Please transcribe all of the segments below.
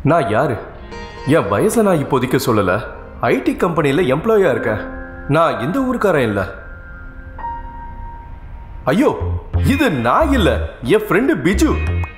நான் யாரு என் வயசை நான் இப்போதைக்கு சொல்லல ஐடி கம்பெனியில் எம்ப்ளாயா இருக்கேன் நான் இந்த ஊருக்காரன் இல்லை ஐயோ இது நான் இல்ல என் ஃப்ரெண்டு பிஜு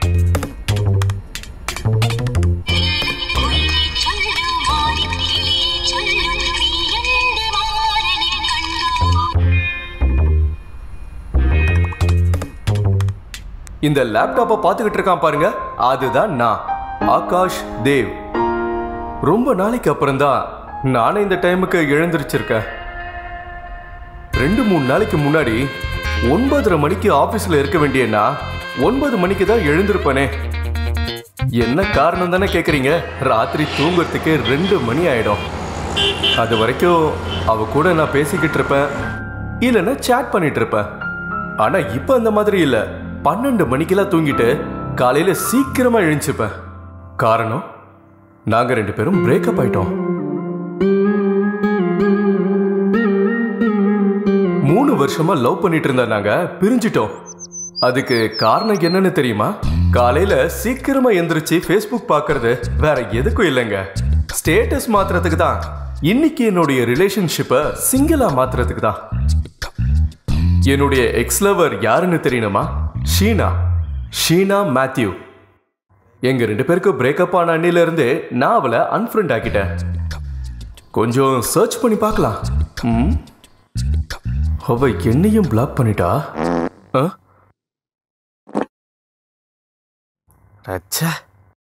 இந்த லேப்டாப்பை பார்த்துக்கிட்டு இருக்கான் பாருங்க அதுதான் நான் ஆகாஷ் தேவ் ரொம்ப நாளைக்கு அப்புறம் தான் நானே இந்த டைமுக்கு எழுந்திருச்சிருக்கேன் ரெண்டு மூணு நாளைக்கு முன்னாடி ஒன்பதரை மணிக்கு ஆபீஸ்ல இருக்க வேண்டியனா ஒன்பது மணிக்கு தான் எழுந்திருப்பனே என்ன காரணம் தானே கேக்குறீங்க ராத்திரி தூங்குறதுக்கு ரெண்டு மணி ஆயிடும் அது வரைக்கும் அவ கூட நான் பேசிக்கிட்டு இருப்பேன் இல்லைன்னா சேட் பண்ணிட்டு இருப்பேன் ஆனா இப்போ அந்த மாதிரி இல்ல பன்னெண்டு மணிக்கெல்லாம் தூங்கிட்டு காலையில சீக்கிரமா எழுந்துச்சுப்பேன் காரணம் நாங்க ரெண்டு பேரும் பிரேக்கப் ஆயிட்டோம் மூணு வருஷமா லவ் பண்ணிட்டு இருந்த நாங்க பிரிஞ்சிட்டோம் அதுக்கு காரணம் என்னன்னு தெரியுமா காலையில சீக்கிரமா எந்திரிச்சு ஃபேஸ்புக் பார்க்கறது வேற எதுக்கும் இல்லைங்க ஸ்டேட்டஸ் மாத்துறதுக்கு தான் இன்னைக்கு என்னுடைய ரிலேஷன்ஷிப்பை சிங்கிளா மாத்துறதுக்கு தான் என்னுடைய எக்ஸ் லவர் யாருன்னு தெரியணுமா ஷீனா ஷீனா மேத்யூ எங்க ரெண்டு பேருக்கும் பிரேக்கப் ஆன அன்னில இருந்தே நான் அவளை அன்ஃப்ரெண்ட் ஆக்கிட்டேன் கொஞ்சம் சர்ச் பண்ணி பார்க்கலாம் ம் அவ என்னையும் பிளாக் பண்ணிட்டா ஆ? அச்சா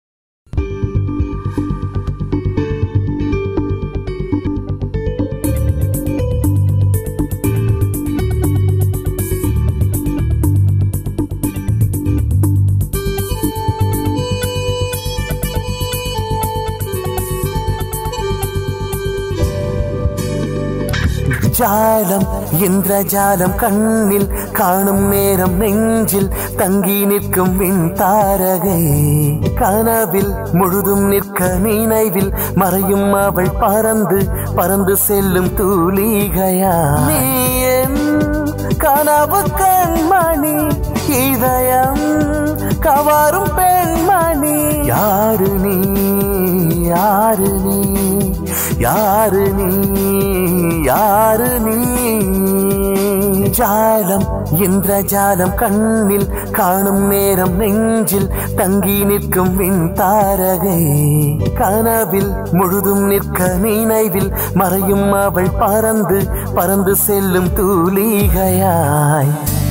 ஜாலம் என்ற ஜாலம் கண்ணில் காணும் நேரம் நெஞ்சில் தங்கி நிற்கும் விண் தாரகை கனவில் முழுதும் நிற்க நினைவில் மறையும் அவள் பறந்து பறந்து செல்லும் தூளிகையா நீ என் கனவு கண்மணி இதயம் கவரும் பெண்மணி யாரு நீ யாரு நீ யாரு நீ யாரு நீ ஜாலம் என்ற ஜாலம் கண்ணில் காணும் நேரம் நெஞ்சில் தங்கி நிற்கும் விண் தாரகை கனவில் முழுதும் நிற்க நினைவில் மறையும் அவள் பறந்து பறந்து செல்லும் தூளிகையாய்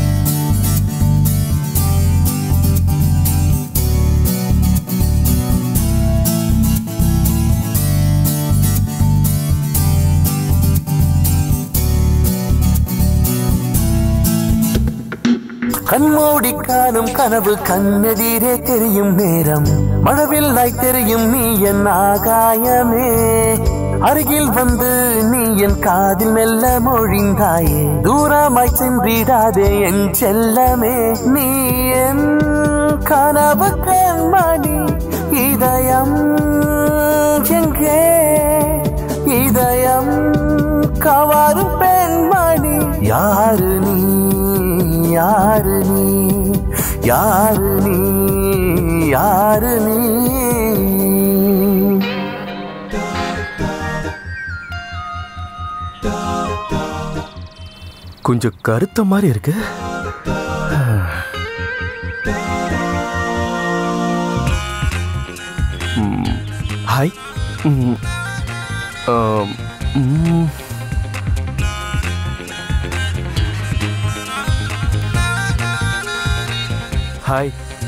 கண்மூடி காணும் கனவு கண்ணெதிரே தெரியும் நேரம் மழவில்லாய் தெரியும் நீ என் ஆகாயமே அருகில் வந்து நீ என் காதில் மெல்ல மொழிந்தாயே தூரமாய் சென்றிடாதே என் செல்லமே நீ என் கனவு கண்மணி இதயம் எங்கே இதயம் கவரும் பெண்மணி யாரு நீ யாரு நீ யாரு நீ யாரு நீ கொஞ்சம் கருத்த மாதிரி இருக்கு ம், ஹாய் ம், ஆம், ம். Hi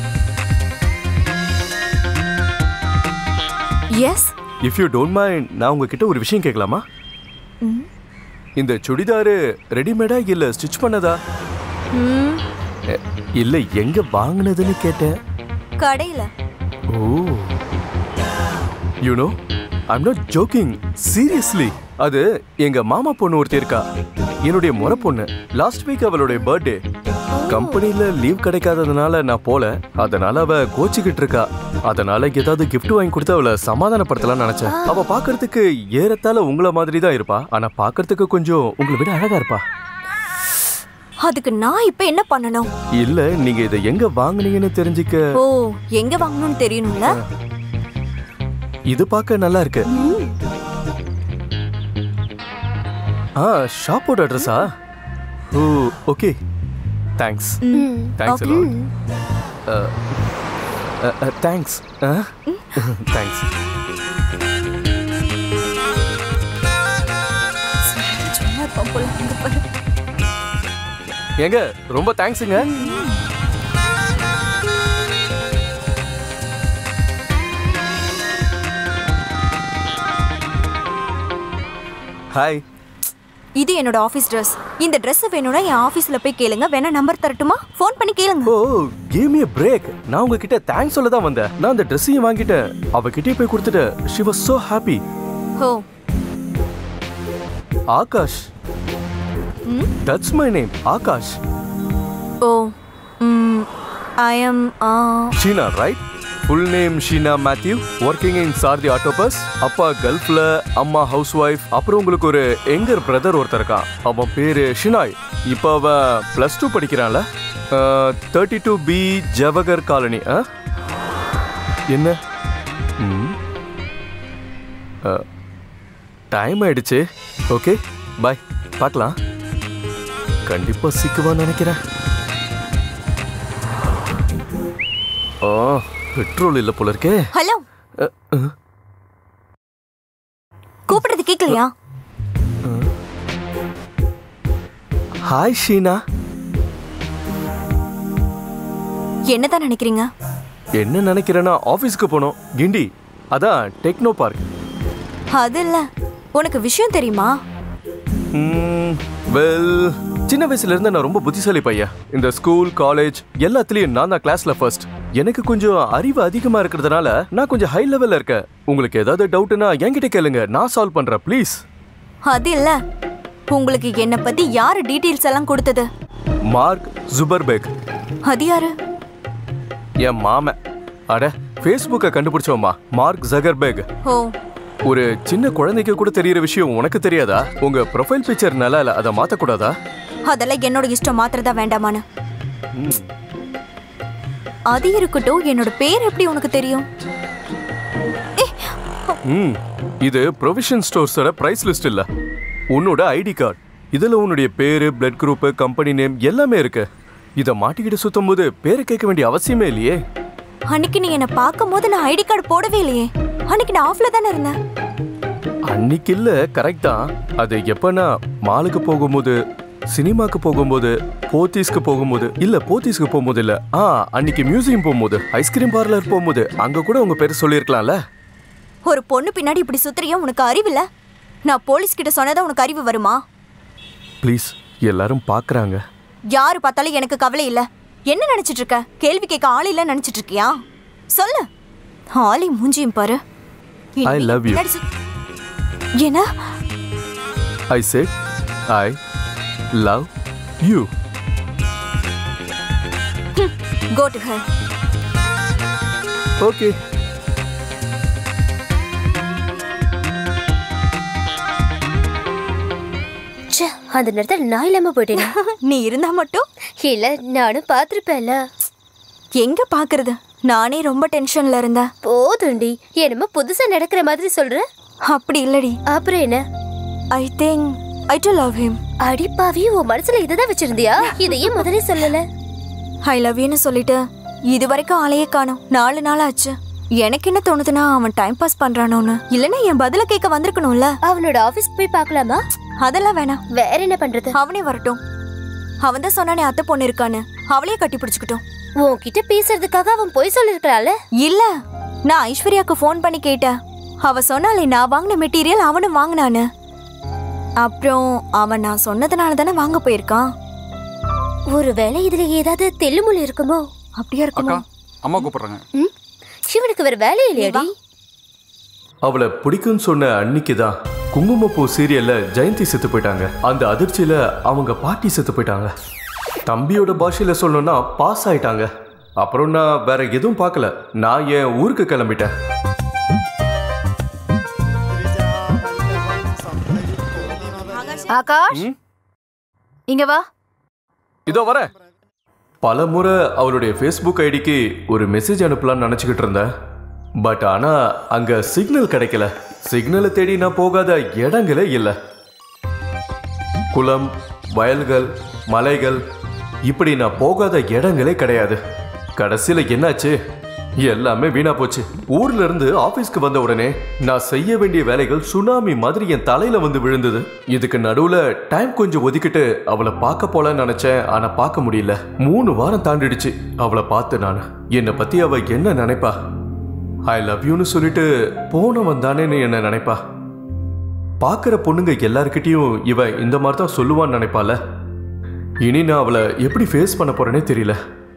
yes if you don't mind நான் உங்ககிட்ட ஒரு விஷயம் கேட்கலாமா இந்த சுடிதாரு ரெடிமேடா இல்ல ஸ்டிச் பண்ணதா எ- இல்ல எங்க வாங்குனதுன்னு கேட்டேன் கடையில oh you know I'm not joking seriously அது எங்க மாமா பொண்ணு ஒருத்தி இருக்கா என்னுடைய முறை பொண்ணு லாஸ்ட் வீக் அவளுடைய பர்த்டே கம்பெனில லீவ் கிடைக்காததுனால நான் போல அதனால அவ கோச்சிக்கிட்டு இருக்கா அதனால ஏதாவது gift வாங்கி கொடுத்து அவளை சமாதானப்படுத்தலாம்னு நினைச்சேன் அவ பார்க்கிறதுக்கு ஏறத்தாழ உங்கள மாதிரி தான் இருப்பா ஆனா பார்க்கிறதுக்கு கொஞ்சம் உங்களை விட அழகா இருப்பா அதுக்கு நான் இப்ப என்ன பண்ணணும் இல்ல நீங்க இதை எங்க வாங்குனீங்கன்னு தெரிஞ்சுக்க ஓ எங்க வாங்கணும்னு தெரியணும்ல இது பார்க்க நல்லா இருக்கு ஆ ஷாப்போட அட்ரஸா oh okay thanks thanks thanks thanks சும்மா இருப்பான் போல இங்க பாரு. ஏங்க ரொம்ப தேங்க்ஸுங்க ஹாய் இது என்னோட ஆபீஸ் Dress இந்த Dress வேணும்னா என் ஆபீஸ்ல போய் கேளுங்க வேணா நம்பர் தரட்டுமா ஃபோன் பண்ணி கேளுங்க oh give me a break நான் உங்ககிட்ட தேங்க்ஸ் சொல்ல தான் வந்தேன் நான் அந்த ட்ரெஸ்ஸையும் வாங்கிட்டேன் அவகிட்டயே போய் கொடுத்துட்டேன் she was so happy O Akash that's my name Akash oh ம் I am Sheena right full name Sheena Mathew working in Sarathi autobus அப்பா கல்ஃப்ல அம்மா ஹவுஸ் ஒய்ஃப் அப்புறம் உங்களுக்கு ஒரு எங்கர் பிரதர் ஒருத்தர் இருக்கான் அவன் பேரு ஷினாய் இப்போ அவன் ப்ளஸ் டூ படிக்கிறான்ல thirty two B Jawahar colony ஆ என்ன டைம் ஆயிடுச்சு ஓகே பாய் பார்க்கலாம் கண்டிப்பா சிக்குவான்னு நினைக்கிறேன் ஓ பெட்ரோல் இல்ல போல இருக்கே ஹலோ அ, அ, கூப்பிடுறது கேட்கலையா ஹாய் ஷீனா என்னதான் நினைக்கிறீங்க என்ன நினைக்கிறேன்னா ஆபீஸ்க்கு போனோம் கிண்டி அதான் டெக்னோ பார்க் அது இல்ல உனக்கு விஷயம் தெரியுமா வெல் சின்ன வயசுல இருந்து நான் ரொம்ப புத்திசாலி பையன் இந்த ஸ்கூல் காலேஜ் எல்லாத்துலயும் நான் தான் கிளாஸ்ல ஃபர்ஸ்ட் எனக்கு கொஞ்சம் அறிவு அதிகமா இருக்கிறதுனால நான் கொஞ்சம் ஹை லெவல்ல இருக்கேன் உங்களுக்கு ஏதாவது டவுட்னா என்கிட்ட கேளுங்க நான் சால்வ் பண்றேன் ப்ளீஸ் அது இல்ல உங்களுக்கு என்ன பத்தி யாரு டீடைல்ஸ் எல்லாம் கொடுத்தது மார்க் ஜுபர்பெக் அது யாரு என் மாமன் அட ஃபேஸ்புக்கை கண்டுபிடிச்சோமா மார்க் ஜகர்பெக் ஓ ஒரு சின்ன குழந்தைக்கு கூட தெரியற விஷயம் உனக்கு தெரியாதா உங்க ப்ரொஃபைல் பிக்சர் நல்லா இல்ல அதை மாத்தக்கூடாதா அதெல்லாம் என்னோட இஷ்டம் மாத்திரதா வேண்டாமான்னு அது இருக்கட்டும் என்னோட பேர் எப்படி உனக்கு தெரியும் ம் இது ப்ரொவிஷன் ஸ்டோர்ஸோட பிரைஸ் லிஸ்ட் இல்ல உன்னோட ஐடி கார்டு இதுல உன்னுடைய பேரு பிளட் குரூப் கம்பெனி நேம் எல்லாமே இருக்கு இத மாட்டிக்கிட்டு சுத்தும் போது பேரை கேட்க வேண்டிய அவசியமே இல்லையே அன்னைக்கு நீ என்ன பார்க்கும் போது நான் ஐடி கார்டு போடவே இல்லையே அன்னைக்கு நான் ஆஃப்ல தானே இருந்தேன் அன்னைக்கு இல்ல கரெக்ட் தான் அது எப்பனா மாலுக்கு போகும்போது சினிமாக்கு போகும்போது போத்தீஸ்க்கு போகும்போது இல்ல போத்தீஸ்க்கு போகும்போது இல்ல ஆ அன்னைக்கு மியூசியம் போகும்போது ஐஸ்கிரீம் பார்லர் போகும்போது அங்க கூட உங்க பேர் சொல்லியிருக்கலாம்ல ஒரு பொண்ணு பின்னாடி இப்படி சுத்துறியா உனக்கு அறிவில்ல நான் போலீஸ் கிட்ட சொன்னதா உனக்கு அறிவு வருமா ப்ளீஸ் எல்லாரும் பார்க்கறாங்க யாரு பார்த்தாலும் எனக்கு கவலை இல்ல என்ன நினைச்சிட்டு இருக்க கேள்வி கேட்க ஆள் இல்ல நினைச்சிட்டு இருக்கியா சொல்லு ஆளி மூஞ்சியும் பாரு I love you. பின்னாடி சுத்- என்ன I say I love you go to her okay ச்சே அந்த நேரத்தில் நான் இல்லாம போயிட்டேன் நீ இருந்தா மட்டும் இல்ல நானும் பார்த்துருப்பேன்ல எங்க பாக்குறது நானே ரொம்ப டென்ஷன்ல இருந்தேன் போதுண்டி என்னமோ புதுசா நடக்கிற மாதிரி சொல்ற அப்படி இல்லடி அப்புறம் என்ன I think I do love him அடிப்பாவி உன் மனசுல இததான் வச்சிருந்தியா இதையே முதல்ல சொல்லல ஐ லவ் யூன்னு சொல்லிட்டு இது வரைக்கும் ஆளையே காணோம் நாலு நாள் ஆச்சு எனக்கு என்ன தோணுதுன்னா அவன் டைம் பாஸ் பண்றானோன்னு இல்லைன்னா என் பதில கேட்க வந்திருக்கணும்ல அவனோட ஆபீஸ்க்கு போய் பார்க்கலாமா அதெல்லாம் வேணாம் வேற என்ன பண்றது அவனே வரட்டும் அவன் தான் சொன்னானே அத்தை பொண்ணு இருக்கான்னு அவளையே கட்டி பிடிச்சுக்கிட்டோம் உன்கிட்ட பேசுறதுக்காக அவன் போய் சொல்லிருக்கலாம்ல இல்ல நான் ஐஸ்வர்யாக்கு ஃபோன் பண்ணி கேட்டேன் அவ சொன்னாலே நான் வாங்கின மெட்டீரியல் அவனும் வாங்கினான்னு அப்புறம் அவன் நான் சொன்னதுனால தானே வாங்க போயிருக்கான் ஒருவேளை இதுல ஏதாவது தெல்லுமுள்ளு இருக்குமோ அப்படியா இருக்குமா அக்கா அம்மா கூப்பிடுறாங்க ம்? இவனுக்கு வேற வேலை இல்லையாடி அவளை பிடிக்கும்னு சொன்ன அன்னைக்கு தான் குங்குமப்பூ சீரியல்ல ஜெயந்தி செத்து போயிட்டாங்க அந்த அதிர்ச்சியில அவங்க பாட்டி செத்து போயிட்டாங்க தம்பியோட பாஷையில சொல்லணும்னா பாஸ் ஆயிட்டாங்க அப்புறம் நான் வேற எதுவும் பார்க்கல நான் என் ஊருக்கு கிளம்பிட்டேன் ஆகாஷ் இங்க வா இதோ வரேன் பல முறை அவளுடைய ஃபேஸ்புக் ஐடிக்கு ஒரு மெசேஜ் அனுப்பலாம்னு நினச்சிக்கிட்டு இருந்தேன் பட் ஆனா அங்க சிக்னல் கிடைக்கல சிக்னலை தேடி நான் போகாத இடங்களே இல்லை குளம் வயல்கள் மலைகள் இப்படி நான் போகாத இடங்களே கிடையாது கடைசியில என்னாச்சு எல்லாமே வீணா போச்சு ஊர்ல இருந்து ஆபீஸ்க்கு வந்த உடனே நான் செய்ய வேண்டிய வேலைகள் சுனாமி மாதிரி என் தலையில வந்து விழுந்தது இதுக்கு நடுவுல டைம் கொஞ்சம் ஒதுக்கிட்டு அவளை பார்க்க போலன்னு நினைச்சேன் ஆனா பார்க்க முடியல மூணு வாரம் தாண்டிடுச்சு அவளை பார்த்து நான் என்னை பத்தி அவ என்ன நினைப்பா ஐ லவ் யூன்னு சொல்லிட்டு போனவன் தானேன்னு என்ன நினைப்பா பார்க்குற பொண்ணுங்க எல்லார்கிட்டயும் இவ இந்த மாதிரி தான் சொல்லுவான்னு நினைப்பால இனி நான் அவளை எப்படி ஃபேஸ் பண்ண போறேனே தெரியல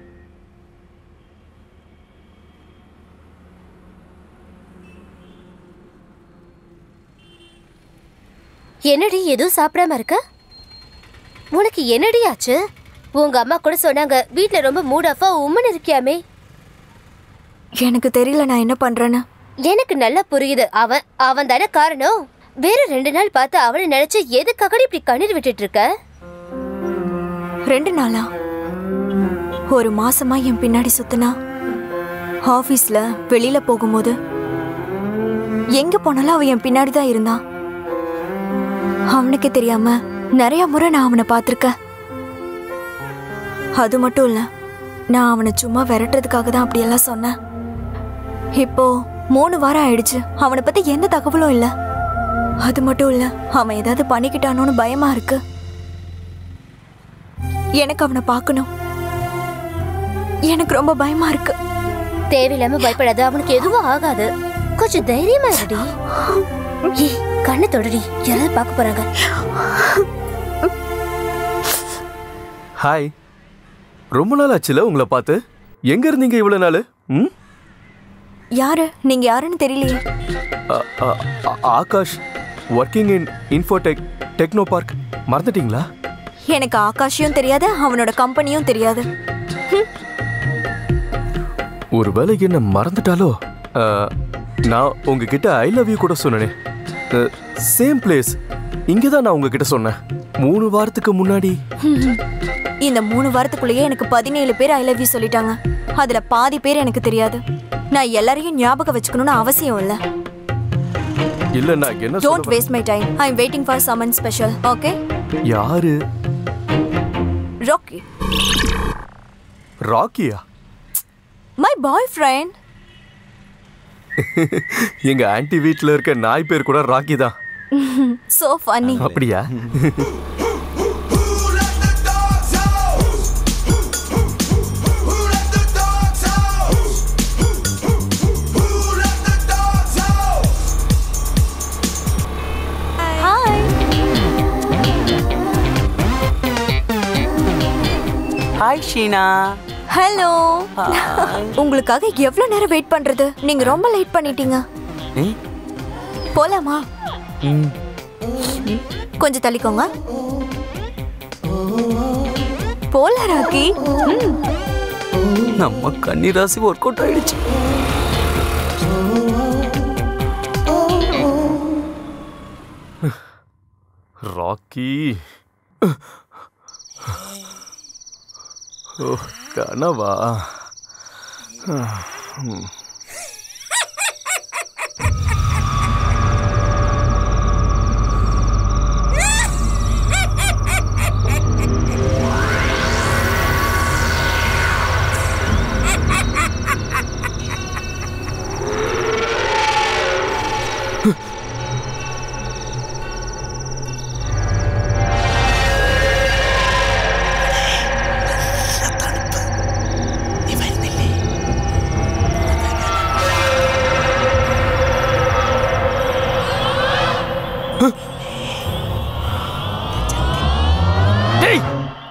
என்னடி எதுவும் சாப்பிடாம இருக்க உனக்கு என்னடி ஆச்சு உங்க அம்மா கூட சொன்னாங்க வீட்ல ரொம்ப மூட் ஆஃபா உம்மன் இருக்கியாமே எனக்கு தெரியல நான் என்ன பண்றேன்னு எனக்கு நல்லா புரியுது அவன் அவன் தானே காரணம் வேற ரெண்டு நாள் பார்த்து அவனை நினைச்சு எதுக்காக இப்படி கண்ணீர் விட்டுட்டு இருக்க ரெண்டு நாளா ஒரு மாசமா என் பின்னாடி சுத்தினா ஆபீஸ்ல வெளியில போகும்போது எங்க போனாலும் அவன் என் பின்னாடி தான் இருந்தான் அவனுக்கு தெரியாம நிறைய முறை நான் அவனை பார்த்திருக்கேன் அது மட்டும் இல்ல நான் அவனை சும்மா விரட்டுறதுக்காக தான் அப்படியெல்லாம் சொன்னேன் இப்போ மூணு வாரம் ஆயிடுச்சு அவனை பத்தி எந்த தகவலும் இல்ல அது மட்டும் இல்ல அவன் ஏதாவது பண்ணிக்கிட்டானோன்னு பயமா இருக்கு எனக்கு அவனை பார்க்கணும் எனக்கு ரொம்ப பயமா இருக்கு தேவையில்லாம பயப்படாத அவனுக்கு எதுவும் ஆகாது கொஞ்சம் தைரியமா இருடி ஏய் கண்ணை தொடடி யாராவது பார்க்க போறாங்க ஹாய் ரொம்ப நாள் ஆச்சுல உங்களை பார்த்து எங்க இருந்தீங்க இவ்வளவு நாள் ம் யாரு நீங்க யாருன்னு தெரியலையே அ- அ- ஆ- Akash working in Infotech Techno Park மறந்துட்டீங்களா எனக்கு ஆகாஷையும் தெரியாது அவனோட கம்பெனியும் தெரியாது ஒருவேளை என்ன மறந்துட்டாலோ அ, நான் உங்ககிட்ட ஐ லவ் யூ கூட சொன்னேனே சேம் பிளேஸ் இங்கே தான் நான் உங்ககிட்ட சொன்னேன் மூணு வாரத்துக்கு முன்னாடி இந்த மூணு வாரத்துக்குள்ளேயே எனக்கு பதினேழு பேர் ஐ லவ் யூ சொல்லிட்டாங்க அதுல பாதி பேர் எனக்கு தெரியாது நான் எல்லாரையும் ஞாபகம் வச்சுக்கணும்னு அவசியம் இல்ல இல்ல நான் என்ன டோன்ட் சொல்ல waste my time I am waiting for someone special okay யாரு ராக்கி ராக்கியா மை பாய் ஃப்ரெண்ட் எங்க ஆன்ட்டி வீட்ல இருக்க நாய் பேர் கூட ராக்கி தான் சோ ஃபன்னி அப்படியா ஹாய் ஹாய் ஷீனா ஹலோ உங்களுக்காக எவ்வளவு நேரம் வெயிட் பண்றது நீங்க ரொம்ப லேட் பண்ணிட்டீங்க ஏய், போலாமா ம், கொஞ்சம் தள்ளிக்கோங்க போலாம் ராக்கி ம். நம்ம கன்னி ராசி ஒர்க் அவுட் ஆயிடுச்சு ராக்கி ஓ கனவா டேய்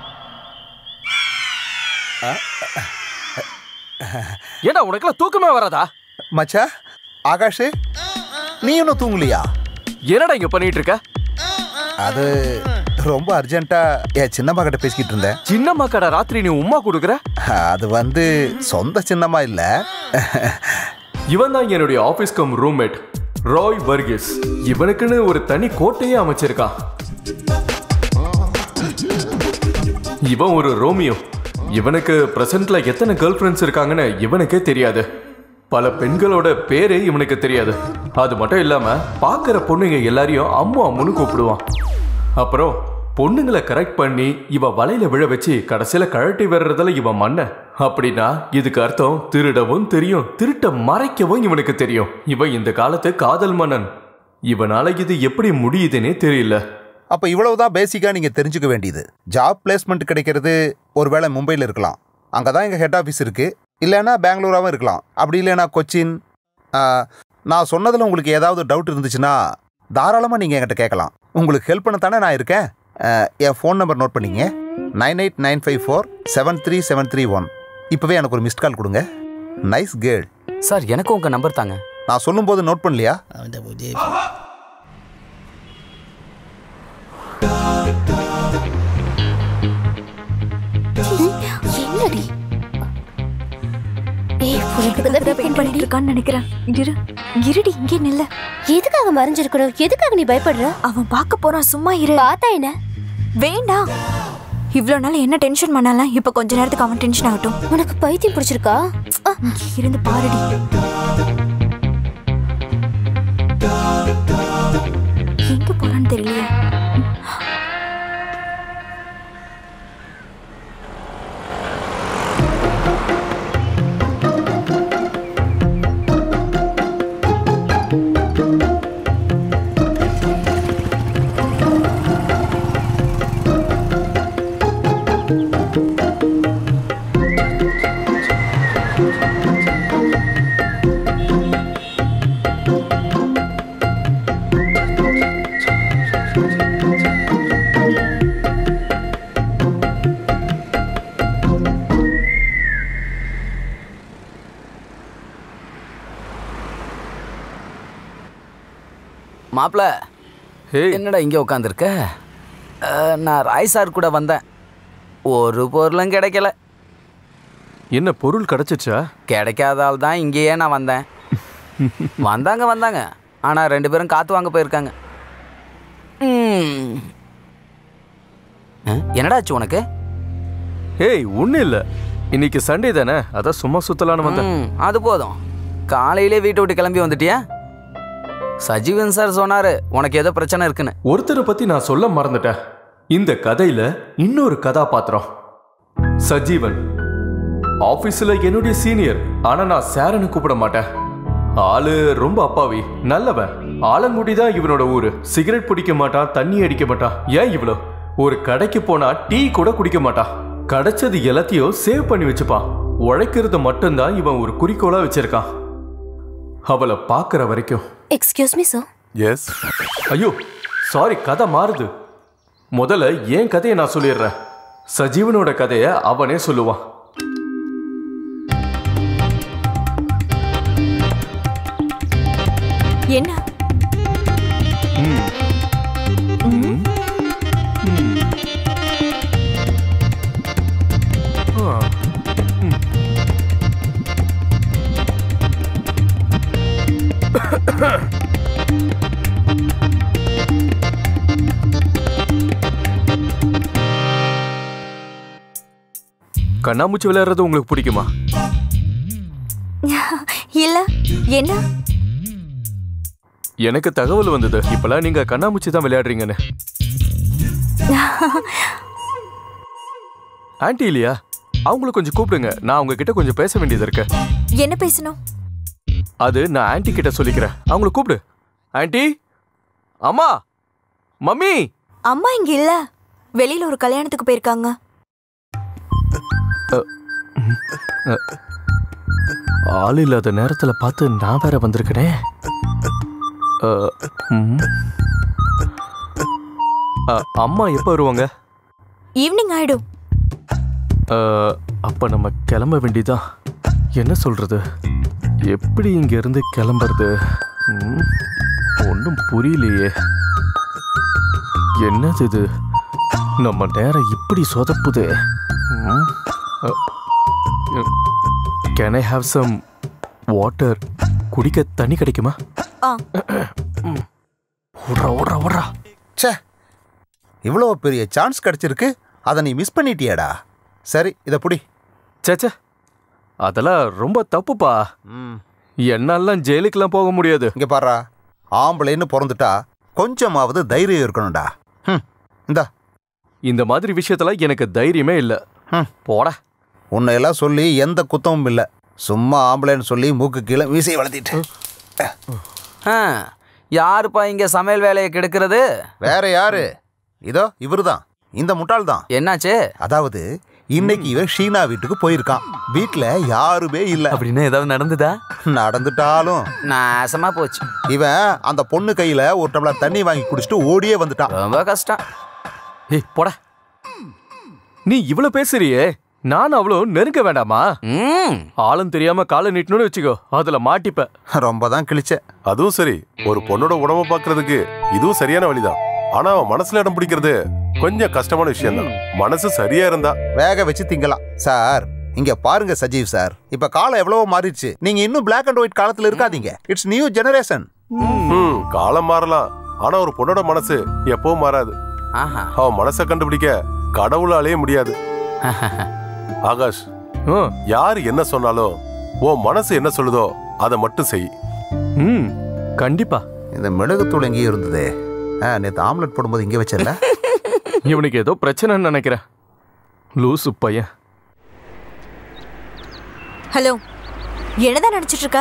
ஏடா உனக்கெல்லாம் தூக்கமே வராதா மச்சா ஆகாஷ் நீ இன்னும் தூங்கலையா என்னடா இங்க பண்ணிட்டு இருக்க அது ரொம்ப அர்ஜென்ட்டா என் சின்னம்மா கிட்ட பேசிக்கிட்டு இருந்தேன் சின்னம்மா கடை ராத்திரி நீ உம்மா கொடுக்குற அது வந்து சொந்த சின்னம்மா இல்ல இவன் தான் என்னுடைய office cum roommate Roy Varghese இவனுக்குன்னு ஒரு தனி கோட்டையே அமைச்சிருக்கான் இவன் ஒரு ரோமியோ இவனுக்கு பிரசன்ட்ல எத்தனை கேர்ள் ஃப்ரெண்ட்ஸ் இருக்காங்கன்னு இவனுக்கே தெரியாது பல பெண்களோட பேரே இவனுக்கு தெரியாது அது மட்டும் இல்லாம பார்க்குற பொண்ணுங்க எல்லாரையும் அம்மு அம்முன்னு கூப்பிடுவான் அப்புறம் பொண்ணுங்களை கரெக்ட் பண்ணி இவ வலையில விழ வச்சு கடைசியில கழட்டி வர்றதுல இவன் மண்ண அப்படின்னா இதுக்கு அர்த்தம் திருடவும் தெரியும் திருட்ட மறைக்கவும் இவனுக்கு தெரியும் இவன் இந்த காலத்து காதல் மன்னன் இவனால இது எப்படி முடியுதுன்னே தெரியல அப்போ இவ்வளவுதான் பேசிக்காக நீங்கள் தெரிஞ்சுக்க வேண்டியது ஜாப் பிளேஸ்மெண்ட் கிடைக்கிறது ஒருவேளை மும்பையில் இருக்கலாம் அங்கே தான் எங்கள் ஹெட் ஆஃபீஸ் இருக்குது இல்லைன்னா பெங்களூராவும் இருக்கலாம் அப்படி இல்லைன்னா கொச்சின் ஆ, நான் சொன்னதில் உங்களுக்கு ஏதாவது டவுட் இருந்துச்சுன்னா தாராளமாக நீங்கள் என்கிட்ட கேட்கலாம் உங்களுக்கு ஹெல்ப் பண்ண தானே நான் இருக்கேன் ஆ, என் ஃபோன் நம்பர் நோட் பண்ணிங்க nine eight nine five four seven three seven three one இப்போவே எனக்கு ஒரு மிஸ்ட் கால் கொடுங்க நைஸ் கேர்ள் சார் எனக்கும் உங்க நம்பர் தாங்க நான் சொல்லும்போது நோட் பண்ணலையா என்னடி ஏய் உனக்கு தான் வெயிட் பண்ணிட்டு இருக்கான்னு நினைக்கிறேன் இரு இருடி இங்கே நில்ல எதுக்காக மறைஞ்சிருக்கணும் எதுக்காக நீ பயப்படுற அவன் பார்க்க போறான் சும்மா இரு பார்த்தா என்ன வேண்டாம் இவ்வளோ நாள் என்ன டென்ஷன் பண்ணாலாம் இப்போ கொஞ்ச நேரத்துக்கு அவன் டென்ஷன் ஆகட்டும் உனக்கு பைத்தியம் பிடிச்சிருக்கா அ, இங்கே இருந்து பாருடி எங்க போறான்னு தெரியலையே மாப்பிள ஹே என்னடா இங்கே உட்காந்துருக்க நான் ராய் சார் கூட வந்தேன் ஒரு பொருளும் கிடைக்கல என்ன பொருள் கிடைச்சிச்சா கிடைக்காத ஆள் தான் இங்கேயே நான் வந்தேன் வந்தாங்க வந்தாங்க ஆனால் ரெண்டு பேரும் காற்று வாங்க போயிருக்காங்க ம். ஆ, என்னடா ஆச்சு உனக்கு ஏய் ஒன்றும் இல்லை இன்னைக்கு சண்டே தானே அதான் சும்மா சுத்தலான்னு வந்தேன் ம், அது போதும் காலையிலே வீட்டை விட்டு கிளம்பி வந்துட்டியா சஜீவன் சார் சொன்னாரு உனக்கு ஏதோ பிரச்சனை இருக்குன்னு ஒருத்தரை பத்தி நான் சொல்ல மறந்துட்டேன் இந்த கதையில இன்னொரு கதாபாத்திரம் சஜீவன் ஆபீஸ்ல என்னுடைய சீனியர் ஆனா நான் சேரன்னு கூப்பிட மாட்டேன் ஆளு ரொம்ப அப்பாவி நல்லவன் ஆலங்குடி தான் இவனோட ஊரு சிகரெட் பிடிக்க மாட்டான் தண்ணி அடிக்க மாட்டான் ஏன் இவ்வளோ ஒரு கடைக்கு போனா டீ கூட குடிக்க மாட்டான் கிடைச்சது எல்லாத்தையும் சேவ் பண்ணி வச்சுப்பான் உழைக்கிறது மட்டும்தான் இவன் ஒரு குறிக்கோளா வச்சிருக்கான் அவளை பார்க்குற வரைக்கும் எக்ஸ்கியூஸ் மீ சார் எஸ் ஐயோ சாரி கதை மாறுது முதல்ல என் கதையை நான் சொல்லிடுறேன் சஜீவனோட கதையை அவனே சொல்லுவான் என்ன கண்ணாமூச்சி விளையாடுறது உங்களுக்கு பிடிக்குமா இல்ல என்ன எனக்கு தகவல் வந்தது இப்பெல்லாம் நீங்க கண்ணாமூச்சி தான் விளையாடுறீங்கன்னு ஆன்ட்டி இல்லையா அவங்கள கொஞ்சம் கூப்பிடுங்க நான் அவங்க கிட்ட கொஞ்சம் பேச வேண்டியது இருக்கு என்ன பேசணும் அது நான் ஆன்ட்டி கிட்ட சொல்லிக்கிறேன் அவங்கள கூப்பிடு ஆன்ட்டி அம்மா மம்மி அம்மா இங்க இல்ல வெளியில ஒரு கல்யாணத்துக்கு போயிருக்காங்க ஆள் இல்லாத நேரத்துல பார்த்து நான் வேற வந்திருக்கனே அ, ம். அ, அம்மா எப்போ வருவாங்க ஈவினிங் ஆயிடும் அ, அப்ப நம்ம கிளம்ப வேண்டியதான் என்ன சொல்றது எப்படி இங்க இருந்து கிளம்புறது ஒன்றும் புரியலையே என்னது இது நம்ம நேரம் இப்படி சொதப்புது can I have some water குடிக்க தண்ணி கிடைக்குமா ஆ ஓடுறா ஓடுறா ஓடுறா ச்சே இவ்வளோ பெரிய சான்ஸ் கிடைச்சிருக்கு அதை நீ மிஸ் பண்ணிட்டியாடா சரி இதை புடி சேச்சே அதெல்லாம் ரொம்ப தப்புப்பா ம் என்னாலாம் ஜெயிலுக்கெல்லாம் போக முடியாது இங்க பாரா ஆம்பளைன்னு பிறந்துட்டா கொஞ்சமாவது தைரியம் இருக்கணும்டா ம் இந்தா இந்த மாதிரி விஷயத்துல எனக்கு தைரியமே இல்ல ம். போட உன்னை எல்லாம் சொல்லி எந்த குத்தமும் இல்லை சும்மா ஆம்பளைன்னு சொல்லி மூக்கு கீழே மீசையை வளர்த்திட்டு ஆ, யாருப்பா இங்க சமையல் வேலையை கெடுக்கிறது வேற யாரு இதோ இவருதான் இந்த முட்டாள் தான் என்னாச்சு அதாவது இன்னைக்கு இவன் ஷீனா வீட்டுக்கு போயிருக்கான் வீட்ல யாருமே இல்ல அப்படின்னு ஏதாவது நடந்துதா நடந்துட்டாலும் நாசமா போச்சு இவன் அந்த பொண்ணு கையில ஒரு டம்ளர் தண்ணி வாங்கி குடிச்சிட்டு ஓடியே வந்துட்டான் ரொம்ப கஷ்டம் ஏய் போட நீ இவ்வளவு பேசுறியே நான் அவ்வளோ நெருங்க வேண்டாமா ம் ஆளும் தெரியாம காலை நீட்டணும்னு வச்சுக்கோ அதுல மாட்டிப்ப ரொம்ப தான் கிழிச்சேன் அதுவும் சரி ஒரு பொண்ணோட உடம்ப பாக்குறதுக்கு இதுவும் சரியான வழிதான் ஆனா அவன் மனசுல இடம் பிடிக்கிறது கொஞ்சம் கஷ்டமான விஷயம் தான் மனசு சரியா இருந்தா வேக வச்சு திங்கலாம் சார் இங்க பாருங்க சஜீவ் சார் இப்ப காலம் எவ்வளவோ மாறிடுச்சு நீங்க இன்னும் பிளாக் அண்ட் ஒயிட் காலத்துல இருக்காதீங்க இட்ஸ் நியூ ஜெனரேஷன் ம் காலம் மாறலாம் ஆனா ஒரு பொண்ணோட மனசு எப்பவும் மாறாது ஆஹா அவன் மனசை கண்டுபிடிக்க கடவுளாலேயே முடியாது ஆகாஷ் ம், யார் என்ன சொன்னாலும் உன் மனசு என்ன சொல்லுதோ அதை மட்டும் செய் ம் கண்டிப்பா இந்த மிளகுத்தூள் எங்கேயும் இருந்தது நேற்று ஆம்லெட் போடும்போது இங்கே வச்சல இவனுக்கு ஏதோ பிரச்சனைன்னு நினைக்கிறேன் லூசு பையன் ஹலோ என்னதான் நினைச்சிட்டு இருக்க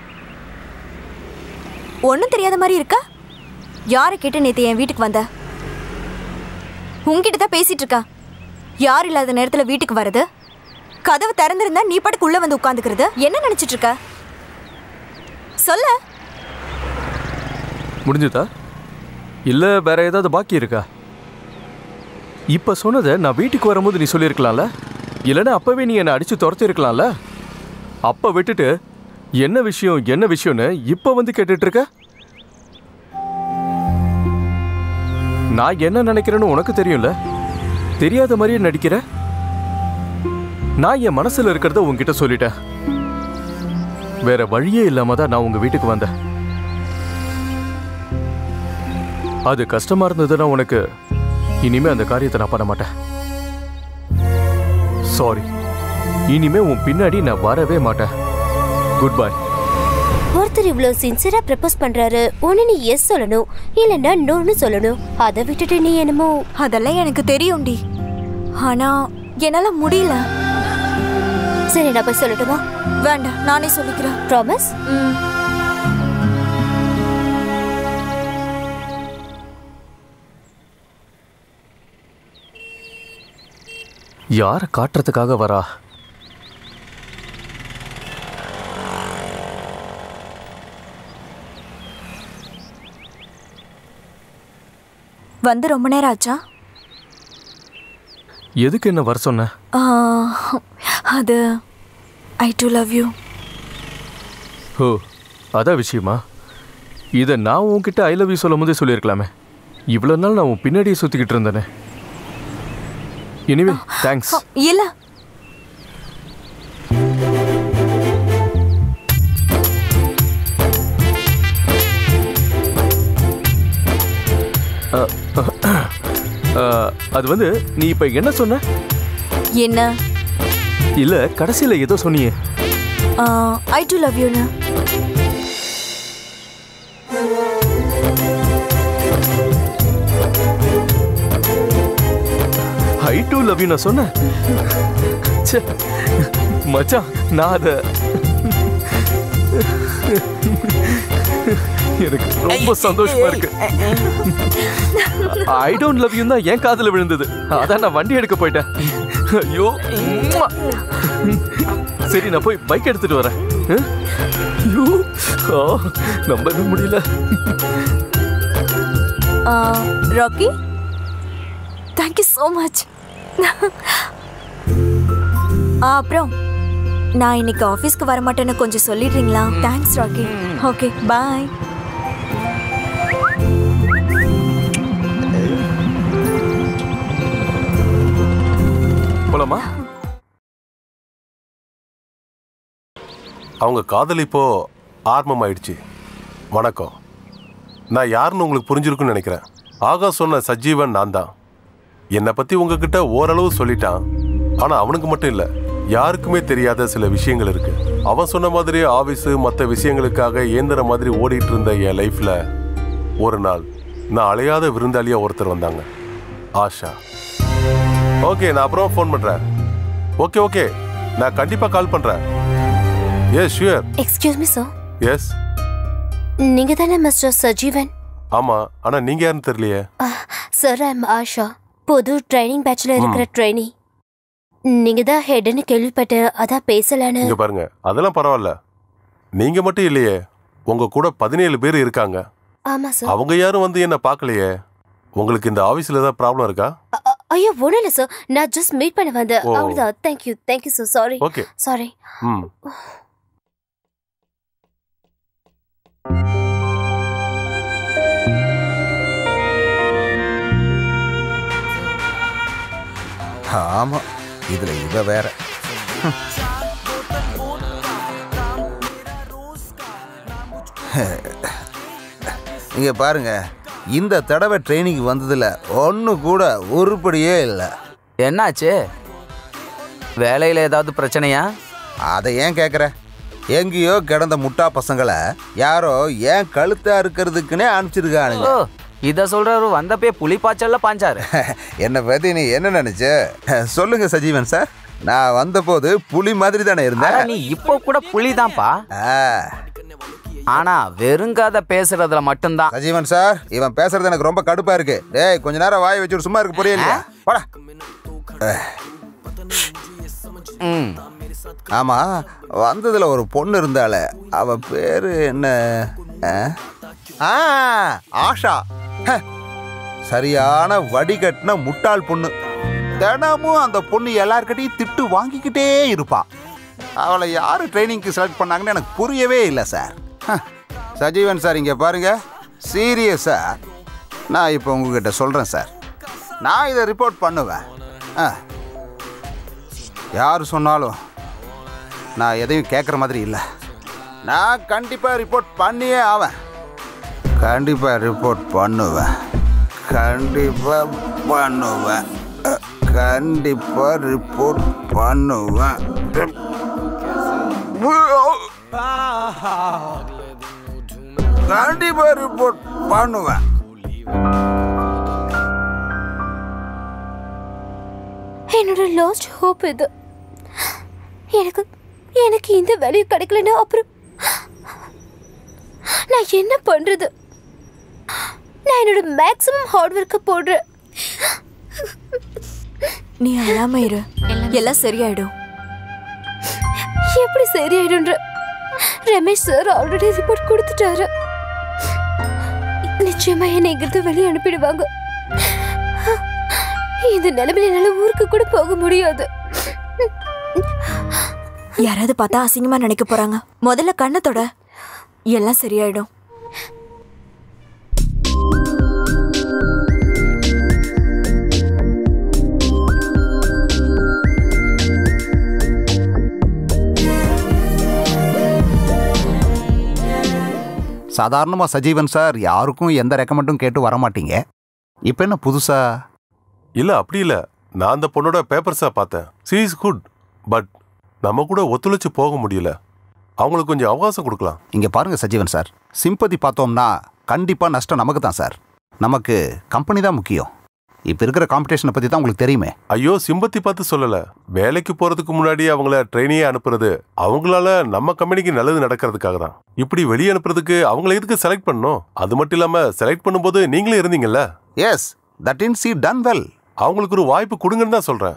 ஒன்றும் தெரியாத மாதிரி இருக்கா யாரை கேட்டு நேற்று என் வீட்டுக்கு வந்த உன்கிட்ட தான் பேசிட்டு இருக்கா யார் இல்லாத நேரத்தில் வீட்டுக்கு வருது கதவு திறந்திருந்தா நீ பாட்டுக்கு உள்ள வந்து உட்காந்துக்கிறது என்ன நினைச்சிட்டு இருக்க சொல்ல முடிஞ்சுதா இல்ல வேற ஏதாவது பாக்கி இருக்கா இப்ப சொன்னதை நான் வீட்டுக்கு வரும்போது நீ சொல்லியிருக்கலாம்ல இல்லைன்னா அப்பவே நீ என்னை அடிச்சு துரத்திருக்கலாம்ல அப்ப விட்டுட்டு என்ன விஷயம் என்ன விஷயம்னு இப்ப வந்து கேட்டுட்டு இருக்க நான் என்ன நினைக்கிறேன்னு உனக்கு தெரியும்ல தெரியாத மாதிரியே நடிக்கிற நான் என் மனசுல இருக்கிறத உன்கிட்ட சொல்லிட்டேன் வேற வழியே இல்லாம தான் நான் உங்க வீட்டுக்கு வந்தேன் அது கஷ்டமா இருந்ததுன்னா உனக்கு இனிமே அந்த காரியத்தை நான் பண்ண மாட்டேன் சாரி இனிமே உன் பின்னாடி நான் வரவே மாட்டேன் குட் பை ஒருத்தர் இவ்ளோ சின்சியரா ப்ரப்போஸ் பண்றாரு ஒன்னு நீ எஸ் சொல்லணும் இல்லன்னா நோன்னு சொல்லணும் அதை விட்டுட்டு நீ என்னமோ அதெல்லாம் எனக்கு தெரியும்டி ஆனா என்னால முடியல சரி நான் போய் சொல்லட்டுமா வேண்டாம் நானே சொல்லிக்கிறேன் ப்ராமிஸ் ம் யாரை காட்டுறதுக்காக வரா வந்து ரொம்ப நேரம் ஆச்சா எதுக்கு என்ன வர சொன்ன ஆ, அது I do love you oh அதான் விஷயமா இதை நான் உன்கிட்ட ஐ லவ் யூ சொல்லும் போதே சொல்லியிருக்கலாமே இவ்வளோ நாள் நான் உன் பின்னாடியே சுற்றிக்கிட்டு இருந்தேனே எனிவே தேங்க்ஸ் இல்ல அது வந்து நீ இப்போ என்ன சொன்ன என்ன இல்லை கடைசியில் ஏதோ சொன்னியே ஐ டு லவ் யூன்னு ஐ டு லவ் யூ நான் சொன்னேன் ச்சே, மச்சான் நான் அதை எனக்கு ரொம்ப சந்தோஷமா இருக்கு ஐ டோன்ட் லவ் யூ தான் என் காதுல விழுந்தது அதான் நான் வண்டி எடுக்க போயிட்டேன் ஐயோ உம்மா. சரி நான் போய் பைக் எடுத்துட்டு வரேன் ஆ? ஐயோ ஆ, நம்பவே முடியல ராக்கி தேங்க்யூ ஸோ மச் அப்புறம் நான் இன்னைக்கு ஆஃபீஸ்க்கு வர மாட்டேன்னு கொஞ்சம் சொல்லிடுறீங்களா தேங்க்ஸ் ராக்கி ஓகே பாய் போலாமா அவங்க காதல் இப்போ ஆரம்பம் ஆயிடுச்சு வணக்கம் நான் யாருன்னு உங்களுக்கு புரிஞ்சிருக்குன்னு நினைக்கிறேன் ஆகா சொன்ன சஜீவன் நான் தான் என்னை பத்தி உங்ககிட்ட ஓரளவு சொல்லிட்டான் ஆனா அவனுக்கு மட்டும் இல்ல யாருக்குமே தெரியாத சில விஷயங்கள் இருக்கு அவன் சொன்ன மாதிரி ஆபீஸ் மற்ற விஷயங்களுக்காக இயந்திர மாதிரி ஓடிட்டு இருந்த என் லைஃப்ல ஒரு நாள் நான் அலையாத விருந்தாளியா ஒருத்தர் வந்தாங்க ஆஷா ஓகே நான் அப்புறம் ஃபோன் பண்றேன் ஓகே ஓகே நான் கண்டிப்பா கால் பண்றேன் yes sure excuse me sir yes நீங்க தானே மிஸ்டர் சஜீவன் ஆமா ஆனா நீங்க யாருன்னு தெரியலையே சார் ஐம் ஆஷா புது ட்ரைனிங் பேட்ச்ல இருக்கிற ட்ரைனி நீங்க தான் ஹெட்னு கேள்விப்பட்டு அதான் பேசலான்னு இங்க பாருங்க அதெல்லாம் பரவாயில்ல நீங்க மட்டும் இல்லையே உங்க கூட பதினேழு பேர் இருக்காங்க ஆமா சார் அவங்க யாரும் வந்து என்ன பார்க்கலையே உங்களுக்கு இந்த ஆபீஸ்ல ஏதாவது ப்ராப்ளம் இருக்கா அ- அ- ஐயோ ஒன்றும் இல்லை சார் நான் ஜஸ்ட் மீட் பண்ண வந்தேன் ஓ. அவ்வளோதான் thank you thank you sir sorry okay sorry ம் ஆமா இதுல இவ வேற இங்க பாருங்க இந்த தடவை ட்ரைனிங் வந்ததுல ஒன்று கூட உருப்படியே இல்லை என்னாச்சு வேலையில் ஏதாவது பிரச்சனையா அதை ஏன் கேட்குற எங்கேயோ கிடந்த முட்டா பசங்களை யாரோ ஏன் கழுத்தா இருக்கிறதுக்குன்னே அனுப்பிச்சிருக்கானுங்க ஓ இதை சொல்கிறவர் வந்தப்பே புலிப்பாய்ச்சல்ல பாஞ்சாரு என்னை பற்றி நீ என்ன நினைச்ச சொல்லுங்க சஜீவன் சார் நான் வந்தபோது புலி மாதிரி தானே ஆனா இருந்தேன் நீ இப்போ கூட புலிதான்ப்பா ஆ, ஆனா வெறுங்காத பேசுறதுல மட்டும்தான் சஜீவன் சார் இவன் பேசுறது எனக்கு ரொம்ப கடுப்பா இருக்கு டேய் கொஞ்ச நேரம் வாயை வச்சுட்டு சும்மா இருக்க புரியலையா போடா ம் ஆமா வந்ததுல ஒரு பொண்ணு இருந்தாளே அவ பேரு என்ன ஆ? ஆ ஆஷா ஹ, சரியான வடிகட்டின முட்டாள் பொண்ணு தினமும் அந்த பொண்ணு எல்லார்கிட்டையும் திட்டு வாங்கிக்கிட்டே இருப்பா அவளை யார் ட்ரைனிங்க்கு செலக்ட் பண்ணாங்கன்னு எனக்கு புரியவே இல்லை சார் ஹ, சஜீவன் சார் இங்கே பாருங்க சீரியஸா நான் இப்போ உங்ககிட்ட சொல்கிறேன் சார் நான் இதை ரிப்போர்ட் பண்ணுவேன் ஆ யார் சொன்னாலும் நான் எதையும் கேட்குற மாதிரி இல்லை நான் கண்டிப்பாக ரிப்போர்ட் பண்ணியே ஆவேன் கண்டிப்பாக ரிப்போர்ட் பண்ணுவேன் கண்டிப்பாக பண்ணுவேன் கண்டிப்பாக ரிப்போர்ட் பண்ணுவேன் கண்டிப்பாக ரிப்போர்ட் பண்ணுவேன் என்னோட லாஸ்ட் ஹோப் இது எனக்கு எனக்கு இந்த வேல்யூ கிடைக்கலன்னா அப்புறம் நான் என்ன பண்றது நான் என்னோட மேக்ஸிமம் ஹார்ட் ஒர்க்கை போடுறேன் நீ அழாம இரு எல்லாம் சரியாயிடும் எப்படி சரியாயிடுன்ற ரமேஷ் சார் ஆல்ரெடி ரிப்போர்ட் கொடுத்துட்டாரு நிச்சயமா என்னை இங்கிருந்து வெளியே அனுப்பிடுவாங்க இந்த நிலைமையில என்னால ஊருக்கு கூட போக முடியாது யாராவது பார்த்தா அசிங்கமா நினைக்க போறாங்க முதல்ல கண்ணத்தோட எல்லாம் சரியாயிடும் சாதாரணமாக சஜீவன் சார் யாருக்கும் எந்த ரெக்கமெண்டும் கேட்டு வர மாட்டீங்க இப்போ என்ன புதுசா இல்ல அப்படி இல்ல நான் அந்த பொண்ணோட பேப்பர்ஸா பார்த்தேன் சி இஸ் குட் பட் நம்ம கூட ஒத்துழைச்சு போக முடியல அவங்களுக்கு கொஞ்சம் அவகாசம் கொடுக்கலாம் இங்கே பாருங்க சஜீவன் சார் சிம்பதி பார்த்தோம்னா கண்டிப்பாக நஷ்டம் நமக்கு தான் சார் நமக்கு கம்பெனி தான் முக்கியம் இப்போ இருக்கிற காம்படிஷனை பற்றி தான் உங்களுக்கு தெரியுமே ஐயோ சிம்பத்தி பார்த்து சொல்லல வேலைக்கு போறதுக்கு முன்னாடி அவங்கள ட்ரெயினியே அனுப்புறது அவங்களால நம்ம கம்பெனிக்கு நல்லது நடக்கிறதுக்காக தான் இப்படி வெளியே அனுப்புறதுக்கு அவங்கள எதுக்கு செலக்ட் பண்ணணும் அது மட்டும் இல்லாம செலக்ட் பண்ணும்போது நீங்களே இருந்தீங்கல்ல yes that in see done well அவங்களுக்கு ஒரு வாய்ப்பு கொடுங்கன்னு தான் சொல்றேன்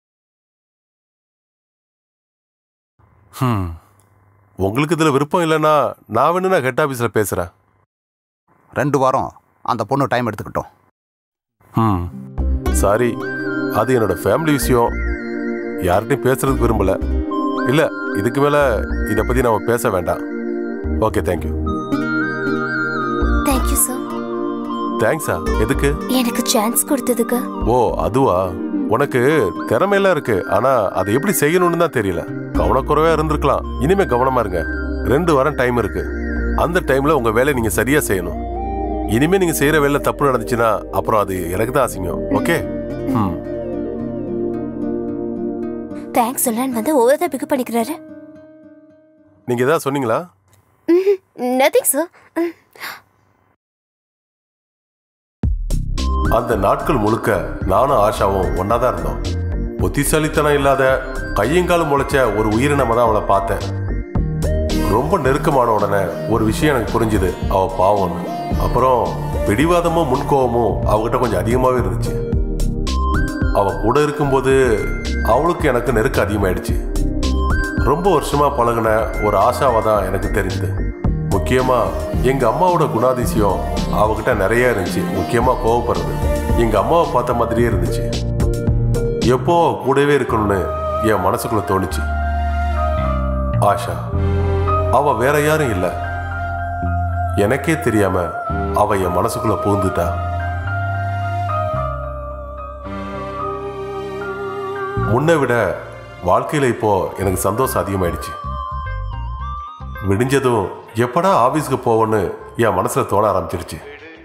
ஹம். உங்களுக்கு இதுல விருப்பம் இல்லைன்னா நான் வேணும்னா ஹெட் ஆபீஸ்ல பேசுறேன் ரெண்டு வாரம் அந்த பொண்ணு டைம் எடுத்துக்கிட்டோம் ம் சாரி அது என்னோட ஃபேமிலி விஷயம் யார்கிட்டையும் பேசுறதுக்கு விரும்பல இல்ல இதுக்கு மேல இதை பத்தி நாம பேச வேண்டாம் ஓகே தேங்க்யூ தேங்க்யூ சார் தேங்க்ஸா எதுக்கு எனக்கு சான்ஸ் கொடுத்ததுக்கு ஓ அதுவா உனக்கு திறமையெல்லாம் இருக்கு ஆனா அதை எப்படி செய்யணும்னு தான் தெரியல கவனக்குறைவா இருந்திருக்கலாம் இனிமே கவனமா இருங்க ரெண்டு வாரம் டைம் இருக்கு அந்த டைம்ல உங்க வேலையை நீங்க சரியா செய்யணும் இனிமே நீங்க செய்யற வேலை தப்பு நடந்துச்சுன்னா அப்புறம் அது எனக்கு தான் அசிங்கம் ஓகே ம் தேங்க்ஸ் சொல்லலான்னு வந்து ஓவர் தான் பிக் பண்ணிக்கிறாரு நீங்க ஏதாவது சொன்னீங்களா நத்திங் சார் அந்த நாட்கள் முழுக்க நானும் ஆஷாவும் ஒன்னா தான் இருந்தோம் புத்திசாலித்தனம் இல்லாத கையங்காலும் முளைச்ச ஒரு உயிரினமா தான் அவளை பார்த்தேன் ரொம்ப நெருக்கமான உடனே ஒரு விஷயம் எனக்கு புரிஞ்சுது அவ பாவம்னு அப்புறம் பிடிவாதமும் முன்கோபமும் அவகிட்ட கொஞ்சம் அதிகமாகவே இருந்துச்சு அவ கூட இருக்கும்போது அவளுக்கு எனக்கு நெருக்கம் அதிகமாயிடுச்சு ரொம்ப வருஷமா பழகுன ஒரு ஆஷாவை தான் எனக்கு தெரிஞ்சது முக்கியமா எங்க அம்மாவோட குணாதிசயம் அவகிட்ட நிறைய இருந்துச்சு முக்கியமா கோவப்படுறது எங்க அம்மாவை பார்த்த மாதிரியே இருந்துச்சு எப்போ அவ கூடவே இருக்கணும்னு என் மனசுக்குள்ள தோணுச்சு ஆஷா அவ வேற யாரும் இல்ல எனக்கே தெரியாம அவ என் மனசுக்குள்ள புகுந்துட்டா முன்னை விட வாழ்க்கையில இப்போ எனக்கு சந்தோஷம் அதிகமாயிடுச்சு விடிஞ்சதும் எப்படா ஆபீஸ்க்கு போவோன்னு என் மனசுல தோண ஆரம்பிச்சிருச்சு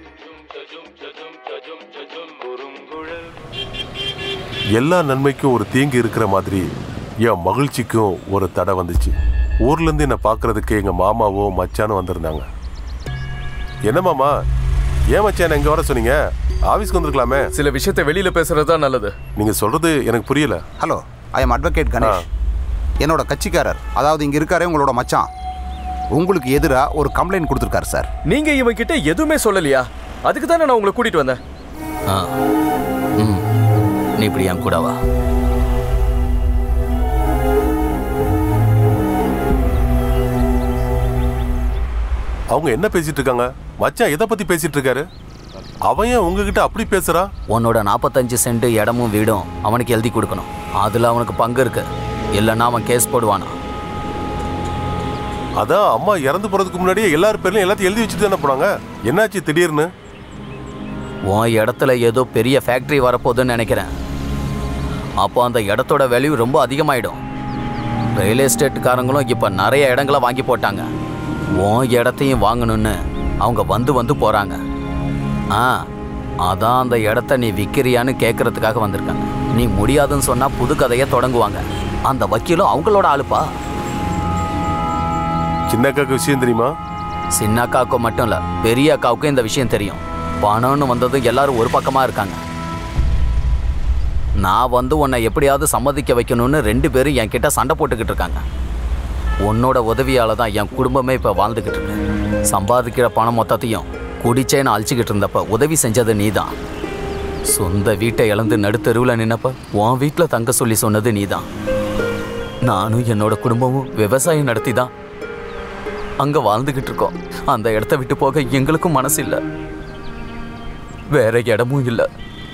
எல்லா நன்மைக்கும் ஒரு தீங்கு இருக்கிற மாதிரி என் மகிழ்ச்சிக்கும் ஒரு தடை வந்துச்சு ஊர்ல இருந்து என்னை பார்க்கறதுக்கு எங்க மாமாவோ மச்சானும் வந்திருந்தாங்க என்ன மாமா ஏன் மச்சான் எங்க வர சொன்னீங்க ஆபீஸ்க்கு வந்திருக்கலாமே சில விஷயத்தை வெளியில பேசுறது தான் நல்லது நீங்க சொல்றது எனக்கு புரியல hello I am advocate Ganesh என்னோட கட்சிக்காரர் அதாவது இங்கே இருக்காரே உங்களோட மச்சான் உங்களுக்கு எதிராக ஒரு கம்ப்ளைண்ட் கொடுத்துருக்காரு சார் நீங்க இவன் கிட்ட எதுவுமே சொல்லலையா அதுக்கு தானே நான் உங்களை கூட்டிட்டு வந்தேன் ஆ ம் நீ இப்படி என் கூட வா அவங்க என்ன பேசிட்டு இருக்காங்க மச்சான் எதை பத்தி பேசிட்டு இருக்காரு அவன் ஏன் உங்ககிட்ட அப்படி பேசுறான் உன்னோட நாற்பத்தஞ்சு சென்ட் இடமும் வீடும் அவனுக்கு எழுதி கொடுக்கணும் அதில் அவனுக்கு பங்கு இருக்கு இல்லைன்னா அவன் கேஸ் போடுவானா அதான் அம்மா இறந்து போறதுக்கு முன்னாடியே எல்லார் பேர்லயும் எல்லாத்தையும் எழுதி வச்சுட்டு தானே போனாங்க என்னாச்சு திடீர்னு உன் இடத்துல ஏதோ பெரிய ஃபேக்ட்ரி வரப்போகுதுன்னு நினைக்கிறேன் அப்போ அந்த இடத்தோட வேல்யூ ரொம்ப அதிகமாயிடும் ரியல் எஸ்டேட்டுக்காரங்களும் இப்போ நிறைய இடங்களை வாங்கி போட்டாங்க உன் இடத்தையும் வாங்கணும்னு அவங்க வந்து வந்து போகிறாங்க ஆ அதான் அந்த இடத்த நீ விற்கிறியான்னு கேட்கறதுக்காக வந்திருக்காங்க நீ முடியாதுன்னு சொன்னால் புது கதையை தொடங்குவாங்க அந்த வக்கீலும் அவங்களோட ஆளுப்பா சின்ன அக்காக்கு விஷயம் தெரியுமா சின்ன அக்காவுக்கு மட்டும் இல்லை பெரிய அக்காவுக்கும் இந்த விஷயம் தெரியும் பணம்னு வந்ததும் எல்லாரும் ஒரு பக்கமாக இருக்காங்க நான் வந்து உன்னை எப்படியாவது சம்மதிக்க வைக்கணும்னு ரெண்டு பேரும் என்கிட்ட சண்டை போட்டுக்கிட்டு இருக்காங்க உன்னோட உதவியால தான் என் குடும்பமே இப்போ வாழ்ந்துக்கிட்டு இருக்கு சம்பாதிக்கிற பணம் மொத்தத்தையும் குடிச்சேன்னு அழிச்சிக்கிட்டு இருந்தப்ப உதவி செஞ்சது நீதான் சொந்த வீட்டை இழந்து நடுத்தெருவில் நின்னப்ப உன் வீட்டில் தங்க சொல்லி சொன்னது நீதான் நானும் என்னோட குடும்பமும் விவசாயம் நடத்தி தான் அங்க வாழ்ந்துகிட்டு இருக்கோம் அந்த இடத்த விட்டு போக எங்களுக்கும் மனசு இல்ல வேற இடமும் இல்ல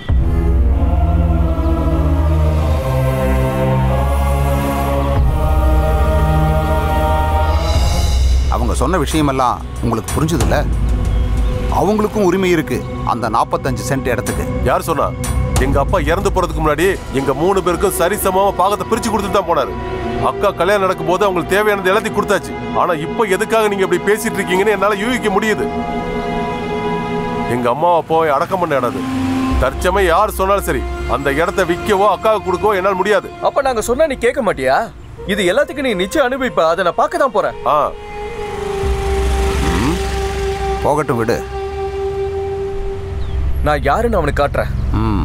அவங்க சொன்ன விஷயமெல்லாம் உங்களுக்கு புரிஞ்சுதுல்ல அவங்களுக்கும் உரிமை இருக்கு அந்த நாற்பத்தஞ்சு சென்ட் இடத்துக்கு யார் சொன்னா எங்க அப்பா இறந்து போறதுக்கு முன்னாடி எங்க மூணு பேருக்கும் சரிசமமா பாகத்தை பிரிச்சு கொடுத்துட்டு தான் போனாரு அக்கா கல்யாணம் நடக்கும் போது அவங்களுக்கு தேவையானது எல்லாத்தையும் கொடுத்தாச்சு ஆனா இப்போ எதுக்காக நீங்க இப்படி பேசிட்டு இருக்கீங்கன்னு என்னால யூகிக்க முடியுது எங்க அம்மாவை போய் அடக்கம் பண்ண இடம் அது. தற்சமயம் யார் சொன்னாலும் சரி அந்த இடத்த விற்கவோ அக்காவுக்கு கொடுக்கவோ என்னால் முடியாது அப்ப நாங்க சொன்னா நீ கேட்க மாட்டியா இது எல்லாத்துக்கும் நீ நிச்சயம் அனுபவிப்ப அதை நான் பார்க்க தான் போறேன் ஆ போகட்டும் விடு நான் யாருன்னு அவனுக்கு காட்டுறேன் ம்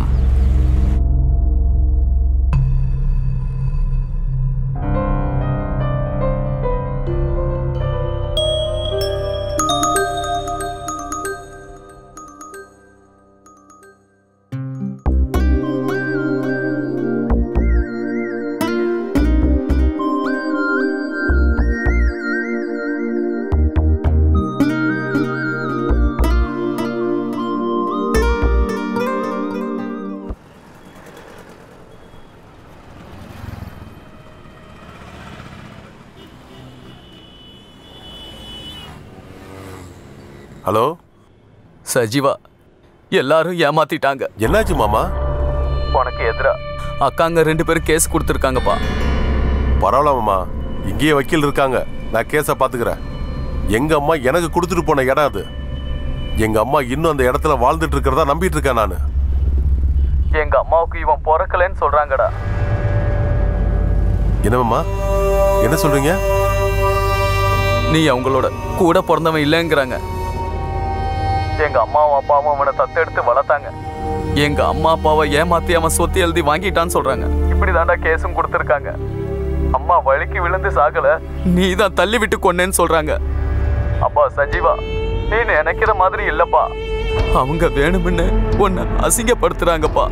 ஹலோ சஜீவா எல்லாரும் ஏமாத்திட்டாங்க என்னாச்சு மாமா உனக்கு எதிரா அக்காங்க ரெண்டு பேரும் கேஸ் கொடுத்துருக்காங்கப்பா பரவாயில்ல மாமா இங்கேயே வக்கீல் இருக்காங்க நான் கேஸை பார்த்துக்கிறேன் எங்க அம்மா எனக்கு கொடுத்துட்டு போன இடம் அது எங்க அம்மா இன்னும் அந்த இடத்துல வாழ்ந்துட்டு இருக்கிறதா நம்பிட்டு இருக்கேன் நான் எங்க அம்மாவுக்கு இவன் பிறக்கலன்னு சொல்றாங்கடா என்னம்மா என்ன சொல்றீங்க நீ அவங்களோட கூட பிறந்தவன் இல்லைங்கிறாங்க எங்க அம்மாவும் அப்பாவும் அவனை தத்தெடுத்து வளர்த்தாங்க எங்க அம்மா அப்பாவை ஏமாத்தி அவன் சொத்து எழுதி வாங்கிட்டான்னு சொல்றாங்க இப்படிதான்டா கேஸும் கொடுத்துருக்காங்க அம்மா வழிக்கு விழுந்து சாகல நீ தான் தள்ளி விட்டு கொன்னேன்னு சொல்றாங்க அப்பா சஜீவா நீ நினைக்கிற மாதிரி இல்லப்பா அவங்க வேணும்னு உன்னை அசிங்கப்படுத்துறாங்கப்பா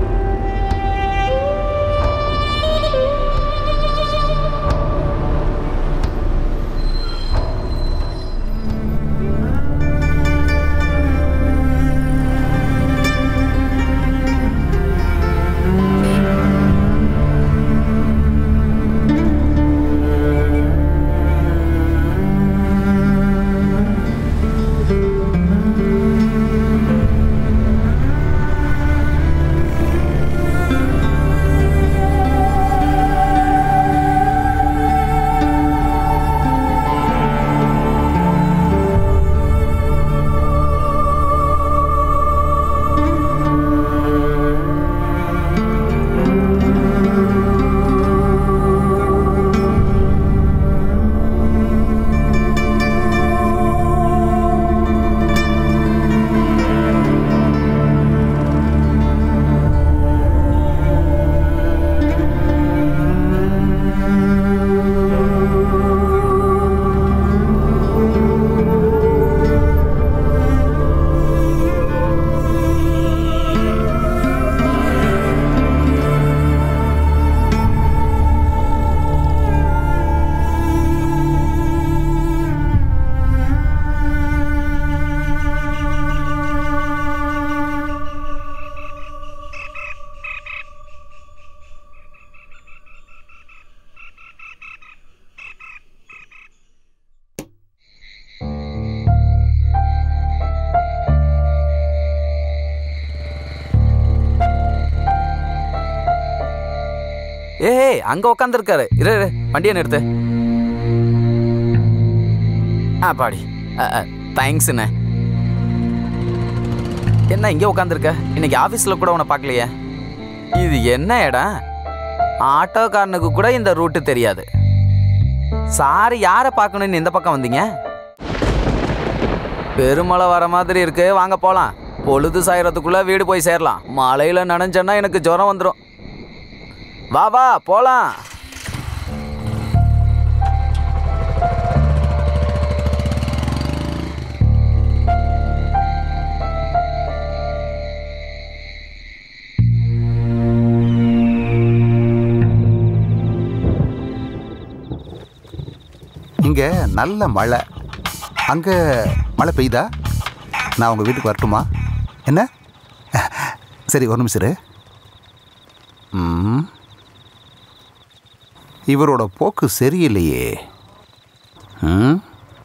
ஏய் அங்க உட்காந்துருக்காரு இரு இரு, வண்டியை நிறுத்து ஆ பாடி தேங்க்ஸ்ண்ணே என்ன இங்கே உட்காந்துருக்க இன்னைக்கு ஆஃபீஸில் கூட உன்னை பார்க்கலையே இது என்ன இடம் ஆட்டோக்காரனுக்கு கூட இந்த ரூட்டு தெரியாது சாரி யாரை பார்க்கணும்னு இந்த பக்கம் வந்தீங்க பெருமழை வர மாதிரி இருக்கு வாங்க போலாம் பொழுது சாயறதுக்குள்ள வீடு போய் சேரலாம் மழையில நனைஞ்சேன்னா எனக்கு ஜுரம் வந்துடும் வா வா போலாம் இங்கே நல்ல மழை அங்கே மழை பெய்யுதா நான் உங்கள் வீட்டுக்கு வரட்டுமா என்ன சரி ஒரு நிமிஷம் இரு. ம் இவரோட போக்கு சரியில்லையே ம்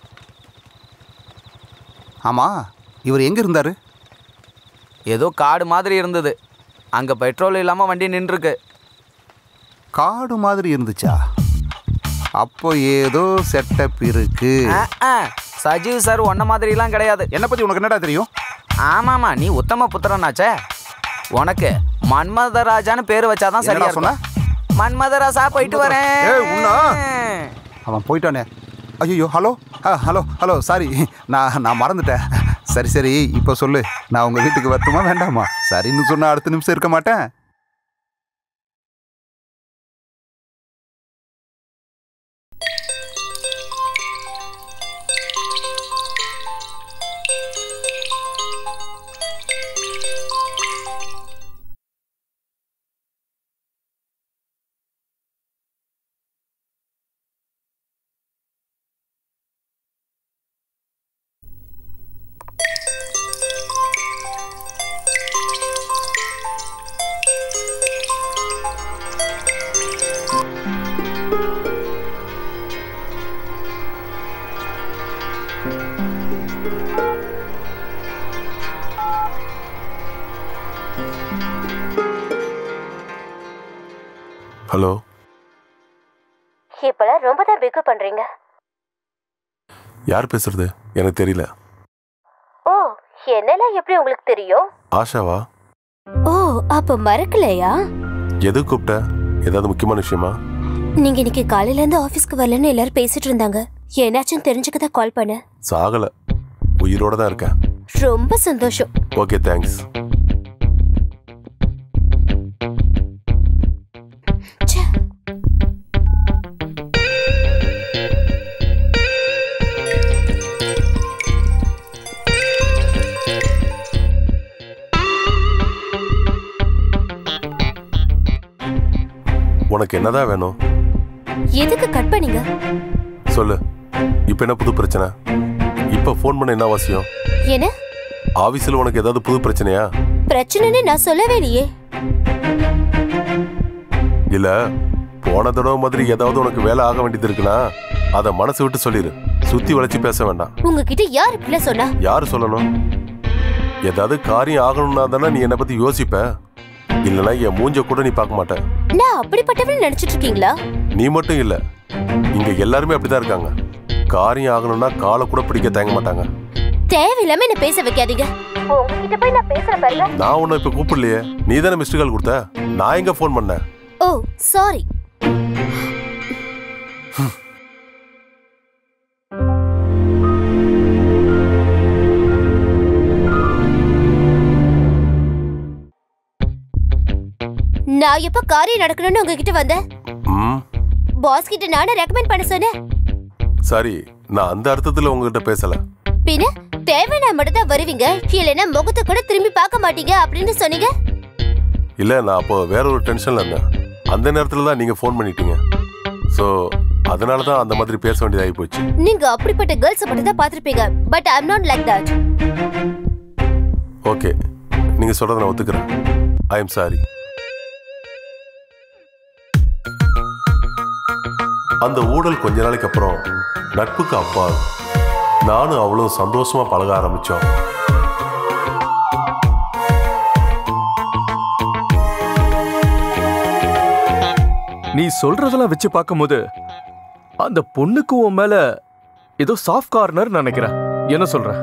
ஆமாம் இவர் எங்கே இருந்தார் ஏதோ காடு மாதிரி இருந்தது அங்க பெட்ரோல் இல்லாம வண்டி நின்றுருக்கு காடு மாதிரி இருந்துச்சா அப்போ ஏதோ செட்டப் இருக்கு சஜீவ் சார் ஒன்ன மாதிரிலாம் கிடையாது என்னை பற்றி உனக்கு என்னடா தெரியும் ஆமாமா நீ உத்தம புத்திரனாச்சே உனக்கு மன்மதராஜான்னு பேர் வச்சாதான் சரியா என்னடா சொன்ன? இருக்கும் மன்மதராஜா போயிட்டு வரேன் ஏய், உன்னா? அவன் போயிட்டானே ஐயோ ஹலோ ஆ ஹலோ ஹலோ சாரி நான் நான் மறந்துட்டேன் சரி சரி இப்போ சொல்லு நான் உங்கள் வீட்டுக்கு வரட்டுமா வேண்டாமா சரின்னு சொன்னால் அடுத்த நிமிஷம் இருக்க மாட்டேன் ஹலோ இப்பெல்லாம் ரொம்ப தான் பிக்கு பண்றீங்க யார் பேசுறது எனக்கு தெரியல ஓ என்னெல்லாம் எப்படி உங்களுக்கு தெரியும் ஆஷாவா ஓ அப்ப மறக்கலையா எது கூப்பிட்ட ஏதாவது முக்கியமான விஷயமா நீங்க இன்னைக்கு காலையில இருந்து ஆபீஸ்க்கு வரலன்னு எல்லாரும் பேசிட்டு இருந்தாங்க என்னாச்சும் தெரிஞ்சுக்க தான் கால் பண்ண சாகல உயிரோட தான் இருக்கேன் ரொம்ப சந்தோஷம் ஓகே தேங்க்ஸ் ச்சே. உனக்கு என்னதான் வேணும் எதுக்கு கட் பண்ணீங்க சொல்லு இப்போ என்ன புது பிரச்சனை இப்போ ஃபோன் பண்ண என்ன அவசியம் என்ன ஆஃபீஸில் உனக்கு ஏதாவது புது பிரச்சனையா பிரச்சனைன்னு நான் சொல்லவே இல்லையே இல்ல போன தடவை மாதிரி ஏதாவது உனக்கு வேலை ஆக வேண்டியது இருக்குன்னா அதை மனசு விட்டு சொல்லிடு சுத்தி வளைச்சு பேச வேண்டாம் உங்ககிட்ட யார் இப்படிலாம் சொன்னா யாரு சொல்லணும் ஏதாவது காரியம் ஆகணும்னா தானே நீ என்னை பத்தி யோசிப்ப இல்லைன்னா என் மூஞ்ச கூட நீ பார்க்க மாட்ட நான் அப்படிப்பட்டவன் நினைச்சிட்டு இருக்கீங்களா நீ மட்டும் இல்ல இங்க எல்லாருமே அப்படிதான் இருக்காங்க காரியம் ஆகணும்னா காலை கூட பிடிக்க தயங்க மாட்டாங்க தேவையில்லாம என்ன பேச வைக்காதீங்க உங்ககிட்ட போய் நான் பேசுறேன் பாருங்க நான் உன்னை இப்ப கூப்பிடலையே நீ தானே மிஸ்டு கால் கொடுத்த நான் எங்க ஃபோன் பண்ணேன் ஓ சாரி நான் எப்ப காரியம் நடக்கணும்னு உங்ககிட்ட வந்தேன் ம் பாஸ் கிட்ட நானே ரெக்கமெண்ட் பண்ண சொன்னேன் சரி நான் அந்த அர்த்தத்துல உங்ககிட்ட பேசல பின்ன தேவைன்னா மட்டும் தான் வருவீங்க இல்லைன்னா முகத்தை கூட திரும்பி பார்க்க மாட்டீங்க அப்படின்னு சொன்னீங்க இல்ல நான் அப்போ வேற ஒரு டென்ஷன்ல இருந்தேன் அந்த நேரத்துல தான் நீங்க ஃபோன் பண்ணிட்டீங்க ஸோ அதனால தான் அந்த மாதிரி பேச வேண்டியதாகி போச்சு நீங்க அப்படிப்பட்ட கேர்ள்ஸ் மட்டும் தான் பார்த்திருப்பீங்க but I am not like that okay நீங்க சொல்றத நான் ஒத்துக்கிறேன் ஐ எம் சாரி அந்த ஊழல் கொஞ்ச நாளைக்கு அப்புறம் நட்புக்கு அப்பா நானும் அவ்வளவு சந்தோஷமா பழக ஆரம்பிச்சோம் நீ சொல்றதெல்லாம் வச்சு பார்க்கும்போது அந்த பொண்ணுக்கு உன் மேல ஏதோ சாஃப்ட் கார்னர் நினைக்கிறேன் என்ன சொல்ற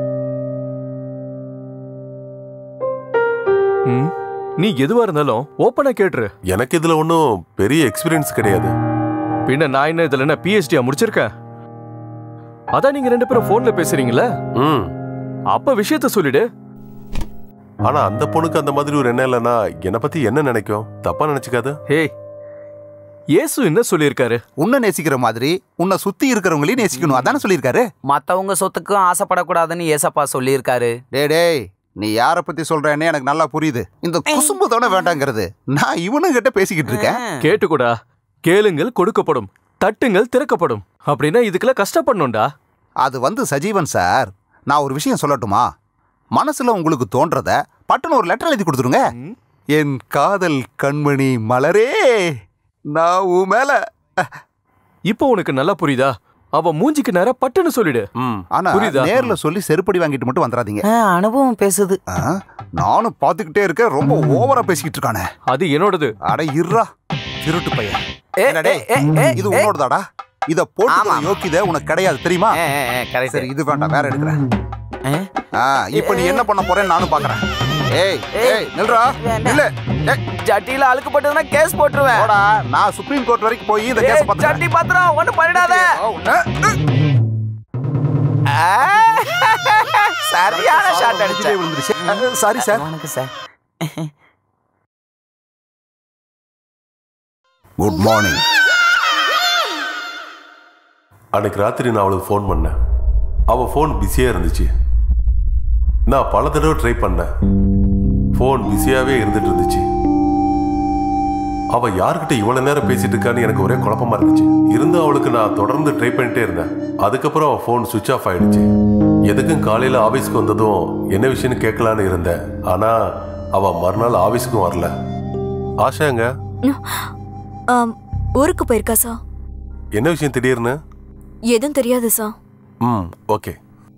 ம், நீ எதுவா இருந்தாலும் ஓப்பனா கேட்டுரு எனக்கு இதுல ஒன்றும் பெரிய எக்ஸ்பீரியன்ஸ் கிடையாது பின்ன நான் என்ன இதுல என்ன பிஹெச்டியா முடிச்சிருக்கேன் அதான் நீங்க ரெண்டு பேரும் போன்ல பேசுறீங்களே ம் அப்ப விஷயத்த சொல்லிடு ஆனா அந்த பொண்ணுக்கு அந்த மாதிரி ஒரு எண்ணம் இல்லைன்னா என்னை பத்தி என்ன நினைக்கும் தப்பா நினைச்சுக்காது ஹே இயேசு என்ன சொல்லியிருக்காரு உன்னை நேசிக்கிற மாதிரி உன்னை சுத்தி இருக்கிறவங்களையும் நேசிக்கணும் அதானே சொல்லியிருக்காரு மத்தவங்க சொத்துக்கும் ஆசைப்படக்கூடாதுன்னு ஏசப்பா சொல்லியிருக்காரு டேய் டேய் நீ யாரை பத்தி சொல்றேன்னு எனக்கு நல்லா புரியுது இந்த குசும்பு தானே வேண்டாங்கிறது நான் இவனுங்கிட்ட பேசிக்கிட்டு இருக்கேன் கேட்டுக்கூடா கேளுங்கள் கொடுக்கப்படும் தட்டுங்கள் திறக்கப்படும் அப்படின்னா இதுக்கெல்லாம் கஷ்டப்படணும்டா அது வந்து சஜீவன் சார் நான் ஒரு விஷயம் சொல்லட்டுமா மனசுல உங்களுக்கு தோன்றத பட்டுன்னு ஒரு லெட்டர் எழுதி கொடுத்துருங்க என் காதல் கண்மணி மலரே நான் உன் மேல இப்போ உனக்கு நல்லா புரியுதா அவ மூஞ்சிக்கு நேரா பட்டுன்னு சொல்லிடு ம் ஆனா புரியுதா? நேர்ல சொல்லி செருப்படி வாங்கிட்டு மட்டும் வந்துடாதீங்க அனுபவம் பேசுது ஆ, நானும் பாத்துக்கிட்டே இருக்கேன் ரொம்ப ஓவரா பேசிக்கிட்டு இருக்கானே அது என்னோடது அட இருடா திருட்டு பையன் ஏ, என்னடே, ஏ, ஏ, ஏ, இது ஏ. உன்னோடதாடா இத போட்டு ஆமா. யோக்கியத உனக்கு கிடையாது தெரியுமா சரி இது வேண்டாம் வேற எடுக்கிறேன் ஆ, இப்ப நீ என்ன பண்ண போறேன்னு நானும் பாக்குறேன் ஏய் ஏய் நில்றா இல்ல ஏய், சட்டியில அழுக்கு போட்டதுன்னா கேஸ் போட்டுருவேன் போடா நான் சுப்ரீம் கோர்ட் வரைக்கும் போய் இந்த ஏய், கேஸ் பத்திரம் சட்டி பத்திரம் ஒண்ணு பண்ணிடாத ஆ, சரியான ஷாட் அடிச்சேன் விழுந்துருச்சு சாரி சார் வணக்கம் சார் குட் மார்னிங் அன்னைக்கு ராத்திரி நான் அவளுக்கு ஃபோன் பண்ணேன் அவள் ஃபோன் பிஸியாக இருந்துச்சு நான் பல தடவை ட்ரை பண்ணேன் ஃபோன் பிஸியாகவே இருந்துட்டு இருந்துச்சு அவள் யார்கிட்ட இவ்வளோ நேரம் பேசிட்டு இருக்கான்னு எனக்கு ஒரே குழப்பமா இருந்துச்சு இருந்தும் அவளுக்கு நான் தொடர்ந்து ட்ரை பண்ணிட்டே இருந்தேன் அதுக்கப்புறம் அவள் ஃபோன் சுவிட்ச் ஆஃப் ஆயிடுச்சு எதுக்கும் காலையில் ஆஃபீஸ்க்கு வந்ததும் என்ன விஷயம்னு கேட்கலான்னு இருந்தேன் ஆனால் அவள் மறுநாள் ஆஃபீஸுக்கும் வரல ஆஷாங்க ஆம், ஊருக்கு போயிருக்கா சார் என்ன விஷயம் திடீர்னு எதுவும் தெரியாது சார் ம் ஓகே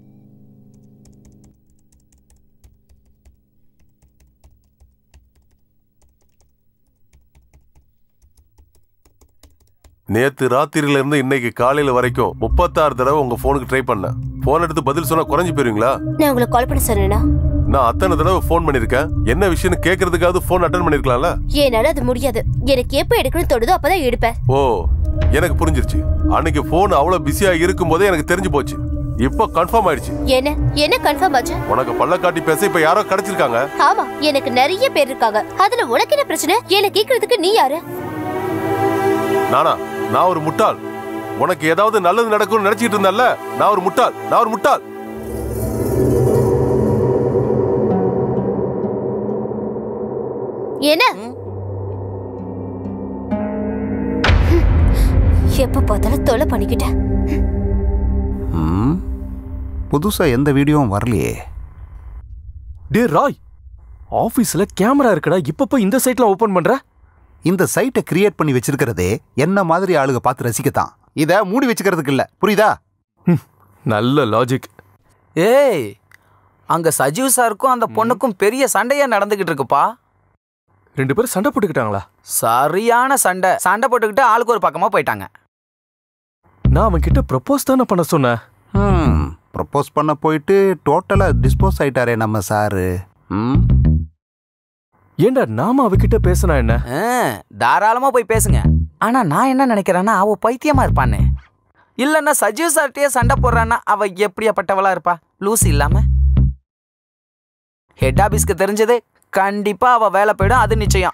நேத்து ராத்திரில இருந்து இன்னைக்கு காலையில வரைக்கும் முப்பத்தாறு தடவை உங்க போனுக்கு ட்ரை பண்ணேன் போன் எடுத்து பதில் சொன்னா குறைஞ்சு போயிருவீங்களா நான் உங்களுக்கு கால் பண்ண சொன்னேனா நான் அத்தனை தடவை ஃபோன் பண்ணிருக்கேன் என்ன விஷயம்னு கேட்கறதுக்காவது ஃபோன் அட்டன் பண்ணிருக்கலாம்ல என்னால அது முடியாது எனக்கு எப்ப எடுக்கணும்னு தோணுதோ அப்பதான் எடுப்பேன் ஓ எனக்கு புரிஞ்சிருச்சு அன்னைக்கு போன் அவ்வளவு பிஸியா இருக்கும் போதே எனக்கு தெரிஞ்சு போச்சு இப்போ கன்ஃபார்ம் ஆயிடுச்சு என்ன என்ன கன்ஃபார்ம் ஆச்சு உனக்கு பல்ல காட்டி பேச இப்ப யாரோ கிடைச்சிருக்காங்க ஆமா எனக்கு நிறைய பேர் இருக்காங்க அதுல உனக்கு என்ன பிரச்சனை என்ன கேக்குறதுக்கு நீ யாரு நானா நான் ஒரு முட்டாள் உனக்கு ஏதாவது நல்லது நடக்கும்னு நினைச்சிட்டு இருந்தல்ல நான் ஒரு முட்டாள் நான் ஒரு முட்டாள் என்ன எப்ப பார்த்தாலும் தொலை பண்ணிக்கிட்டேன் ம் புதுசா எந்த வீடியோவும் வரலையே டே ராய் ஆபீஸ்ல கேமரா இருக்குடா இப்ப போய் இந்த சைட்ல ஓபன் பண்ற இந்த சைட்டை கிரியேட் பண்ணி வச்சிருக்கிறதே என்ன மாதிரி ஆளுங்க பார்த்து ரசிக்கத்தான் இதை மூடி வச்சுக்கிறதுக்கு இல்ல புரியுதா நல்ல லாஜிக் ஏய் அங்க சஜீவ் சாருக்கும் அந்த பொண்ணுக்கும் பெரிய சண்டையா நடந்துகிட்டு இருக்குப்பா ரெண்டு பேரும் சண்டை போட்டுக்கிட்டாங்களா சரியான சண்டை சண்டை போட்டுக்கிட்டு ஆளுக்கு ஒரு பக்கமா போயிட்டாங்க நான் அவன் கிட்ட ப்ரப்போஸ் தானே பண்ண சொன்னேன் ம் ப்ரப்போஸ் பண்ண போயிட்டு டோட்டலாக டிஸ்போஸ் ஆயிட்டாரே நம்ம சாரு ம் ஏண்டா நாம அவகிட்ட பேசினா என்ன ஆ, தாராளமா போய் பேசுங்க ஆனா நான் என்ன நினைக்கிறேன்னா அவ பைத்தியமா இருப்பான்னு இல்லைன்னா சஜீவ் சார்ட்டே சண்டை போடுறான்னா அவ எப்படியாப்பட்டவளா இருப்பா லூஸ் இல்லாம ஹெட் ஆபீஸ்க்கு தெரிஞ்சது கண்டிப்பா அவ வேலை போயிடும் அது நிச்சயம்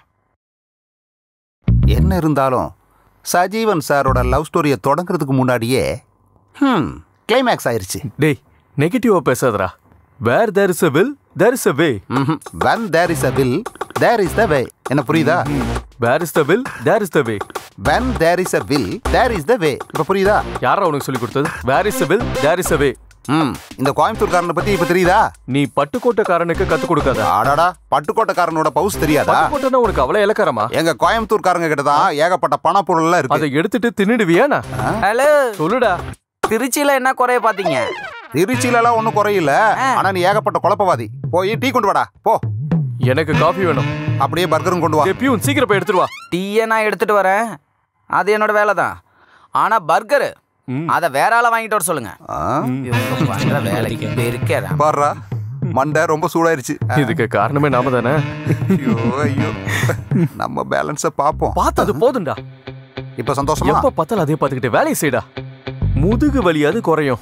என்ன இருந்தாலும் சஜீவன் சாரோட லவ் ஸ்டோரியை தொடங்குறதுக்கு முன்னாடியே ம் கிளைமேக்ஸ் ஆயிருச்சு டேய் நெகட்டிவா பேசாதடா where there is a will there is a way when there is a will there is the way என்ன புரியுதா where is the will there is the way when there is a will there is the way இப்ப புரியுதா யாரா உனக்கு சொல்லி கொடுத்தது where is a will there is a way ம் இந்த கோயம்புத்தூர்காரனை பத்தி இப்ப தெரியுதா நீ பட்டுக்கோட்டைக்காரனுக்கு கத்து கொடுக்காத ஆடாடா பட்டுக்கோட்டைக்காரனோட பவுஸ் தெரியாதா பட்டுக்கோட்டைனா உனக்கு அவ்வளவு இலக்காரமா எங்க கோயம்புத்தூர்காரங்க கிட்ட தான் ஏகப்பட்ட பண பொருள்லாம் அதை இருக்கு எடுத்துட்டு தின்னுடுவியானா ஹலோ சொல்லுடா திருச்சியில என்ன குறைய பாத்தீங்க திருச்சியில எல்லாம் ஒண்ணும் குறையில ஆனா நீ ஏகப்பட்ட குழப்பவாதி போய் டீ கொண்டு வாடா போ எனக்கு காஃபி வேணும் அப்படியே பர்கரும் கொண்டு வா டேய் பியூன் சீக்கிரம் போய் எடுத்துட்டு வா டீயை நான் எடுத்துட்டு வரேன் அது என்னோட வேலை தான் ஆனா பர்கரு ம். அதை வேற ஆளை வாங்கிட்டு வர சொல்லுங்க ஆ, இவங்க பண்ற வேலைக்கு பெருக்கிறேன் பாருடா மண்டை ரொம்ப சூடாயிருச்சு இதுக்கு காரணமே நாம தானே ஐயோ ஐயோ நம்ம பேலன்ஸ பாப்போம் பார்த்தது போதும்டா இப்ப சந்தோஷமா எப்ப பார்த்தாலும் அதே பார்த்துக்கிட்டு வேலையை செய்டா முதுகு வலியாவது குறையும்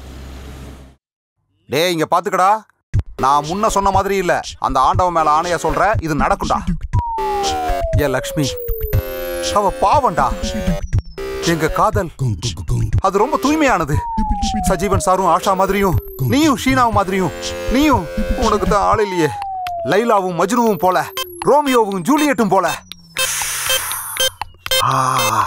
டேய் இங்க பாத்துக்கடா நான் முன்ன சொன்ன மாதிரி இல்ல அந்த ஆண்டவன் மேல ஆணையா சொல்றேன் இது நடக்கும்டா ஏ லக்ஷ்மி அவ பாவம்டா எங்க காதல் அது ரொம்ப தூய்மையானது சஜீவன் சாரும் ஆஷா மாதிரியும் நீயும் ஷீனாவும் மாதிரியும் நீயும் உனக்கு தான் ஆள் இல்லையே லைலாவும் மஜ்னுவும் போல ரோமியோவும் ஜூலியட்டும் போல ஆ.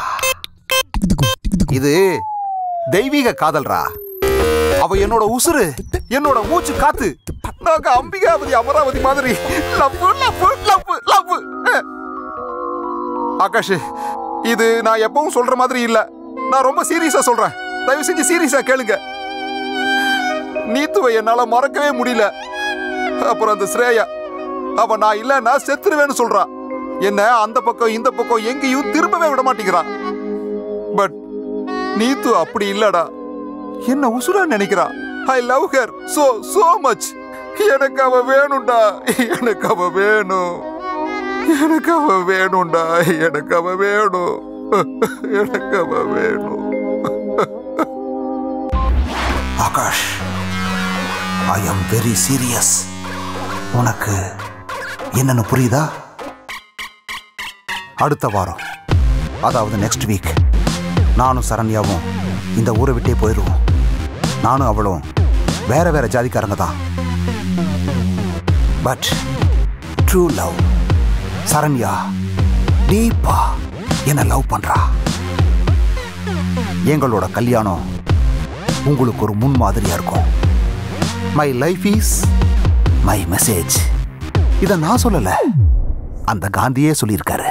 இது தெய்வீக காதல்ரா அவ என்னோட உசுரு என்னோட மூச்சு காத்து நாங்க அம்பிகாபதி அமராவதி மாதிரி love love love love Akash இது நான் எப்பவும் சொல்ற மாதிரி இல்ல நான் ரொம்ப சீரியஸா சொல்றேன் தயவு செஞ்சு சீரியஸா கேளுங்க நீத்துவை என்னால மறக்கவே முடியல அப்புறம் அந்த ஸ்ரேயா அவ நான் இல்லைன்னா செத்துருவேன்னு சொல்றா என்ன அந்த பக்கம் இந்த பக்கம் எங்கேயும் திரும்பவே விட மாட்டேங்கிறான் பட் நீத்து அப்படி இல்லடா என்ன உசுரா நினைக்கிறா I love her so so much எனக்கு அவ வேணும்டா எனக்கு அவ வேணும் எனக்கு அவ வேணும்டா எனக்கு அவ வேணும் எனக்கு அவ வேணும் Akash I am very serious உனக்கு என்னன்னு புரியுதா அடுத்த வாரம் அதாவது நெக்ஸ்ட் வீக் நானும் சரண்யாவும் இந்த ஊரை விட்டே போயிடுவோம் நானும் அவளும் வேற வேற ஜாதிக்காரங்க தான் பட் ட்ரூ லவ் சரண்யா டீப்பா என்ன லவ் பண்றா எங்களோட கல்யாணம் உங்களுக்கு ஒரு முன்மாதிரியா இருக்கும் my life is my message இதை நான் சொல்லல அந்த காந்தியே சொல்லியிருக்காரு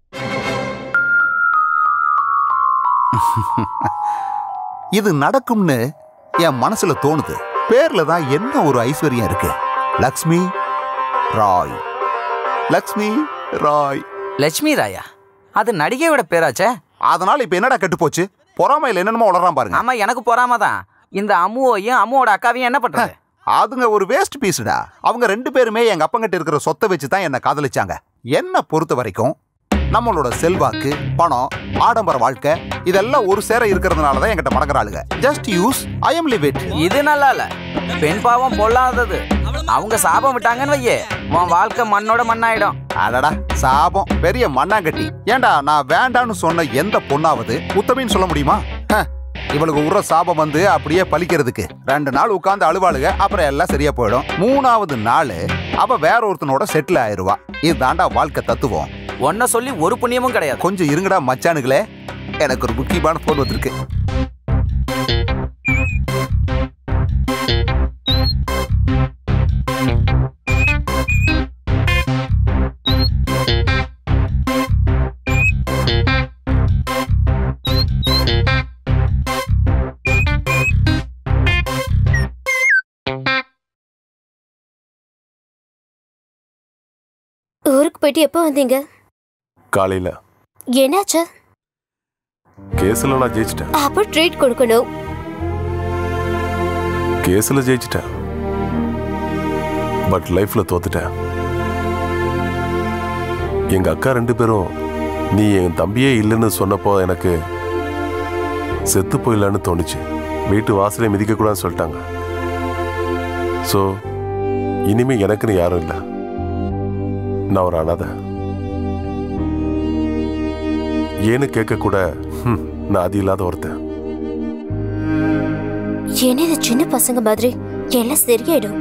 இது நடக்கும்னு என் மனசுல தோணுது பேர்ல தான் என்ன ஒரு ஐஸ்வர்யம் இருக்கு லக்ஷ்மி ராய் லக்ஷ்மி ராய் லட்சுமி ராயா அது நடிகையோட பேராச்சே அதனால இப்ப என்னடா கெட்டு போச்சு பொறாமையில என்னென்னமோ உளறான் பாருங்க ஆமா எனக்கு பொறாம தான் இந்த அம்முவையும் அம்முவோட அக்காவையும் என்ன பண்றது அதுங்க ஒரு வேஸ்ட் பீஸ்டா அவங்க ரெண்டு பேருமே எங்க அப்பங்கிட்ட இருக்கிற சொத்தை வச்சு தான் என்ன காதலிச்சாங்க என்ன பொறுத்த வரைக்கும் நம்மளோட செல்வாக்கு பணம் ஆடம்பர வாழ்க்கை இதெல்லாம் ஒரு சேர இருக்கிறதுனால தான் என்கிட்ட மடங்குறாளுங்க just use I am live it இது நல்லா இல்ல பெண் பாவம் பொல்லாதது அவங்க சாபம் விட்டாங்கன்னு வையே உன் வாழ்க்கை மண்ணோட மண்ணாயிடும் அடடா சாபம் பெரிய மண்ணாங்கட்டி ஏன்டா நான் வேண்டான்னு சொன்ன எந்த பொண்ணாவது உத்தமின்னு சொல்ல முடியுமா ஹ, இவளுக்கு உற சாபம் வந்து அப்படியே பலிக்கிறதுக்கு ரெண்டு நாள் உட்கார்ந்து அழுவாளுக அப்புறம் எல்லாம் சரியா போயிடும் மூணாவது நாள் அவ வேற ஒருத்தனோட செட்டில் ஆயிருவா இதுதான்டா வாழ்க்கை தத்துவம் உன்னை சொல்லி ஒரு புண்ணியமும் கிடையாது கொஞ்சம் இருங்கடா மச்சானுங்களே எனக்கு ஒரு முக்கியமான போன் வந்திருக்கு ஊருக்கு போயிட்டு எப்போ வந்தீங்க காலையில என்னாச்சு கேஸ்ல நான் ஜெயிச்சிட்டேன் அப்போ ட்ரீட் கொடுக்கணும் கேஸ்ல ஜெயிச்சிட்டேன் பட் லைஃப்ல தோத்துட்டேன் எங்க அக்கா ரெண்டு பேரும் நீ என் தம்பியே இல்லைன்னு சொன்னப்போ எனக்கு செத்து போயிடலான்னு தோணுச்சு வீட்டு வாசலை மிதிக்க கூடாதுன்னு சொல்லிட்டாங்க ஸோ இனிமே எனக்குன்னு யாரும் இல்லை நான் ஒரு அனாதை ஏன்னு கேட்க கூட ஹம், நான் அது இல்லாத ஒருத்தன் என்ன இது சின்ன பசங்க மாதிரி எல்லாம் சரியாயிடும்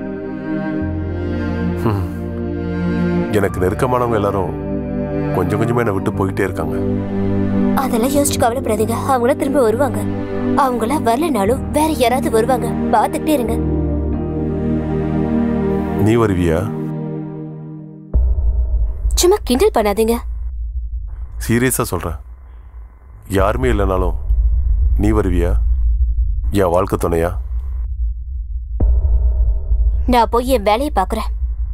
ஹம். எனக்கு நெருக்கமானவங்க எல்லாரும் கொஞ்சம் கொஞ்சமா என்னை விட்டு போயிட்டே இருக்காங்க அதெல்லாம் யோசிச்சு கவலைப்படாதீங்க அவங்கள திரும்ப வருவாங்க அவங்கள வரலனாலும் வேற யாராவது வருவாங்க பாத்துக்கிட்டே இருங்க நீ வருவியா சும்மா கிண்டல் பண்ணாதீங்க சீரியஸா சொல்றேன் யாருமே இல்லைனாலும் நீ வருவியா என் வாழ்க்கை துணையா நான் போய் என் வேலையை பாக்குறேன்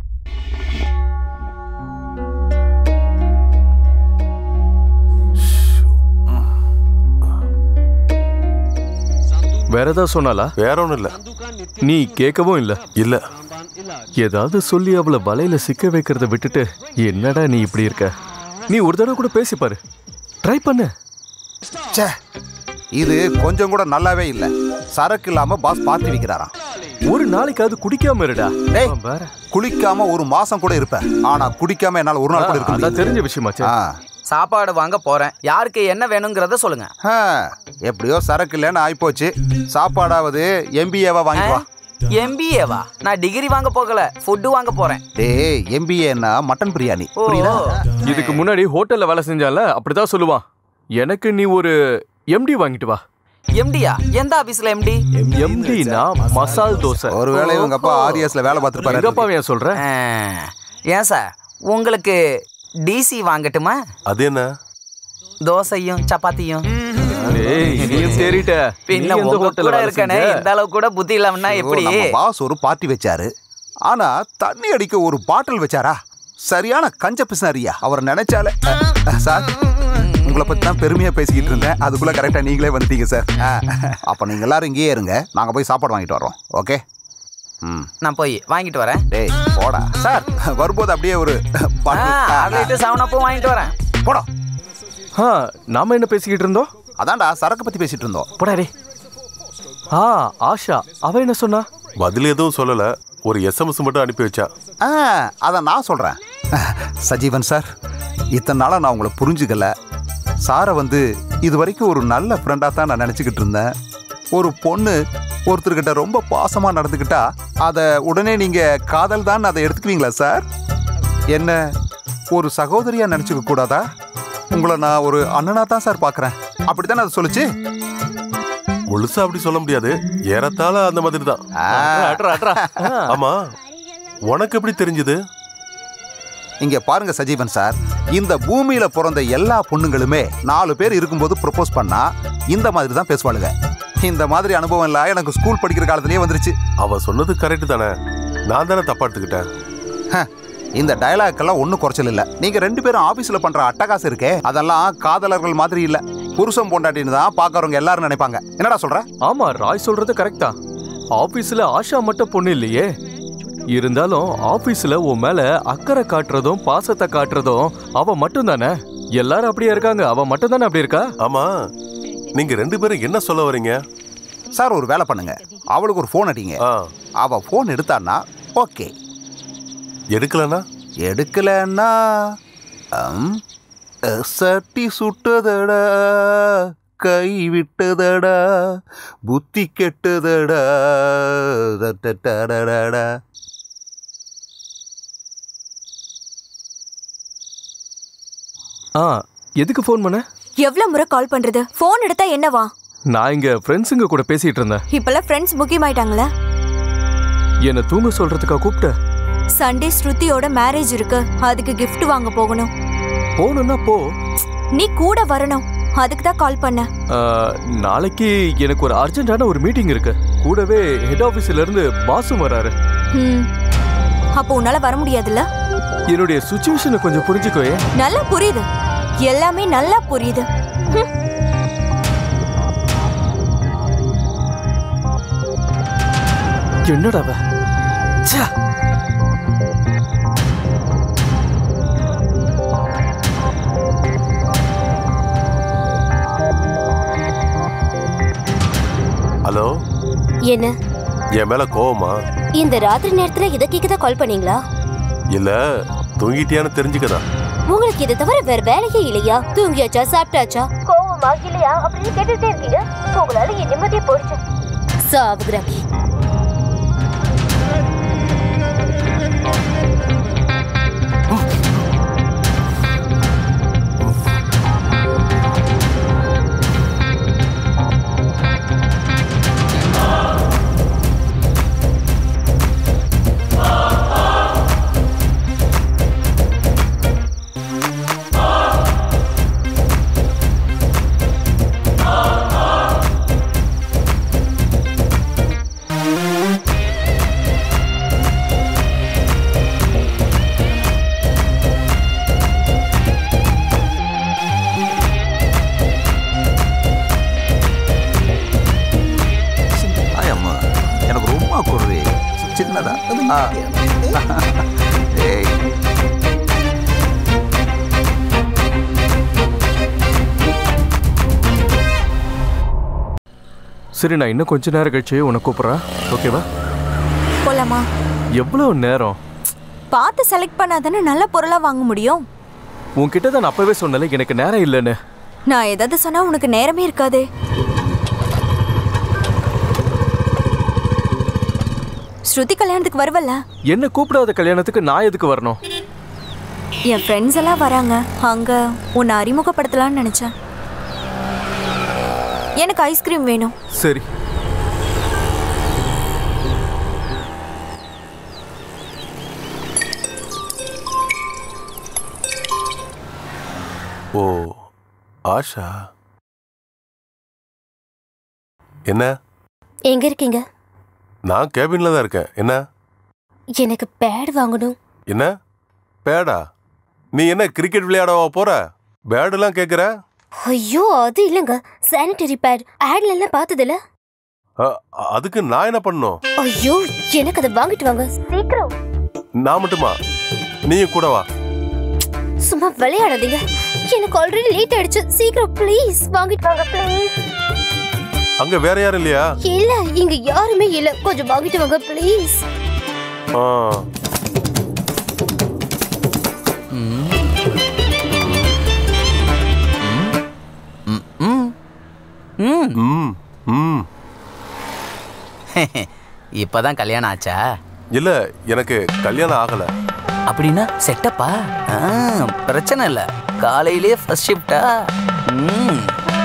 வேற ஏதாவது சொன்னாலா வேற ஒன்றும் இல்லை நீ கேட்கவும் இல்ல இல்ல ஏதாவது சொல்லி அவளை வலையில சிக்க வைக்கிறத விட்டுட்டு என்னடா நீ இப்படி இருக்க நீ ஒரு தடவை கூட பேசி பாரு ட்ரை பண்ணு ச்சே இது கொஞ்சம் கூட நல்லாவே இல்ல சரக்கு இல்லாம பாஸ் பார்த்து வைக்கிறாராம் ஒரு நாளைக்காவது குடிக்காம இருடா டேய் அவன் வேற குளிக்காம ஒரு மாசம் கூட இருப்பேன் ஆனா குடிக்காம என்னால ஒரு நாள் கூட இருக்க அதான் முடியாது தெரிஞ்ச விஷயமாச்சே ஆ. சாப்பாடு வாங்க போறேன் யாருக்கு என்ன வேணுங்கிறத சொல்லுங்க ஆ, எப்படியோ சரக்கு இல்லைன்னு ஆயிப்போச்சு சாப்பாடாவது எம்பிஏவா வாங்கிட்டு வா எம்பிஏவா நான் டிகிரி வாங்க போகல ஃபுட்டு வாங்க போறேன் டேய் எம்பிஏன்னா மட்டன் பிரியாணி ஓ புரியுதா இதுக்கு முன்னாடி ஹோட்டல்ல வேலை செஞ்சால அப்படிதான் சொல்லுவான் எனக்கு நீ ஒரு எம்டி வாங்கிட்டு வா எம்டியா எந்த ஆபீஸ்ல எம்டி எம்டினா மசால் தோசை ஒருவேளை இவங்க அப்பா ஆர்எஸ்ல வேலை பார்த்துருப்பாரு எங்கப்பா ஏன் சொல்ற ஏன் சார் உங்களுக்கு டிசி வாங்கட்டுமா அது என்ன தோசையும் சப்பாத்தியும் டேய் நீயும் தேறிட்ட பின்ன நீ எந்த உங்க ஹோட்டல்ல கூட வேலை இருக்கனே செஞ்ச? இந்த அளவுக்கு கூட புத்தி இல்லாமன்னா எப்படி நம்ம பாஸ் ஒரு பார்ட்டி வச்சாரு ஆனா தண்ணி அடிக்க ஒரு பாட்டில் வச்சாரா சரியான கஞ்ச பிசினாரியா அவர் நினைச்சாலே அ, அ, சார் உங்களை பத்தி தான் பெருமையா பேசிக்கிட்டு இருந்தேன் அதுக்குள்ள கரெக்டா நீங்களே வந்துட்டீங்க சார் அ, அப்ப நீங்க எல்லாரும் இங்கேயே இருங்க நாங்க போய் சாப்பாடு வாங்கிட்டு வரோம் ஓகே ம் நான் போய் வாங்கிட்டு வரேன் டேய் போடா சார் வரும்போது அப்படியே ஒரு பாட்டில் ஆறு லிட்டர் செவன் அப்பும் வாங்கிட்டு வரேன் போடா ஆ, நாம என்ன பேசிக்கிட்டு இருந்தோம் அதான்டா சரக்கு பத்தி பேசிட்டு இருந்தோம் போடா டேய் ஆ ஆஷா அவ என்ன சொன்னா பதில் எதுவும் சொல்லல ஒரு எஸ்எம்எஸ் மட்டும் அனுப்பி வச்சா ஆ அதை நான் சொல்கிறேன் சஜீவன் சார் இத்தனை நாளாக நான் உங்களை புரிஞ்சுக்கல சாரை வந்து இது வரைக்கும் ஒரு நல்ல ஃப்ரெண்டாக தான் நான் நினச்சிக்கிட்டு இருந்தேன் ஒரு பொண்ணு ஒருத்தர்கிட்ட ரொம்ப பாசமாக நடந்துக்கிட்டா அதை உடனே நீங்கள் காதல் தான் அதை எடுத்துக்குவீங்களா சார் என்ன ஒரு சகோதரியாக நினச்சிக்க கூடாதா உங்களை நான் ஒரு அண்ணனாக தான் சார் பார்க்குறேன் அப்படி தானே அதை சொல்லுச்சு முழுசா அப்படி சொல்ல முடியாது ஏறத்தாழ அந்த மாதிரி தான் ஆ, அட்ரா அட்ரா ஆ. ஆமா உனக்கு எப்படி தெரிஞ்சது இங்க பாருங்க சஜீவன் சார் இந்த பூமியில பிறந்த எல்லா பொண்ணுங்களுமே நாலு பேர் இருக்கும்போது ப்ரொபோஸ் பண்ணா இந்த மாதிரி தான் பேசுவாளுங்க இந்த மாதிரி அனுபவம் எல்லாம் எனக்கு ஸ்கூல் படிக்கிற காலத்திலேயே வந்துருச்சு அவ சொன்னது கரெக்ட் தானே நான் தானே தப்பா எடுத்துக்கிட்டேன் ஹ, இந்த டயலாக்கெல்லாம் ஒன்றும் குறைச்சல் இல்லை நீங்க ரெண்டு பேரும் ஆபீஸ்ல பண்ற அட்டகாசம் இருக்கே அதெல்லாம் காதலர்கள் மாதிரி இல்ல புருஷன் பொண்டாட்டின்னு தான் பார்க்கறவங்க எல்லாரும் நினைப்பாங்க என்னடா சொல்ற ஆமா ராய் சொல்றது கரெக்ட் தான் ஆபீஸ்ல ஆஷா மட்டும் பொண்ணு இல்லையே இருந்தாலும் ஆபீஸ்ல உன் மேல அக்கறை காட்டுறதும் பாசத்தை காட்டுறதும் அவ மட்டும் தானே எல்லாரும் அப்படியே இருக்காங்க அவ மட்டும் தானே அப்படி இருக்கா ஆமா நீங்க ரெண்டு பேரும் என்ன சொல்ல வரீங்க சார் ஒரு வேலை பண்ணுங்க அவளுக்கு ஒரு ஃபோன் அடிங்க ஆ அவ ஃபோன் எடுத்தான்னா ஓகே எடுக்கலனா எடுக்கலன்னா அம், சட்டி சுட்டதடா கை விட்டதடா புத்தி கெட்டதடா தட்டடடடா. ஆ எதுக்கு ஃபோன் பண்ண எவ்வளவு முறை கால் பண்றது ஃபோன் எடுத்தா என்னவா நான் இங்க ஃப்ரெண்ட்ஸுங்க கூட பேசிட்டு இருந்தேன் இப்பெல்லாம் ஃப்ரெண்ட்ஸ் முக்கியமாயிட்டாங்களே என்னை தூங்க சொல்றதுக்கா கூப்பிட்ட சண்டே ஸ்ருதியோட மேரேஜ் இருக்கு அதுக்கு gift வாங்க போகணும் போகணும்னா போ நீ கூட வரணும் அதுக்கு தான் கால் பண்ண ஆ, நாளைக்கு எனக்கு ஒரு அர்ஜென்ட்டான ஒரு மீட்டிங் இருக்கு கூடவே ஹெட் ஆபீஸ்ல இருந்து பாஸும் வராரு ம் அப்போ உன்னால வர முடியாதுல்ல என்னுடைய சுச்சுவேஷனை கொஞ்சம் புரிஞ்சுக்கோயே நல்லா புரியுது எல்லாமே நல்லா புரியுது ஹம். என்னடா அவ? ச்சே. ஹலோ என்ன என் மேல கோவமா இந்த ராத்திரி நேரத்துல இதை கேட்க கால் பண்ணீங்களா இல்ல தூங்கிட்டியான்னு தெரிஞ்சுக்கதான் உங்களுக்கு இதை தவிர வேற வேலையே இல்லையா தூங்கியாச்சா சாப்பிட்டாச்சா கோவமா இல்லையா அப்படின்னு கேட்டுட்டே இருக்கீங்க உங்களால என் நிம்மதியை போயிடுச்சு சாவுகிறாக்கி ஆயம்மா எனக்கு ரொம்ப குருவி சின்னதா ஆ. ஏய் சரி நான் இன்னும் கொஞ்ச நேரம் கழிச்சு உன்னை கூப்பிட்றேன் ஓகேவா போலாமா எவ்வளவு நேரம் பார்த்து செலக்ட் பண்ணாதானே நல்ல பொருளா வாங்க முடியும் உன்கிட்ட தான் நான் அப்பவே சொன்னல எனக்கு நேரம் இல்லைன்னு நான் ஏதாவது சொன்னா உனக்கு நேரமே இருக்காதே ஸ்ருதி கல்யாணத்துக்கு வருவல்ல என்ன கூப்பிடாத கல்யாணத்துக்கு நான் எதுக்கு வரணும் என் ஃப்ரெண்ட்ஸ் எல்லாம் வராங்க அங்க உன்னை அறிமுகப்படுத்தலாம்னு நினைச்சேன் எனக்கு ஐஸ்கிரீம் வேணும் சரி ஓ ஆஷா என்ன எங்க இருக்கீங்க நான் கேபின்ல தான் இருக்கேன் என்ன எனக்கு பேட் வாங்கணும் என்ன பேடா நீ என்ன கிரிக்கெட் விளையாடவா போற பேடுலாம் கேக்குற ஐயோ அது இல்லைங்க சானிட்டரி பேட் ஆட்ல எல்லாம் பார்த்ததுல அ- அதுக்கு நான் என்ன பண்ணணும் ஐயோ எனக்கு அதை வாங்கிட்டு வாங்க சீக்கிரம் நான் மட்டுமா நீயும் கூட வா சும்மா விளையாடாதீங்க எனக்கு ஆல்ரெடி லேட் ஆயிடுச்சு சீக்கிரம் ப்ளீஸ் வாங்கிட்டு வாங்க ப்ளீஸ் அங்க வேற யாரும் இல்லையா இல்ல இங்க யாருமே இல்ல கொஞ்சம் வாங்கிட்டு வாங்க ப்ளீஸ் ஆ ம் ம் இப்பதான் கல்யாணம் ஆச்சா இல்ல எனக்கு கல்யாணம் ஆகல அப்படின்னா செட்டப்பா ஆ, பிரச்சனை இல்லை காலையிலே ஃபர்ஸ்ட் ஷிஃப்டா ம்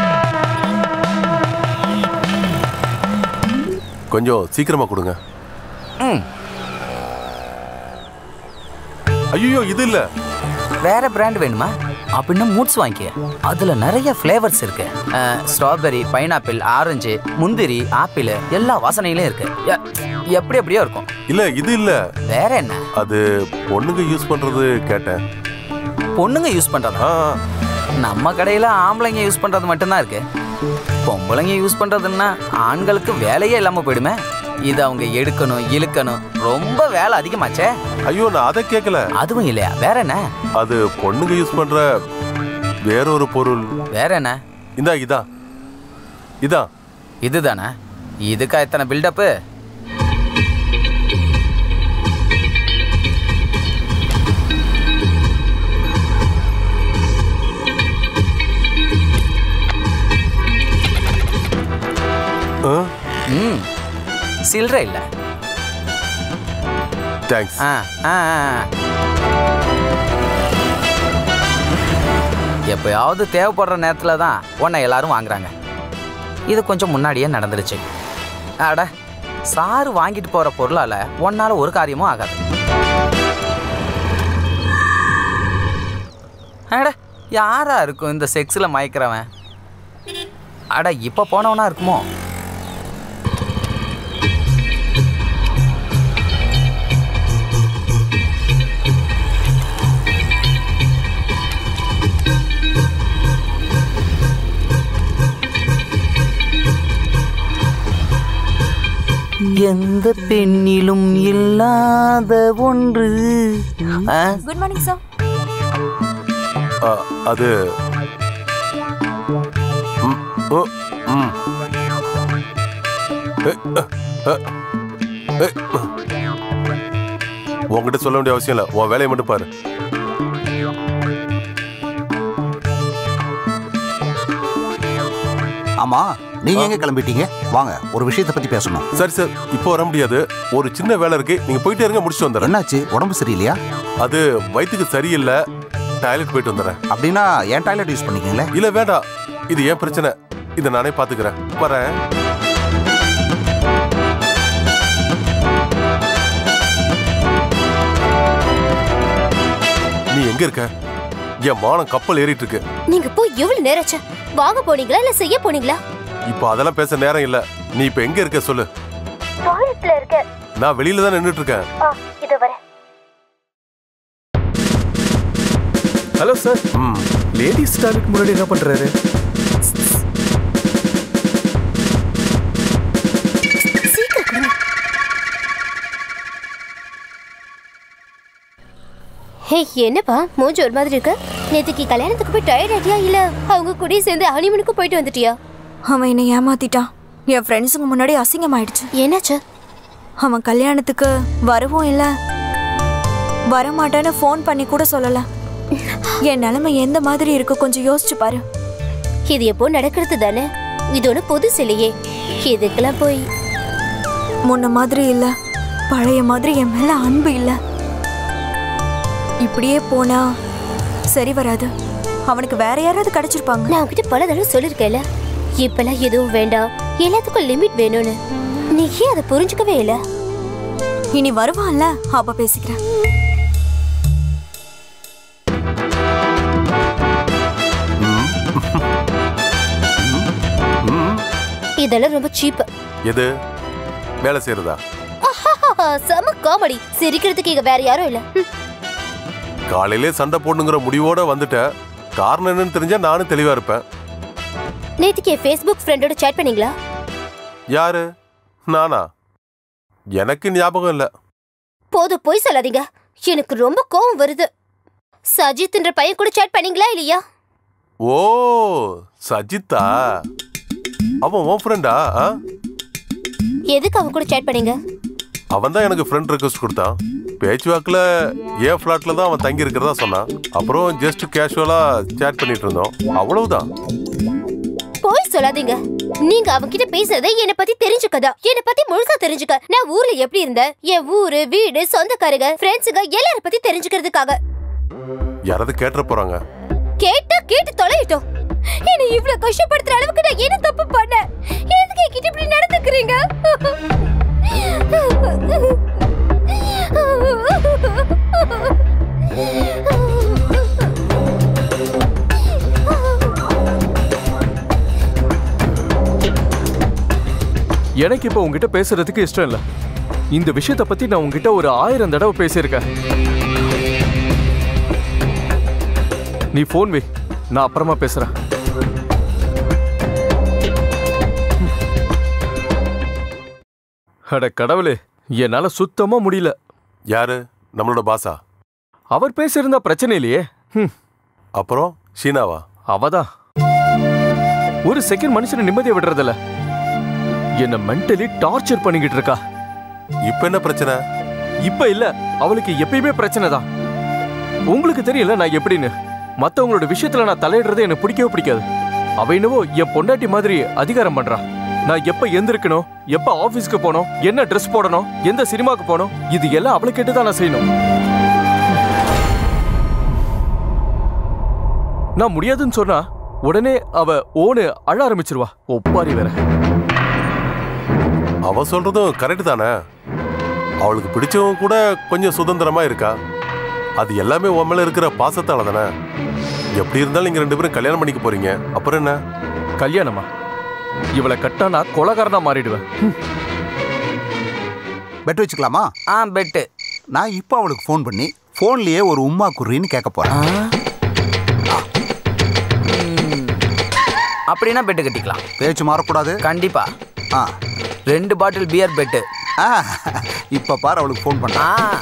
கொஞ்சம் சீக்கிரமா கொடுங்க ம் ஐயோ இது இல்ல வேற பிராண்ட் வேணுமா அப்படின்னா மூட்ஸ் வாங்கிக்க அதுல நிறைய ஃப்ளேவர்ஸ் இருக்கு ஸ்ட்ராபெரி பைனாப்பிள் ஆரஞ்சு முந்திரி ஆப்பிள் எல்லா வாசனையிலும் இருக்கு எ- எப்படி எப்படியோ இருக்கும் இல்ல இது இல்ல வேற என்ன அது பொண்ணுங்க யூஸ் பண்றது கேட்டேன் பொண்ணுங்க யூஸ் பண்றதா ஆ ஆ. நம்ம கடையில ஆம்பளைங்க யூஸ் பண்றது மட்டும்தான் இருக்கு பொம்பளைங்க யூஸ் பண்றதுன்னா ஆண்களுக்கு வேலையே இல்லாம போயிடுமே இது அவங்க எடுக்கணும் இழுக்கணும் ரொம்ப வேலை அதிகமாச்சே ஐயோ நான் அதை கேட்கல அதுவும் இல்லையா வேற என்ன அது பொண்ணுங்க யூஸ் பண்ற வேறொரு பொருள் வேற என்ன இந்தா இதா இதா இதுதானே இதுக்கா இத்தனை பில்டப்பு ஆ ம் சில்லற இல்லை தேங்க்ஸ் ஆ ஆ ஆ. எப்பயாவது தேவைப்படுற நேரத்தில் தான் உன்னை எல்லாரும் வாங்குறாங்க இது கொஞ்சம் முன்னாடியே நடந்துருச்சு அட சாரு வாங்கிட்டு போகிற பொருளால் உன்னால் ஒரு காரியமும் ஆகாது அட யாரா இருக்கும் இந்த செக்ஸில் மயக்கிறவன் அட இப்போ போனவனா இருக்குமோ எந்த பெண்ணிலும் இல்லாத ஒன்று ஆ? குட் மார்னிங் சார் ஆ, அது ம், ஓ, ம். ஏ, அ, அ, ஏ, அ. உன்கிட்ட சொல்ல வேண்டிய அவசியம் இல்லை உன் வேலையை மட்டும் பாரு ஆமா நீங்க எங்க கிளம்பிட்டீங்க வாங்க ஒரு விஷயத்தை பத்தி பேசணும் சரி சார் இப்போ வர முடியாது ஒரு சின்ன வேலை இருக்கு நீங்க போயிட்டே இருங்க முடிச்சுட்டு வந்துடுறேன் என்னாச்சு உடம்பு சரியில்லையா அது வயிற்றுக்கு சரியில்லை டாய்லெட் போயிட்டு வந்துடுறேன் அப்படின்னா ஏன் டாய்லெட் யூஸ் பண்ணிக்கீங்களே இல்ல வேண்டாம் இது ஏன் பிரச்சனை இதை நானே பாத்துக்கிறேன் வரேன் நீ எங்க இருக்க என் மானம் கப்பல் ஏறிட்டு இருக்கு நீங்க போய் எவ்வளவு நேரம் ஆச்சு வாங்க போனீங்களா இல்ல செய்ய போனீங்களா இப்போ அதெல்லாம் பேச நேரம் இல்ல நீ இப்ப எங்க இருக்க சொல்லு டாய்லெட்ல இருக்க நான் வெளியில தான் நின்னுட்டு இருக்கேன் இதோ வரேன் ஹலோ சார் ம் லேடிஸ் டாய்லெட் முன்னாடி என்ன பண்றாரு சீக்கிரம் கொடுங்க ஹே என்னப்பா மூஞ்சி ஒரு மாதிரி இருக்கு நேத்துக்கு கல்யாணத்துக்கு போய் டயர்ட் ஆயிட்டியா இல்ல அவங்க கூடயே சேர்ந்து ஹனிமூனுக்கு போயிட்டு வந்துட்டியா அவன் என்னை ஏமாத்திட்டான் என் ஃப்ரெண்ட்ஸுங்க முன்னாடி அசிங்கமாயிடுச்சு என்னாச்சு அவன் கல்யாணத்துக்கு வரவும் இல்லை வரமாட்டேன்னு ஃபோன் பண்ணி கூட சொல்லல என் நிலைமை எந்த மாதிரி இருக்கு கொஞ்சம் யோசிச்சு பாரு இது எப்போ நடக்கிறது தானே இது ஒண்ணு புதுசு இல்லையே இதுக்கெல்லாம் போய் முன்ன மாதிரி இல்ல பழைய மாதிரி என் மேல அன்பு இல்ல இப்படியே போனா சரி வராது அவனுக்கு வேற யாராவது கிடைச்சிருப்பாங்க நான் உன்கிட்ட பல தடவை சொல்லிருக்கேன்ல இப்பெல்லாம் எதுவும் வேண்டாம் எல்லாத்துக்கும் லிமிட் வேணும்னு நீ ஏன் அதை புரிஞ்சுக்கவே இல்ல இனி வருவான்ல அப்ப பேசிக்கிறேன் ம் இதெல்லாம் ரொம்ப சீப் எது வேலை செய்யறதா செம காமெடி சிரிக்கிறதுக்கு இங்க வேற யாரும் இல்ல ம். காலையிலே சண்டை போடணுங்கிற முடிவோட வந்துட்டேன் காரணம் என்னன்னு தெரிஞ்சா நானும் தெளிவா இருப்பேன் நேத்துக்கு என் ஃபேஸ்புக் ஃப்ரெண்டோட சேட் பண்ணீங்களா யாரு நானா எனக்கு ஞாபகம் இல்ல போதும் போய் சொல்லாதீங்க எனக்கு ரொம்ப கோவம் வருது சஜித்ன்ற பையன் கூட சேட் பண்ணீங்களா இல்லையா ஓ சஜித்தா அவன் உன் ஃப்ரெண்டா எதுக்கு அவன் கூட சேட் பண்ணீங்க அவன் தான் எனக்கு ஃப்ரெண்ட் ரெக்வஸ்ட் கொடுத்தான் பேச்சுவாக்கில் என் ஃப்ளாட்ல தான் அவன் தங்கி இருக்கிறதா சொன்னான் அப்புறம் ஜஸ்ட் கேஷுவலா சேட் பண்ணிட்டு இருந்தோம் அவ்வளவுதான் போய் சொல்லாதீங்க நீங்க அவன்கிட்ட பேசுறதை என்ன பத்தி தெரிஞ்சுக்கதா என்ன பத்தி முழுசா தெரிஞ்சுக்க நான் ஊர்ல எப்படி இருந்தேன் என் ஊரு வீடு சொந்தக்காரங்க ஃப்ரெண்ட்ஸுங்க எல்லார பத்தி தெரிஞ்சுக்கிறதுக்காக யாராவது கேட்டுற போறாங்க கேட்டா கேட்டு தொலையிட்டோம் என்ன இவ்ளோ கஷ்டப்படுத்துற அளவுக்கு நான் என்ன தப்பு பண்ணேன் எதுக்கு என்கிட்ட இப்படி நடந்துக்கிறீங்க எனக்கு இப்போ உங்ககிட்ட பேசுறதுக்கு இஷ்டம் இல்லை இந்த விஷயத்தை பத்தி நான் உங்ககிட்ட ஒரு ஆயிரம் தடவை பேசியிருக்கேன் நீ ஃபோன் வை நான் அப்புறமா பேசுறேன் அட கடவுளே என்னால சுத்தமா முடியல யாரு நம்மளோட பாசா அவர் பேசியிருந்தா பிரச்சனை இல்லையே ஹம், அப்புறம் ஷீனாவா அவதான் ஒரு செகண்ட் மனுஷனை நிம்மதியை விடுறதில்ல என்ன மென்டலி டார்ச்சர் பண்ணிக்கிட்டு இருக்கா இப்ப என்ன பிரச்சனை இப்ப இல்ல அவளுக்கு எப்பயுமே பிரச்சனை தான் உங்களுக்கு தெரியல நான் எப்படின்னு மத்தவங்களோட விஷயத்துல நான் தலையிடுறது எனக்கு பிடிக்கவே பிடிக்காது அவ என்னவோ என் பொண்டாட்டி மாதிரி அதிகாரம் பண்றா நான் எப்ப எந்திருக்கணும் எப்ப ஆபீஸ்க்கு போகணும் என்ன ட்ரெஸ் போடணும் எந்த சினிமாக்கு போகணும் இது எல்லாம் அவளை கேட்டு தான் நான் செய்யணும் நான் முடியாதுன்னு சொன்னா உடனே அவ ஓனு அழ ஆரம்பிச்சிருவா ஒப்பாரி வேற அவ சொல்றதும் கரெக்ட் தானே அவளுக்கு பிடிச்சவங்க கூட கொஞ்சம் சுதந்திரமா இருக்கா அது எல்லாமே உன் மேல இருக்கிற பாசத்தால தானே எப்படி இருந்தாலும் நீங்க ரெண்டு பேரும் கல்யாணம் பண்ணிக்க போறீங்க அப்புறம் என்ன கல்யாணமா இவளை கட்டா நான் கொலகாரனா மாறிடுவேன் பெட் வச்சுக்கலாமா ஆ பெட்டு நான் இப்போ அவளுக்கு ஃபோன் பண்ணி ஃபோன்லயே ஒரு உம்மா குர்ரின்னு கேட்க போறேன் அப்படின்னா பெட்டு கட்டிக்கலாம் பேச்சு மாறக்கூடாது கண்டிப்பா ஆ ரெண்டு பாட்டில் பியர் பெட்டு ஆ இப்போ பாரு அவளுக்கு ஃபோன் ஆ பண்ணேன்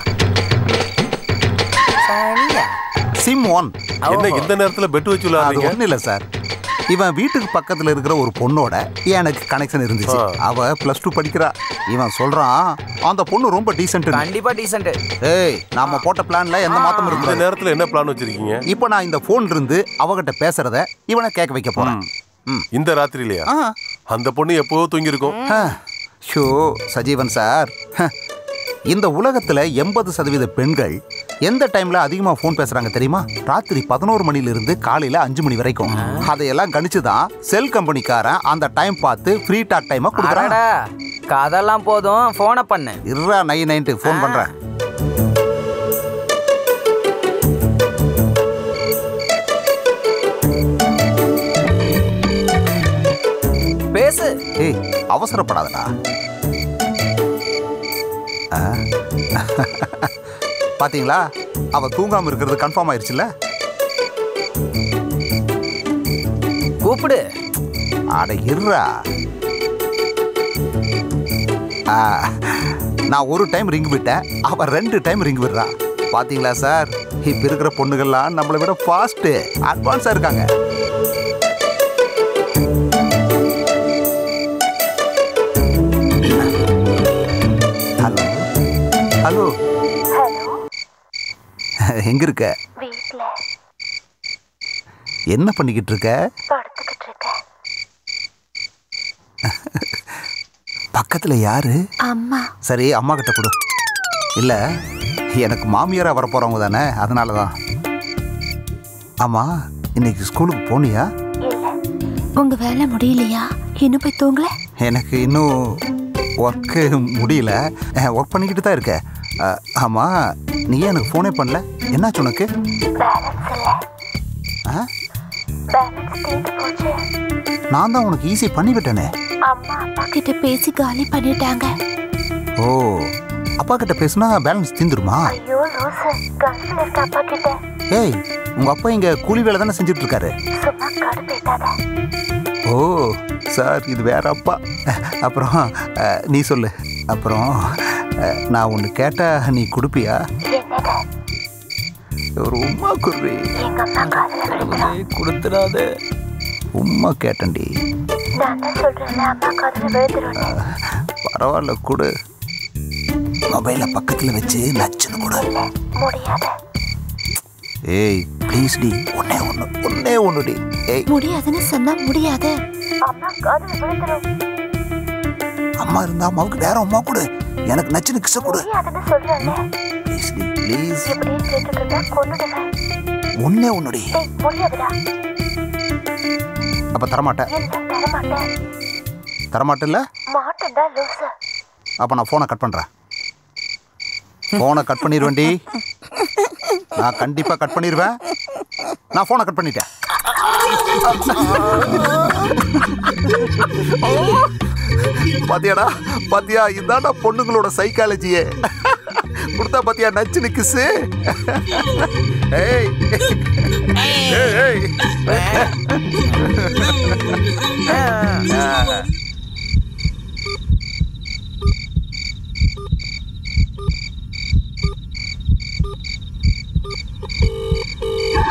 சரியா சிம் ஒன் என்ன இந்த நேரத்துல பெட் வச்சு அது விளையாடுறீங்க ஒன்றும் இல்லை சார் இவன் வீட்டுக்கு பக்கத்துல இருக்கிற ஒரு பொண்ணோட எனக்கு கனெக்ஷன் இருந்துச்சு ஆ. அவ பிளஸ் டூ படிக்கிறா இவன் சொல்றான் அந்த பொண்ணு ரொம்ப டீசென்ட் கண்டிப்பா டீசென்ட் ஏய் நாம போட்ட பிளான்ல எந்த மாத்தமும் இந்த இருக்கு நேரத்துல என்ன பிளான் வச்சிருக்கீங்க இப்போ நான் இந்த போன் இருந்து அவகிட்ட பேசுறத இவனை கேட்க வைக்க போறேன் ம். இந்த ராத்திரிலையா ஆ அந்த பொண்ணு எப்பவோ தூங்கியிருக்கும் ஆ. ஷோ சஜீவன் சார் ஹ. இந்த உலகத்துல எண்பது சதவீத பெண்கள் எந்த டைம்ல அதிகமா ஃபோன் பேசுறாங்க தெரியுமா ராத்திரி பதினோரு மணில இருந்து காலையில அஞ்சு மணி வரைக்கும் அதையெல்லாம் கணிச்சு தான் செல் கம்பெனிக்காரன் அந்த டைம் பார்த்து ஃப்ரீ டாக் டைமை கொடுக்குறான் அடடா கதெல்லாம் போதும் போனை பண்ணு இருறா நைன் நைன்ட்டு ஃபோன் பண்றேன் பேசு ஏய் அவசரப்படாதடா ஆ. பாத்தீங்களா அவ தூங்காம இருக்கிறது கன்ஃபார்ம் ஆயிருச்சுல்ல கூப்பிடு அட இருறா ஆ, நான் ஒரு டைம் ரிங் விட்டேன் அவ ரெண்டு டைம் ரிங் விடுறா பாத்தீங்களா சார் இப்ப இருக்கிற பொண்ணுகள்லாம் நம்மளை விட ஃபாஸ்ட் அட்வான்ஸா இருக்காங்க ஹலோ ஹலோ எங்க இருக்க வீட்ல என்ன பண்ணிக்கிட்டு இருக்க படுத்துக்கிட்டு இருக்கேன் பக்கத்துல யாரு அம்மா சரி அம்மா கிட்ட கொடு இல்ல எனக்கு மாமியாரா வரப்போறவங்க தானே அதனால தான் ஆமா இன்னைக்கு ஸ்கூலுக்கு போனியா இல்ல உங்க வேலை முடியலையா இன்னும் போய் தூங்கல எனக்கு இன்னும் ஒர்க்கு முடியல ஒர்க் பண்ணிக்கிட்டு தான் இருக்க அஹ், ஆமா நீ ஏன் எனக்கு ஃபோனே பண்ணல என்னாச்சு உனக்கு பேலன்ஸ் இல்ல ஆ? பேலன்ஸ் தீர்ந்து போச்சு நான் தான் உனக்கு ஈஸி பண்ணி விட்டேனே அம்மா அப்பா கிட்ட பேசி காலி பண்ணிட்டாங்க ஓ அப்பா கிட்ட பேசுனா பேலன்ஸ் தீந்துருமா ஐயோ லூசு கல்ஃப்ல இருக்க அப்பா கிட்ட ஏய் உங்க அப்பா இங்க கூலி வேலை தானே செஞ்சுட்டு இருக்காரு சும்மா கடுப்பேத்தாத ஓ சார் இது வேற அப்பா அப்புறம் அஹ், நீ சொல்லு அப்புறம் அஹ், நான் ஒன்று கேட்டா நீ கொடுப்பியா என்னது ஒரு உம்மா குர்ரி எங்க அம்மா காதுல விழுந்துரும் கொடுத்துடாத உம்மா கேட்டண்டி நான் தான் சொல்றேன்ல அம்மா காதுல விழுந்துரும்னு பரவாயில்ல கொடு மொபைலை பக்கத்தில் வச்சு நச்சுன்னு கொடு முடியாது ஏய் ப்ளீஸ் டி ஒன்னே ஒன்று ஒன்னே ஒன்று டி ஏய் முடியாதுன்னு சொன்னா முடியாது அம்மா காதுல விழுந்துரும் அம்மா இருந்தா அம்மாவுக்கு வேற அம்மா கொடு எனக்கு நச்சுன்னு கிச கொடு முடியாதுன்னு சொல்றேன்ல ப்ளீஸ் டி ப்ளீஸ் இப்படியே கேட்டுட்டு இருந்தா கொன்னுடுவேன் ஒன்னே ஒன்று டி டேய் முடியாதுடா அப்போ தரமாட்டேன் இல்ல தரமாட்டேன் தரமாட்டேன்ல மாட்டேன்டா லூசு அப்போ நான் ஃபோனை கட் பண்ணுறேன் ஃபோனை கட் பண்ணிடுவேன்டி நான் கண்டிப்பாக கட் பண்ணிடுவேன் நான் ஃபோனை கட் பண்ணிட்டேன் பாத்தியாடா பாத்தியா இதாடா பொண்ணுங்களோட சைக்காலஜியே கொடுத்தா பாத்தியா நச்சுன்னு கிசு ஏய் ஏய், ஏய்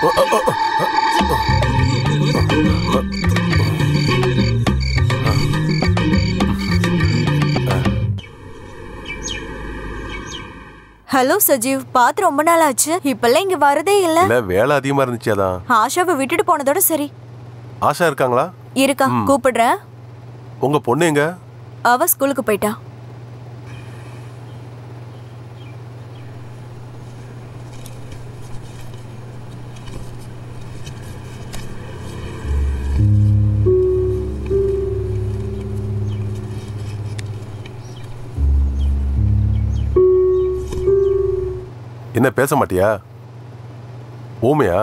ஹலோ சஜீவ் பார்த்து ரொம்ப நாள் ஆச்சு இப்பெல்லாம் இங்க வரதே இல்ல இல்ல வேலை அதிகமா இருந்துச்சு அதான் ஆஷாவை விட்டுட்டு போனதோட சரி ஆஷா இருக்காங்களா இருக்கா கூப்பிடுறேன் உங்க பொண்ணு எங்க அவ ஸ்கூலுக்கு போயிட்டா என்ன பேச மாட்டியா ஊமையா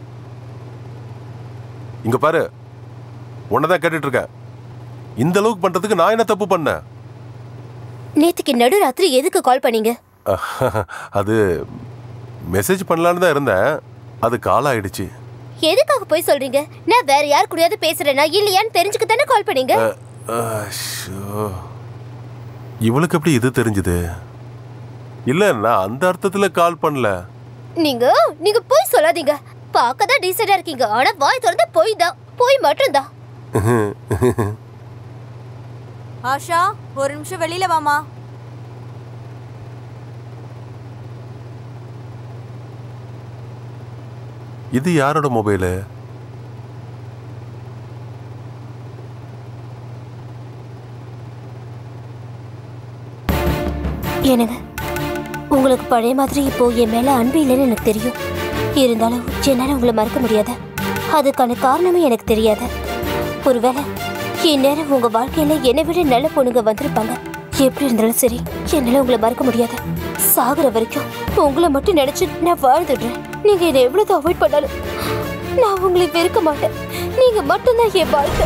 இங்க பாரு உன்னதான் கேட்டுட்டு இருக்கேன் இந்த அளவுக்கு பண்றதுக்கு நான் என்ன தப்பு பண்ணேன் நேத்துக்கு நடுராத்திரி எதுக்கு கால் பண்ணீங்க அது மெசேஜ் பண்ணலான்னு தான் இருந்தேன் அது கால் ஆயிடுச்சு எதுக்காக போய் சொல்றீங்க நான் வேற யார் கூடயாவது பேசுறேனா இல்லையான்னு தெரிஞ்சுக்க தானே கால் பண்ணீங்க அஹ், ஷோ. இவளுக்கு எப்படி இது தெரிஞ்சுது இல்ல நான் அந்த அர்த்தத்துல கால் பண்ணல நீங்க நீங்க போய் சொல்லாதீங்க பார்க்க தான் டீசெண்டா இருக்கீங்க ஆனா வாய் திறந்து போய் தான் போய் மட்டும்தான் ஆஷா ஒரு நிமிஷம் வெளியில வாமா இது யாரோட மொபைலு என்னங்க உங்களுக்கு பழைய மாதிரி இப்போ என் மேல அன்பு இல்லைன்னு எனக்கு தெரியும் இருந்தாலும் என்னால உங்களை மறக்க முடியாது அதுக்கான காரணமே எனக்கு தெரியாது ஒருவேளை இந்நேரம் உங்க வாழ்க்கையில என்னை விட நல்ல பொண்ணுங்க வந்திருப்பாங்க எப்படி இருந்தாலும் சரி என்னால உங்களை மறக்க முடியாது சாகுற வரைக்கும் உங்களை மட்டும் நினைச்சு நான் வாழ்ந்துடுறேன் நீங்க என்னை எவ்வளவு அவாய்ட் பண்ணாலும் நான் உங்களை வெறுக்க மாட்டேன் நீங்க மட்டும்தான் என் வாழ்க்கை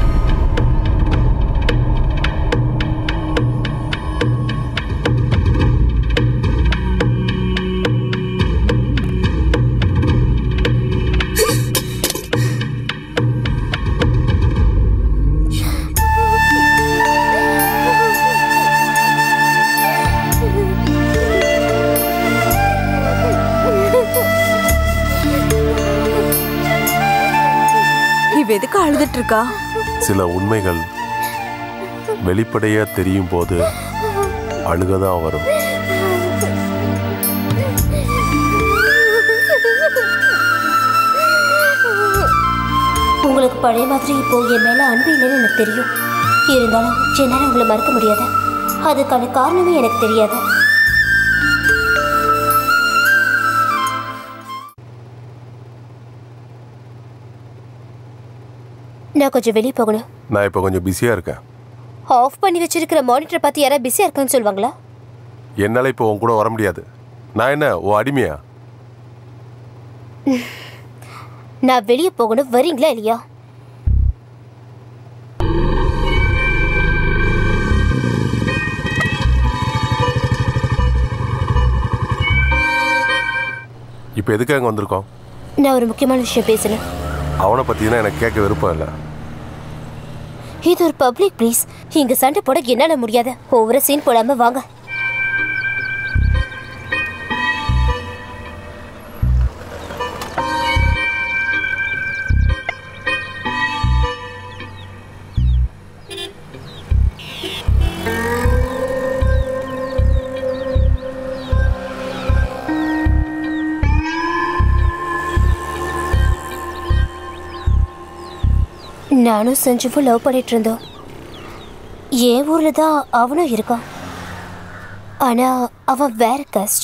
இவ எதுக்கு அழுதுட்டு இருக்கா சில உண்மைகள் வெளிப்படையா தெரியும் போது அழுகதான் வரும் உங்களுக்கு பழைய மாதிரி இப்போ என் மேல அன்பு இல்லைன்னு எனக்கு தெரியும் இருந்தாலும் என்னால உங்களை மறக்க முடியாது அதுக்கான காரணமே எனக்கு தெரியாது நான் கொஞ்சம் வெளியே போகணும் நான் இப்போ கொஞ்சம் பிஸியா இருக்கேன் ஆஃப் பண்ணி வச்சிருக்கிற மானிட்டர் பார்த்து யாராவது பிஸியாக இருக்கான்னு சொல்லுவாங்களா என்னால இப்போ உன் கூட வர முடியாது நான் என்ன ஓ அடிமையா நான் வெளியே போகணும் வரீங்களா இல்லையா இப்போ எதுக்காக அங்கே வந்திருக்கோம் நான் ஒரு முக்கியமான விஷயம் பேசணும் அவனை பற்றினா எனக்கு கேட்க விருப்பம் இல்லை இது ஒரு பப்ளிக் ப்ளீஸ் இங்க சண்டை போட என்னால முடியாது ஒவ்வொரு சீன் போடாம வாங்க நானும் செஞ்சுவும் லவ் பண்ணிட்டு இருந்தோம் என் ஊர்ல தான் அவனும் இருக்கான் ஆனா அவன் வேற காஸ்ட்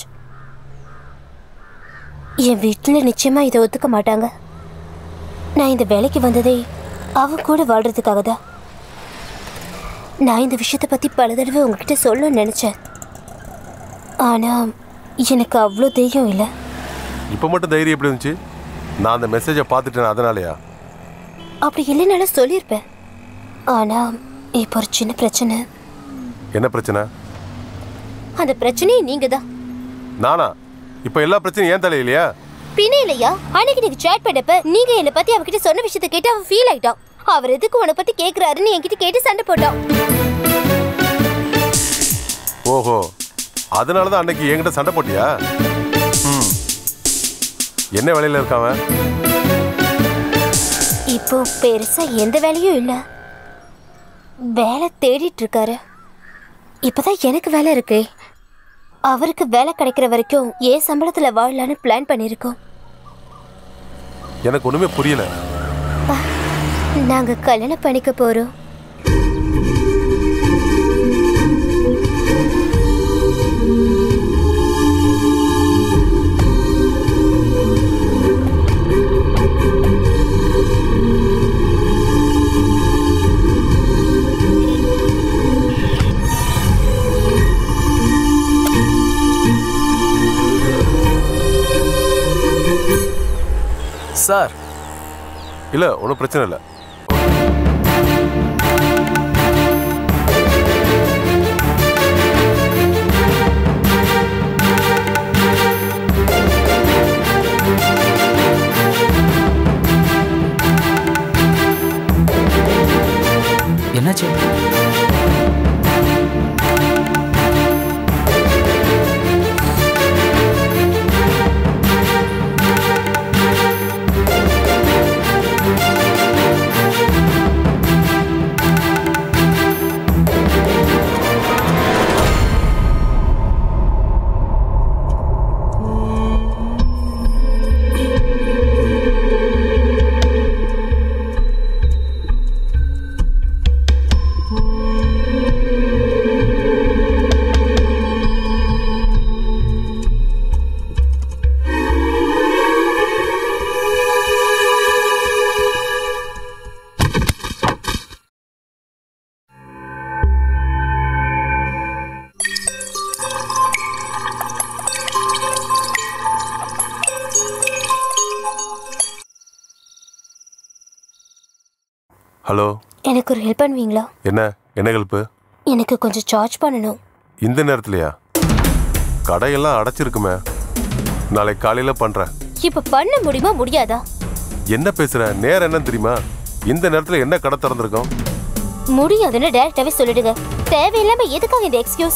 என் வீட்டில் நிச்சயமா இதை ஒத்துக்க மாட்டாங்க நான் இந்த வேலைக்கு வந்ததே அவன் கூட வாழ்றதுக்காக தான் நான் இந்த விஷயத்தை பத்தி பல தடவை உங்ககிட்ட சொல்லணும்னு நினைச்சேன் ஆனா எனக்கு அவ்வளோ தைரியம் இல்லை இப்போ மட்டும் தைரியம் எப்படி இருந்துச்சு நான் அந்த மெசேஜை பார்த்துட்டேன் அதனாலயா அப்படி இல்லைனாலும் சொல்லியிருப்பேன் ஆனா இப்போ ஒரு சின்ன பிரச்சனை என்ன பிரச்சனை அந்த பிரச்சனையே நீங்க தான் நானா இப்போ எல்லா பிரச்சனையும் ஏன் தலையிலையா பின்ன இல்லையா அன்னைக்கு நீங்க சேட் பண்ணப்ப நீங்க என்ன பத்தி அவகிட்ட சொன்ன விஷயத்தை கேட்டு அவன் ஃபீல் ஆயிட்டான் அவர் எதுக்கு உன்னை பத்தி கேக்குறாருன்னு என்கிட்ட கேட்டு சண்டை போட்டான் ஓஹோ அதனால தான் அன்னைக்கு என்கிட்ட சண்டை போட்டியா ம் என்ன வேலையில இருக்கான் அவன்? இப்போ பெருசா எந்த வேலையும் இல்ல வேலை தேடிட்டு இருக்காரு இப்பதான் எனக்கு வேலை இருக்கு அவருக்கு வேலை கிடைக்கிற வரைக்கும் ஏன் சம்பளத்துல வாழலான்னு பிளான் பண்ணிருக்கோம் எனக்கு ஒண்ணுமே புரியல நாங்க கல்யாணம் பண்ணிக்க போறோம் சார் இல்ல ஒன்றும் பிரச்சனை இல்லை என்னாச்சு ஹலோ எனக்கு ஒரு ஹெல்ப் பண்ணுவீங்களா என்ன என்ன ஹெல்ப்பு எனக்கு கொஞ்சம் சார்ஜ் பண்ணணும் இந்த நேரத்துலயா கடையெல்லாம் அடைச்சிருக்குமே நாளைக்கு காலையில பண்றேன் இப்ப பண்ண முடியுமா முடியாதா என்ன பேசுற நேரம் என்னன்னு தெரியுமா இந்த நேரத்துல என்ன கடை திறந்திருக்கோம் முடியாதுன்னு டைரக்டாவே சொல்லிடுங்க தேவையில்லாம எதுக்காக இந்த எக்ஸ்கியூஸ்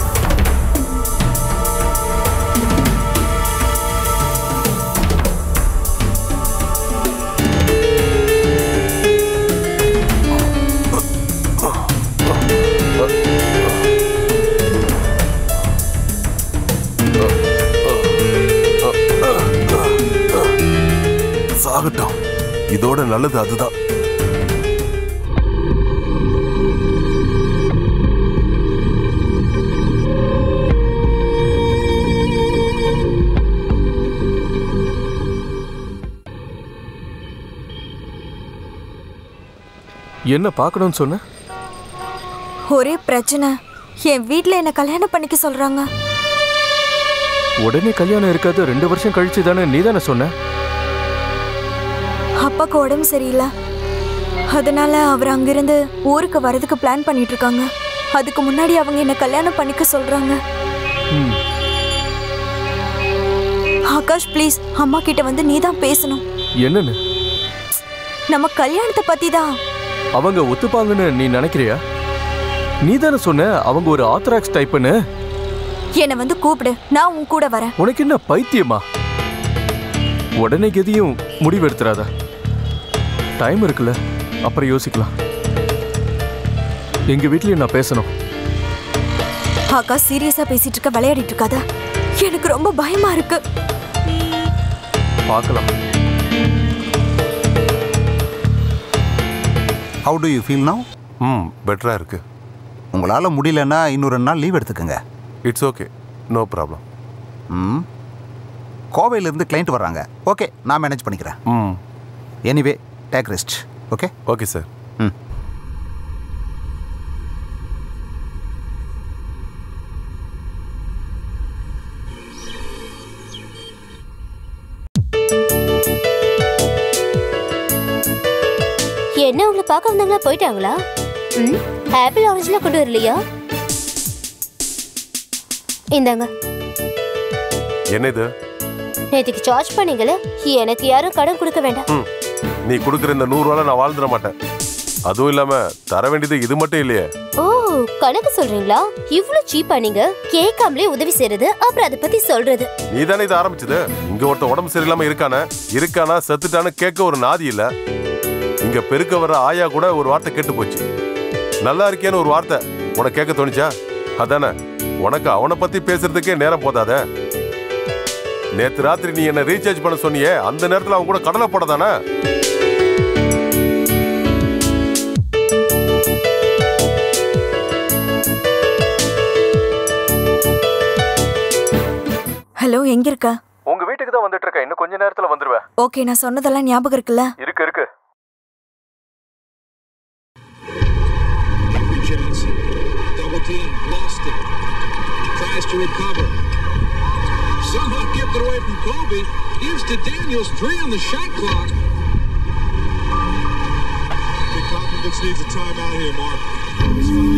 சாகட்டும் இதோட நல்லது அதுதான் என்ன பார்க்கணும்னு சொன்ன ஒரே பிரச்சனை என் வீட்ல என்ன கல்யாணம் பண்ணிக்க சொல்றாங்க உடனே கல்யாணம் இருக்காது ரெண்டு வருஷம் கழிச்சு தானே நீ தானே சொன்ன அப்பாக்கு உடம்பு சரியில்லை அதனால அவர் அங்கிருந்து ஊருக்கு வரதுக்கு பிளான் பண்ணிட்டு இருக்காங்க அதுக்கு முன்னாடி அவங்க என்ன கல்யாணம் பண்ணிக்க சொல்றாங்க ம். ஆகாஷ் ப்ளீஸ் அம்மா கிட்ட வந்து நீ தான் பேசணும் என்னன்னு நம்ம கல்யாணத்தை பத்தி தான் அவங்க ஒத்துப்பாங்கன்னு நீ நினைக்கிறியா நீ தானே சொன்ன அவங்க ஒரு ஆத்ராக்ஸ் டைப்புன்னு என்னை வந்து கூப்பிடு நான் உன் கூட வரேன் உனக்கு என்ன பைத்தியமா உடனே எதையும் முடிவெடுத்துறாத டைம் இருக்குல்ல அப்புறம் யோசிக்கலாம் எங்க வீட்லயும் நான் பேசணும் ஆகாஷ் சீரியஸா பேசிட்டு இருக்க விளையாடிட்டு இருக்காத எனக்கு ரொம்ப பயமா இருக்கு பார்க்கலாம் how do you feel now ம் பெட்டரா இருக்கு உங்களால் முடியலன்னா இன்னும் ரெண்டு நாள் லீவ் எடுத்துக்கோங்க இட்ஸ் ஓகே நோ ப்ராப்ளம் ம் கோவையிலேருந்து கிளைண்ட் வர்றாங்க ஓகே நான் மேனேஜ் பண்ணிக்கிறேன் ம் anyway take rest okay okay sir ம் என்ன உங்களை பார்க்க வந்தவங்களா போயிட்டாங்களா ம் ஆப்பிள் ஆரஞ்சுலாம் கொண்டு வரலையா இந்தாங்க என்ன இது நேற்றுக்கு சார்ஜ் பண்ணீங்களே எனக்கு யாரும் கடன் கொடுக்க வேண்டாம் ம் நீ கொடுக்குற இந்த நூறுரூவால நான் வாழ்ந்துட மாட்டேன் அதுவும் இல்லாம தர வேண்டியது இது மட்டும் இல்லையே ஓ கணக்கு சொல்றீங்களா இவ்ளோ சீப்பா நீங்க கேட்காமலே உதவி செய்யறது அப்புறம் அதை பத்தி சொல்றது நீ தானே இதை ஆரம்பிச்சது இங்க ஒருத்தன் உடம்பு சரியில்லாம இருக்கானே இருக்கானா செத்துட்டான்னு கேட்க ஒரு நாதி இல்ல இங்க பெருக்க வர ஆயா கூட ஒரு வார்த்தை கேட்டு போச்சு நல்லா இருக்கியான்னு ஒரு வார்த்தை உனக்கு கேட்க தோணுச்சா அதானே உனக்கு அவனை பத்தி பேசுறதுக்கே நேரம் போதாதே நேத்து ராத்திரி நீ என்ன ரீசார்ஜ் பண்ண சொன்னியே அந்த நேரத்துல அவன் கூட கடலை போடதானே ஹலோ எங்க இருக்க உங்க வீட்டுக்கு தான் வந்துட்டு இருக்கேன் இன்னும் கொஞ்ச நேரத்துல வந்துருவேன் ஓகே நான் சொன்னதெல்லாம் ஞாபகம் இருக்குல்ல இருக்கு இருக்கு Chance. Double team. Lost it. Tries to recover. Somehow kept it away from Kobe. Gives to Daniels. Three on the shot clock. I think Popovich needs a timeout here, Mark.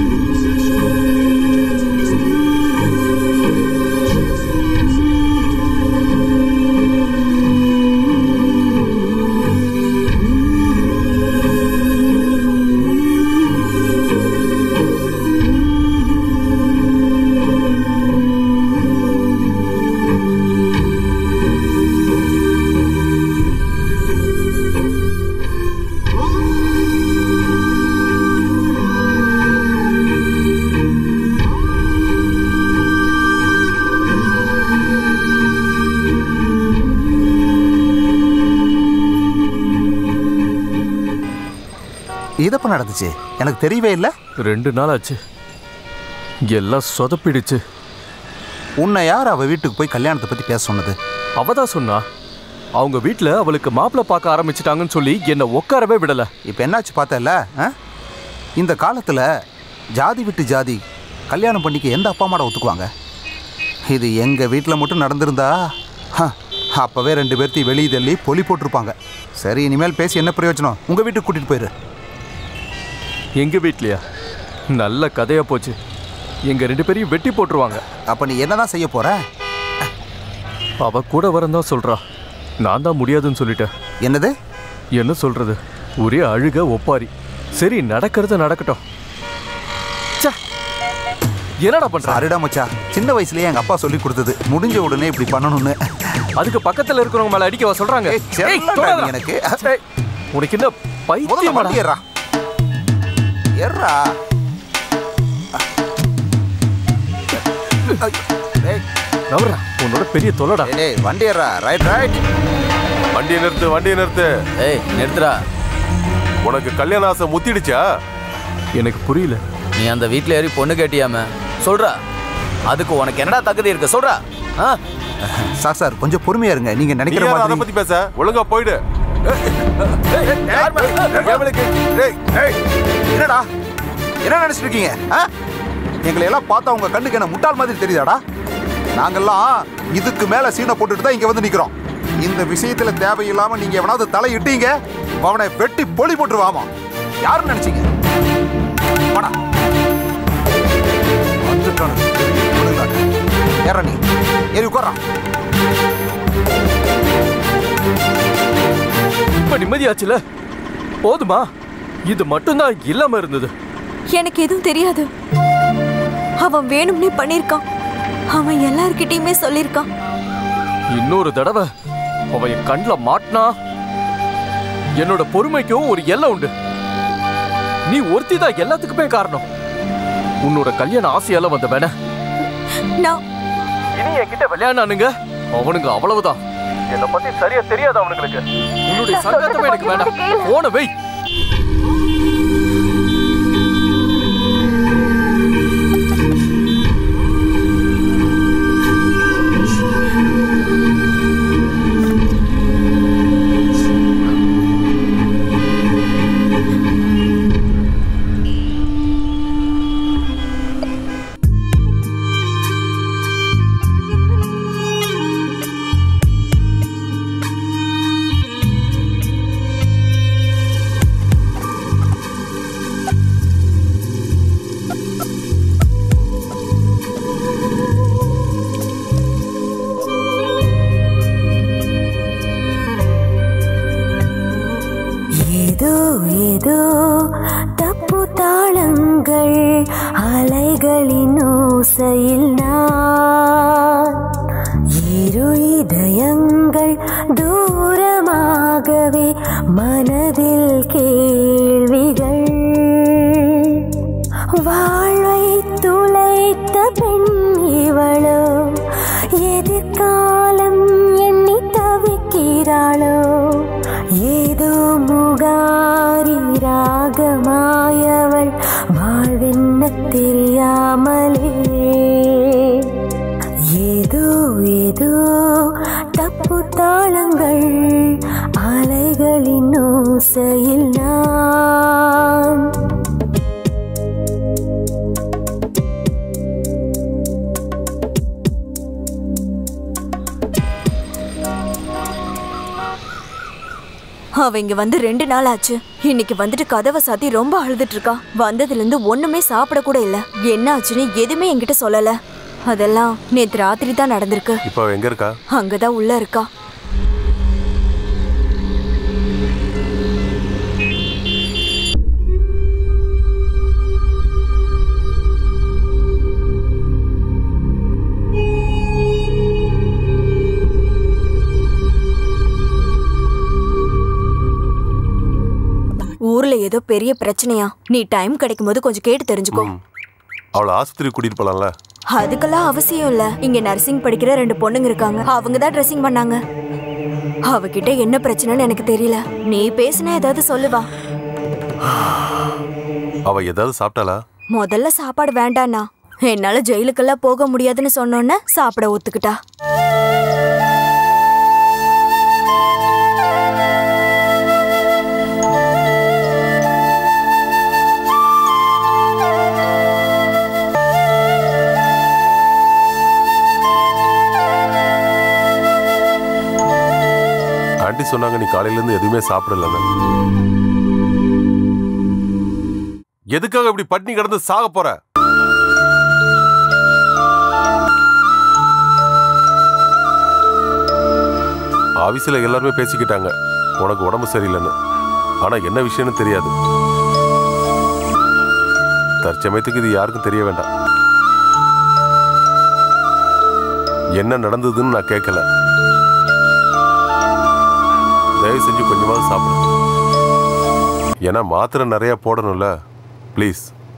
இதப்ப நடந்துச்சு எனக்கு தெரியவே இல்லை ரெண்டு நாள் ஆச்சு எல்லாம் சொதப்பிடுச்சு உன்னை யார் அவ வீட்டுக்கு போய் கல்யாணத்தை பத்தி பேச சொன்னது அவ தான் சொன்னா அவங்க வீட்ல அவளுக்கு மாப்பிள்ளை பார்க்க ஆரம்பிச்சிட்டாங்கன்னு சொல்லி என்னை உட்காரவே விடல இப்போ என்னாச்சு பார்த்தல இந்த காலத்தில் ஜாதி விட்டு ஜாதி கல்யாணம் பண்ணிக்க எந்த அப்பா அம்மாட ஒத்துக்குவாங்க இது எங்கள் வீட்டில் மட்டும் நடந்திருந்தா ஹ, அப்பவே ரெண்டு பேர்த்தையும் வெளியே தள்ளி பொலி போட்டிருப்பாங்க சரி இனிமேல் பேசி என்ன பிரயோஜனம் உங்கள் வீட்டுக்கு கூட்டிகிட்டு போயிரு எங்க வீட்லயா நல்ல கதையா போச்சு எங்க ரெண்டு பேரையும் வெட்டி போட்டுருவாங்க அப்போ நீ என்னதான் செய்ய போற அவ கூட வரேன் தான் சொல்றா நான் தான் முடியாதுன்னு சொல்லிட்டேன் என்னது என்ன சொல்றது ஒரே அழுக ஒப்பாரி சரி நடக்கிறது நடக்கட்டும் ச்சே, என்னடா பண்ற சாரிடா மச்சா சின்ன வயசுலயே எங்கள் அப்பா சொல்லி கொடுத்தது முடிஞ்ச உடனே இப்படி பண்ணணும்னு அதுக்கு பக்கத்துல இருக்கிறவங்க மேல அடிக்கவா சொல்றாங்க ஏய், செல்லடா ஏய், தொடாத. நீ எனக்கு. ஏய், உனக்கு என்ன முதல்ல பைத்தியமாடா வண்டி ஏறா ஏறா நவரா உன்னோட பெரிய தொல்லடா டேய் வண்டி ஏறா ரைட் ரைட் வண்டியை நிறுத்து வண்டியை நிறுத்து ஏய் நிறுத்துறா உனக்கு கல்யாண ஆசை முத்திடுச்சா எனக்கு புரியல நீ அந்த வீட்ல ஏறி பொண்ணு கேட்டியாம சொல்றா அதுக்கு உனக்கு என்னடா தகுதி இருக்கு சொல்றா ஆ சார் சார் கொஞ்சம் பொறுமையா இருங்க நீங்க நீ நினைக்கிற யார் அதை மாதிரி பத்தி பேச ஒழுங்கா போயிடு டேய், டேய், என்னடா என்ன நினைச்சிட்டு இருக்கீங்க ஆ? எங்களை எல்லாம் பார்த்தா உங்க கண்ணுக்கு என்ன முட்டாள் மாதிரி தெரியுதாடா நாங்கெல்லாம் இதுக்கு மேல சீனை போட்டுட்டு தான் இங்க வந்து நிக்கிறோம் இந்த விஷயத்துல தேவையில்லாம நீங்க எவனாவது தலையிட்டீங்க அவனை வெட்டி பொலி போட்டுருவாமா யாருன்னு நினைச்சீங்க வாடா வந்துட்டானு ஏற நீ ஏறி உட்கார்றான் இப்ப நிம்மதியாச்சுல போதுமா இது மட்டும்தான் இல்லாம இருந்தது எனக்கு எதுவும் தெரியாது அவன் வேணும்னே பண்ணிருக்கான் அவன் எல்லார்கிட்டயுமே சொல்லியிருக்கான் இன்னொரு தடவை அவன் என் கண்ணில் மாட்டினா என்னோட பொறுமைக்கும் ஒரு எல்லை உண்டு நீ ஒருத்தி தான் எல்லாத்துக்குமே காரணம் உன்னோட கல்யாண ஆசையால வந்த வேண நான் இனி என்கிட்ட விளையாடானுங்க அவனுங்க அவ்வளவுதான் என்னை பத்தி சரியா தெரியாது அவனுங்களுக்கு உன்னுடைய சங்கத்தமே எனக்கு வேணாம் போன வை இதயங்கள் அலைகளின் ஓசையில் நான் இரு இதயங்கள் தூரமாகவே மனதில் கேள்விகள் வாழ்வை துளைத்த பெண் இவளோ எதிர்காலம் எண்ணி தவிக்கிறாளோ ஏதோ முகாரி ராகமாயவள் வாழ்வென்ன தெரியாமலே ஏதோ ஏதோ தப்பு தாளங்கள் அலைகளின் ஓசையில் நான் அவ இங்க வந்து ரெண்டு நாள் ஆச்சு இன்னைக்கு வந்துட்டு கதவை சாத்தி ரொம்ப அழுதுட்டு இருக்கா வந்ததுல இருந்து ஒண்ணுமே சாப்பிட கூட இல்ல என்ன ஆச்சுன்னு எதுவுமே என்கிட்ட சொல்லல அதெல்லாம் நேத்து ராத்திரி தான் நடந்திருக்கு இப்போ அவ எங்க இருக்கா அங்கதான் உள்ள இருக்கா ஊர்ல ஏதோ பெரிய பிரச்சனையா நீ டைம் கிடைக்கும் போது கொஞ்சம் கேட்டு தெரிஞ்சுக்கோ அவளை ஆஸ்பத்திரி கூட்டிட்டு போலாம்ல அதுக்கெல்லாம் அவசியம் இல்ல இங்க நர்சிங் படிக்கிற ரெண்டு பொண்ணுங்க இருக்காங்க அவங்க தான் ட்ரெஸ்ஸிங் பண்ணாங்க அவகிட்ட என்ன பிரச்சனைன்னு எனக்கு தெரியல நீ பேசினா ஏதாவது சொல்லுவா அவ ஏதாவது சாப்பிட்டாளா முதல்ல சாப்பாடு வேண்டாண்ணா என்னால ஜெயிலுக்கெல்லாம் போக முடியாதுன்னு சொன்னோன்னே சாப்பிட ஒத்துக்கிட்டா ஆண்டி சொன்னாங்க நீ காலையில இருந்து எதுவுமே சாப்பிடலன்னு எதுக்காக இப்படி பட்னி கிடந்து சாக போற ஆபீஸ்ல எல்லாருமே பேசிக்கிட்டாங்க உனக்கு உடம்பு சரியில்லைன்னு ஆனா என்ன விஷயம்னு தெரியாது தற்சமயத்துக்கு இது யாருக்கும் தெரிய வேண்டாம் என்ன நடந்ததுன்னு நான் கேட்கல தயவு செஞ்சு கொஞ்சமாவது சாப்பிடு ஏன்னா மாத்திரை நிறைய போடணும்ல ப்ளீஸ்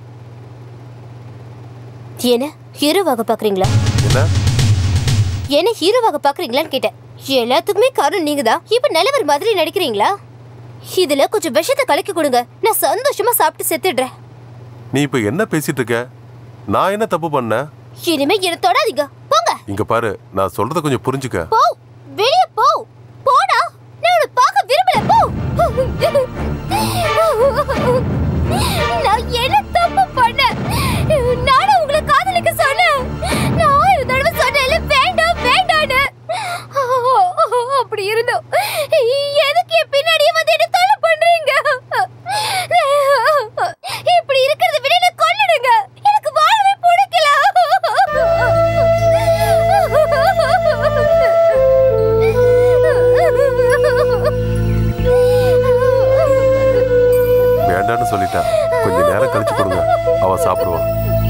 என்ன ஹீரோவாக பாக்குறீங்களா என்ன என்ன ஹீரோவாக பாக்குறீங்களான்னு கேட்டேன் எல்லாத்துக்குமே காரணம் நீங்க தான் இப்ப நிலவர் மாதிரி நடிக்கிறீங்களா இதுல கொஞ்சம் விஷத்தை கலக்கி கொடுங்க நான் சந்தோஷமா சாப்பிட்டு செத்துடுறேன் நீ இப்ப என்ன பேசிட்டு இருக்க நான் என்ன தப்பு பண்ணேன் இனிமே என்ன தொடாதீங்க போங்க இங்க பாரு நான் சொல்றத கொஞ்சம் புரிஞ்சுக்க போ வெளியே போ போடா நான் உன்னை பார்க்க விரும்பல போ நான் என்ன தப்பு பண்ணேன் நானும் உங்களை காதலிக்க சொன்னேன் நான் ஒரு தடவை சொன்னேன்ல வேண்டாம் வேண்டான்னு அப்படி இருந்தோம் எதுக்கு என் பின்னாடியே வந்து என்ன தொல்லை பண்றீங்க இப்படி இருக்கிறத விட என்ன கொல்லிடுங்க எனக்கு வாழவே பிடிக்கல வேண்டான்னு சொல்லிட்டா கொஞ்ச நேரம் கழிச்சு கொடுங்க அவ சாப்பிடுவான்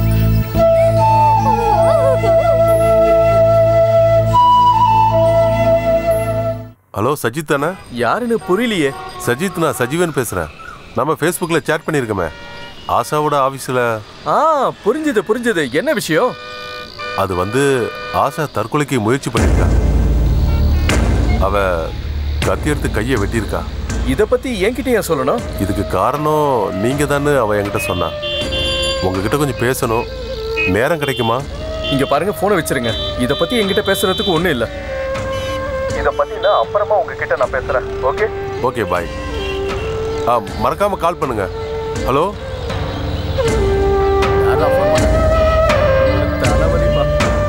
ஹலோ சஜித் தானே யாருன்னு புரியலையே சஜித் நான் சஜீவன் பேசுறேன் நம்ம ஃபேஸ்புக்கில் சேட் பண்ணியிருக்கோமே ஆஷாவோட ஆஃபீஸில் ஆ புரிஞ்சுது புரிஞ்சுது என்ன விஷயம் அது வந்து ஆஷா தற்கொலைக்கு முயற்சி பண்ணியிருக்கா அவ கத்தி எடுத்து கையை வெட்டியிருக்கா இத பத்தி என்கிட்ட ஏன் சொல்லணும் இதுக்கு காரணம் நீங்க தானே அவ என்கிட்ட சொன்னா உங்ககிட்ட கொஞ்சம் பேசணும் நேரம் கிடைக்குமா இங்க பாருங்க போனை வச்சிருங்க இத பத்தி என்கிட்ட பேசுறதுக்கு ஒண்ணும் இல்ல இத பத்தி நான் அப்புறமா உங்ககிட்ட நான் பேசுறேன் ஓகே ஓகே பாய் ஆ மறக்காம கால் பண்ணுங்க ஹலோ தலைவலிப்பா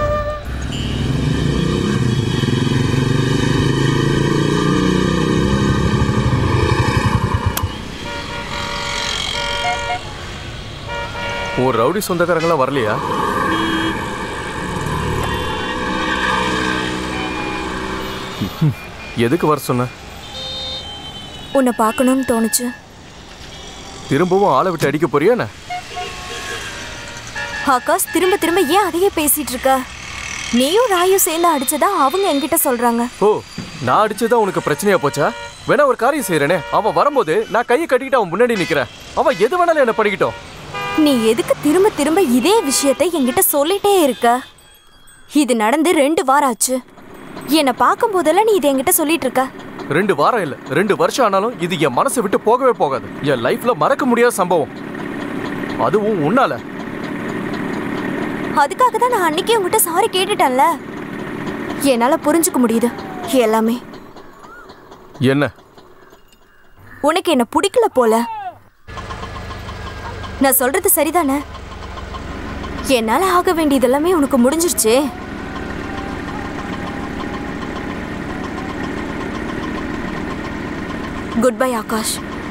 உன் ரவுடி சொந்தக்காரங்களாம் வரலையா எதுக்கு வர சொன்ன உன்னை பார்க்கணும்னு தோணுச்சு திரும்பவும் ஆளை விட்டு அடிக்க போறியா என்ன ஆகாஷ் திரும்ப திரும்ப ஏன் அதையே பேசிட்டு இருக்க நீயும் ராயும் சேர்ந்து அடிச்சதா அவங்க என்கிட்ட சொல்றாங்க ஓ நான் அடிச்சதா உனக்கு பிரச்சனையா போச்சா வேணா ஒரு காரியம் செய்யறேனே அவன் வரும்போது நான் கையை கட்டிக்கிட்டு அவன் முன்னாடி நிக்கிறேன் அவன் எது வேணாலும் என்ன பண்ணிக்கிட்டோம் நீ எதுக்கு திரும்ப திரும்ப இதே விஷயத்தை என்கிட்ட சொல்லிட்டே இருக்க இது நடந்து ரெண்டு வாரம் ஆச்சு என்னை பார்க்கும் போதெல்லாம் நீ இதை என்கிட்ட சொல்லிட்டு இருக்க ரெண்டு வாரம் இல்ல ரெண்டு வருஷம் ஆனாலும் இது என் மனசை விட்டு போகவே போகாது என் லைஃப்ல மறக்க முடியாத சம்பவம் அதுவும் உன்னால அதுக்காக தான் நான் அன்னைக்கே உங்ககிட்ட சாரி கேட்டுட்டேன்ல என்னால புரிஞ்சுக்க முடியுது எல்லாமே என்ன உனக்கு என்ன பிடிக்கல போல நான் சொல்றது சரிதானே என்னால ஆக வேண்டியது எல்லாமே உனக்கு முடிஞ்சிருச்சே குட் பை ஆகாஷ்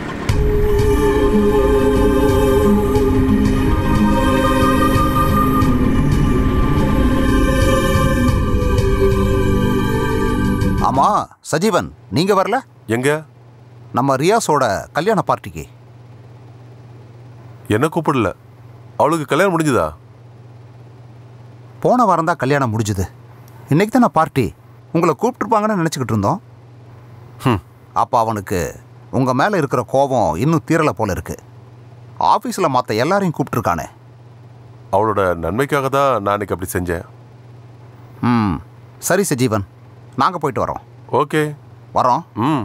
ஆமா சஜீவன் நீங்க வரல எங்க நம்ம ரியாஸோட கல்யாண பார்ட்டிக்கு என்ன கூப்பிடல அவளுக்கு கல்யாணம் முடிஞ்சுதா போன வாரம் தான் கல்யாணம் முடிஞ்சுது இன்னைக்கு தானே பார்ட்டி உங்களை கூப்பிட்டுருப்பாங்கன்னு நினச்சிக்கிட்டு இருந்தோம் அப்போ அவனுக்கு உங்கள் மேலே இருக்கிற கோபம் இன்னும் தீரலை போல இருக்கு ஆஃபீஸில் மற்ற எல்லாரையும் கூப்பிட்டுருக்கானே அவளோட நன்மைக்காக தான் நான் இன்னைக்கு அப்படி செஞ்சேன் ம் சரி சஜீவன் நாங்கள் போயிட்டு வரோம் ஓகே வரோம் ம்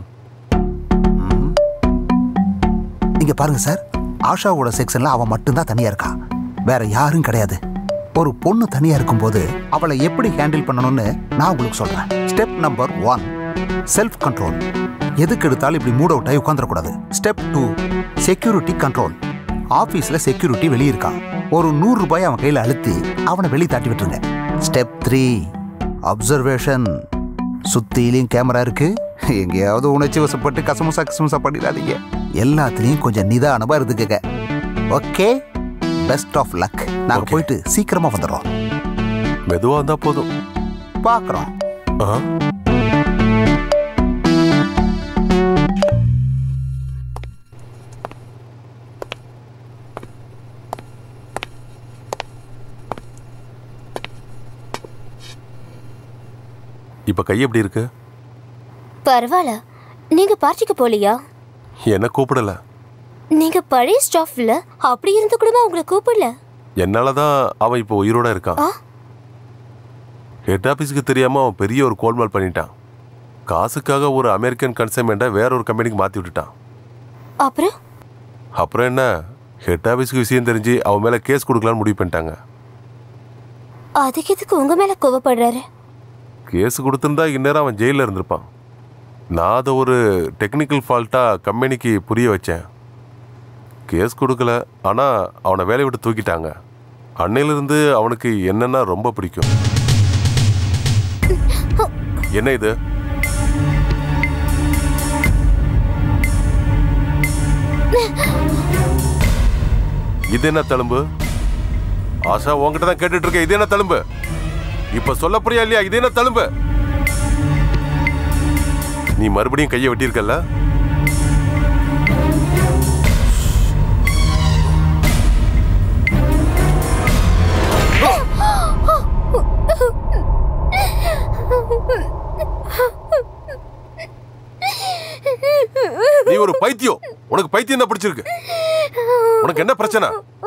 இங்கே பாருங்க சார் ஆஷாவோட செக்ஷனில் அவன் மட்டும்தான் தனியாக இருக்கா வேற யாரும் கிடையாது ஒரு பொண்ணு தனியாக இருக்கும்போது அவளை எப்படி ஹேண்டில் பண்ணணும்னு நான் உங்களுக்கு சொல்கிறேன் step number one self control எதுக்கு எடுத்தாலும் இப்படி மூட் அவுட் ஆகி உட்காந்துடக்கூடாது ஸ்டெப் டூ செக்யூரிட்டி கண்ட்ரோல் ஆஃபீஸில் செக்யூரிட்டி வெளியே இருக்கான் ஒரு நூறு ரூபாய் அவன் கையில் அழுத்தி அவனை வெளியே தாட்டி விட்டுருங்க ஸ்டெப் த்ரீ அப்சர்வேஷன் சுத்திலையும் கேமரா இருக்கு எங்கேயாவது உணர்ச்சி வசப்பட்டு கசமுசா கசமுசா பண்ணிடாதீங்க எல்லாத்துலேயும் கொஞ்சம் நிதானமாக இருந்துக்கங்க ஓகே பெஸ்ட் ஆஃப் லக் நாங்கள் போயிட்டு சீக்கிரமாக வந்துடுறோம் மெதுவா இருந்தா போதும் பார்க்குறோம் ஆ இப்ப கை எப்படி இருக்கு பரவாயில்ல நீங்க பார்ட்டிக்கு போலியா என்ன கூப்பிடல நீங்க பழைய ஸ்டாஃப்ல அப்படி இருந்து கூடமா உங்களை கூப்பிடல என்னாலதான் அவன் இப்போ உயிரோட இருக்கான் ஆ? ஹெட் ஆபீஸ்க்கு தெரியாம அவன் பெரிய ஒரு கோல்மால் பண்ணிட்டான் காசுக்காக ஒரு அமெரிக்கன் கன்சைன்மெண்ட்டை வேற ஒரு கம்பெனிக்கு மாத்தி விட்டுட்டான் அப்புறம் அப்புறம் என்ன ஹெட் ஆபீஸ்க்கு விஷயம் தெரிஞ்சு அவன் மேல கேஸ் கொடுக்கலான்னு முடிவு பண்ணிட்டாங்க அதுக்கு எதுக்கு உங்க மேல கோவப்படுறாரு கேஸ் கொடுத்துருந்தா இந்நேரம் அவன் ஜெயிலில் இருந்திருப்பான் நான் அதை ஒரு டெக்னிக்கல் ஃபால்ட்டாக கம்பெனிக்கு புரிய வச்சேன் கேஸ் கொடுக்கல ஆனால் அவனை வேலையை விட்டு தூக்கிட்டாங்க அன்னையிலிருந்து அவனுக்கு என்னன்னா ரொம்ப பிடிக்கும் என்ன இது இது என்ன தழும்பு ஆஷா உன்கிட்ட தான் கேட்டுட்டு இருக்கேன் இது என்ன தழும்பு இப்ப சொல்ல புரியா இல்லையா இது என்ன தழும்பு நீ மறுபடியும் கையை வெட்டியிருக்கல்ல நீ ஒரு பைத்தியம் உனக்கு பைத்தியம் தான் பிடிச்சிருக்கு உனக்கு என்ன பிரச்சனை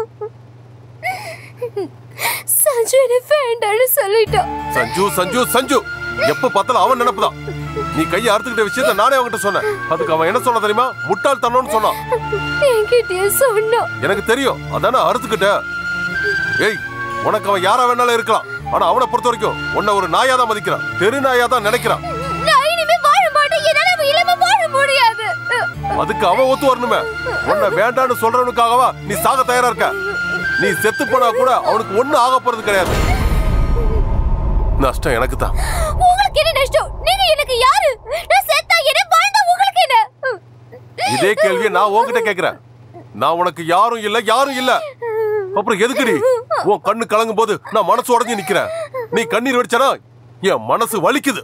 சஞ்சு என்ன வேண்டான்னு சொல்லிட்டான் சஞ்சு சஞ்சு சஞ்சு எப்ப பார்த்தாலும் அவன் நினைப்புதான் நீ கையை அறுத்துக்கிட்ட விஷயத்த நானே அவன்கிட்ட சொன்னேன் அதுக்கு அவன் என்ன சொன்ன தெரியுமா முட்டாள் தன்னோன்னு சொன்னான் என்கிட்டயே சொன்னான் எனக்கு தெரியும் அதானே அறுத்துக்கிட்ட ஏய் உனக்கு அவன் யாரா வேணாலும் இருக்கலாம் ஆனா அவனை பொறுத்த வரைக்கும் உன்னை ஒரு நாயா தான் மதிக்கிறான் தெரு நாயா தான் நினைக்கிறான் நான் இனிமே வாழ மாட்டேன் என்னால இல்லாம வாழ முடியாது அதுக்கு அவன் ஒத்து வரணுமே உன்னை வேண்டான்னு சொல்றவனுக்காகவா நீ சாக தயாரா இருக்க நீ செத்து போனா கூட அவனுக்கு ஒண்ணு ஆக போறது கிடையாது நஷ்டம் எனக்கு தான் உங்களுக்கு என்ன நஷ்டம் நீங்க எனக்கு யாரு நான் செத்தா என்ன வாழ்ந்தா உங்களுக்கு என்ன இதே கேள்வியை நான் உன்கிட்ட கேக்குறேன் நான் உனக்கு யாரும் இல்ல யாரும் இல்ல அப்புறம் எதுக்குடி உன் கண்ணு கலங்கும் போது நான் மனசு உடைஞ்சு நிக்கிறேன் நீ கண்ணீர் வெடிச்சனா என் மனசு வலிக்குது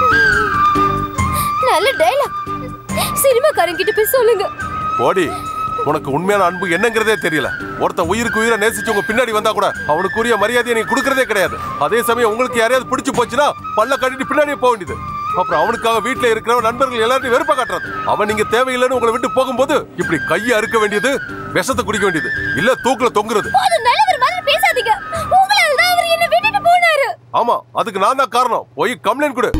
நல்ல டைலாக் சினிமாக்காரங்க கிட்ட போய் சொல்லுங்க போடி உனக்கு உண்மையான அன்பு என்னங்கிறதே தெரியல ஒருத்தன் உயிருக்கு உயிரை நேசிச்சு உங்க பின்னாடி வந்தா கூட அவனுக்குரிய மரியாதையை நீ கொடுக்கறதே கிடையாது அதே சமயம் உங்களுக்கு யாரையாவது பிடிச்சு போச்சுன்னா பல்ல கட்டிட்டு பின்னாடியே போக வேண்டியது அப்புறம் அவனுக்காக வீட்டுல இருக்கிற நண்பர்கள் எல்லாத்தையும் வெறுப்ப காட்டுறது அவன் நீங்க தேவையில்லைன்னு உங்களை விட்டு போகும்போது இப்படி கையை அறுக்க வேண்டியது விஷத்தை குடிக்க வேண்டியது இல்ல தூக்குல தொங்குறது போதும் நல்லவர் மாதிரி பேசாதீங்க உங்களால தான் அவர் என்ன விட்டுட்டு போனாரு ஆமா அதுக்கு நான் தான் காரணம் போய் கம்ப்ளைண்ட் கொடு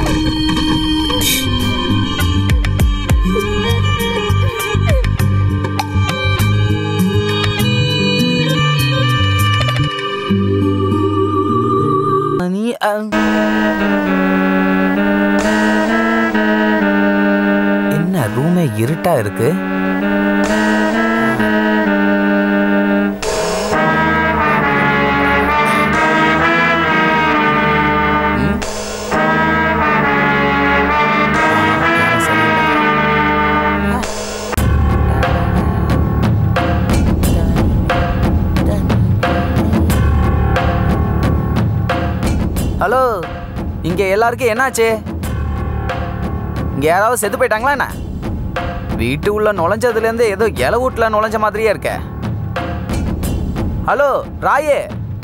நீ என்ன ரூமே இருட்டா இருக்கு ஹலோ இங்க எல்லாருக்கும் என்னாச்சு இங்க யாராவது செத்து போயிட்டாங்களா என்ன வீட்டு உள்ள நுழைஞ்சதுலேருந்து ஏதோ இலை வீட்டுல நுழைஞ்ச மாதிரியே இருக்க ஹலோ ராயே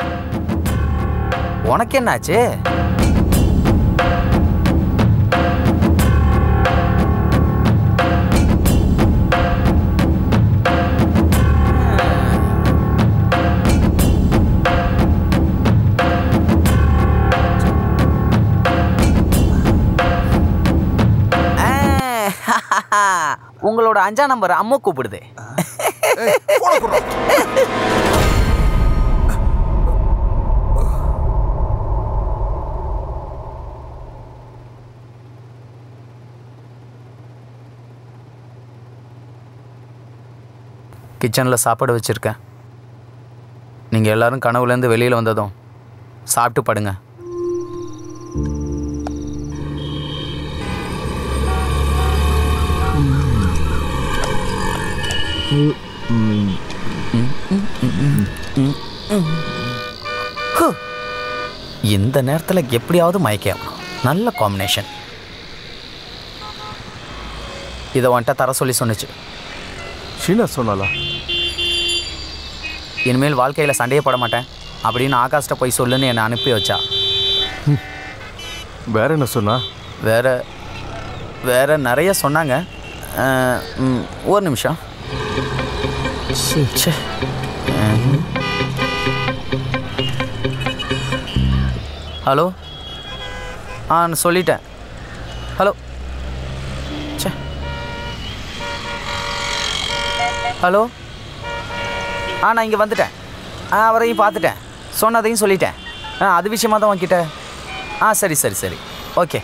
உனக்கு என்னாச்சு ஆ, உங்களோட அஞ்சா நம்பர் அம்மா கூப்பிடுது கிச்சனில் சாப்பாடு வச்சுருக்கேன் நீங்கள் எல்லாரும் கனவுலேருந்து வெளியில் வந்ததும் சாப்பிட்டு படுங்க ஹு. இந்த நேரத்தில் எப்படியாவது மயக்கம் நல்ல காம்பினேஷன் இதை வந்துட்ட தர சொல்லி சொன்னுச்சு ஷீனா சொன்னாலா இனிமேல் வாழ்க்கையில் சண்டையே போட மாட்டேன் அப்படின்னு ஆகாஷ்ட போய் சொல்லுன்னு என்னை அனுப்பி வச்சா வேற என்ன சொன்னா வேற வேற நிறைய சொன்னாங்க அஹ், ம், ஒரு நிமிஷம் ச்சே, ச்சே. ம்ஹும். ஹலோ ஆ நான் சொல்லிட்டேன் ஹலோ ச்சே ஹலோ ஆ நான் இங்கே வந்துட்டேன் ஆ அவரையும் பார்த்துட்டேன் சொன்னதையும் சொல்லிட்டேன் ஆ அது விஷயமா தான் உன்கிட்ட ஆ சரி சரி சரி ஓகே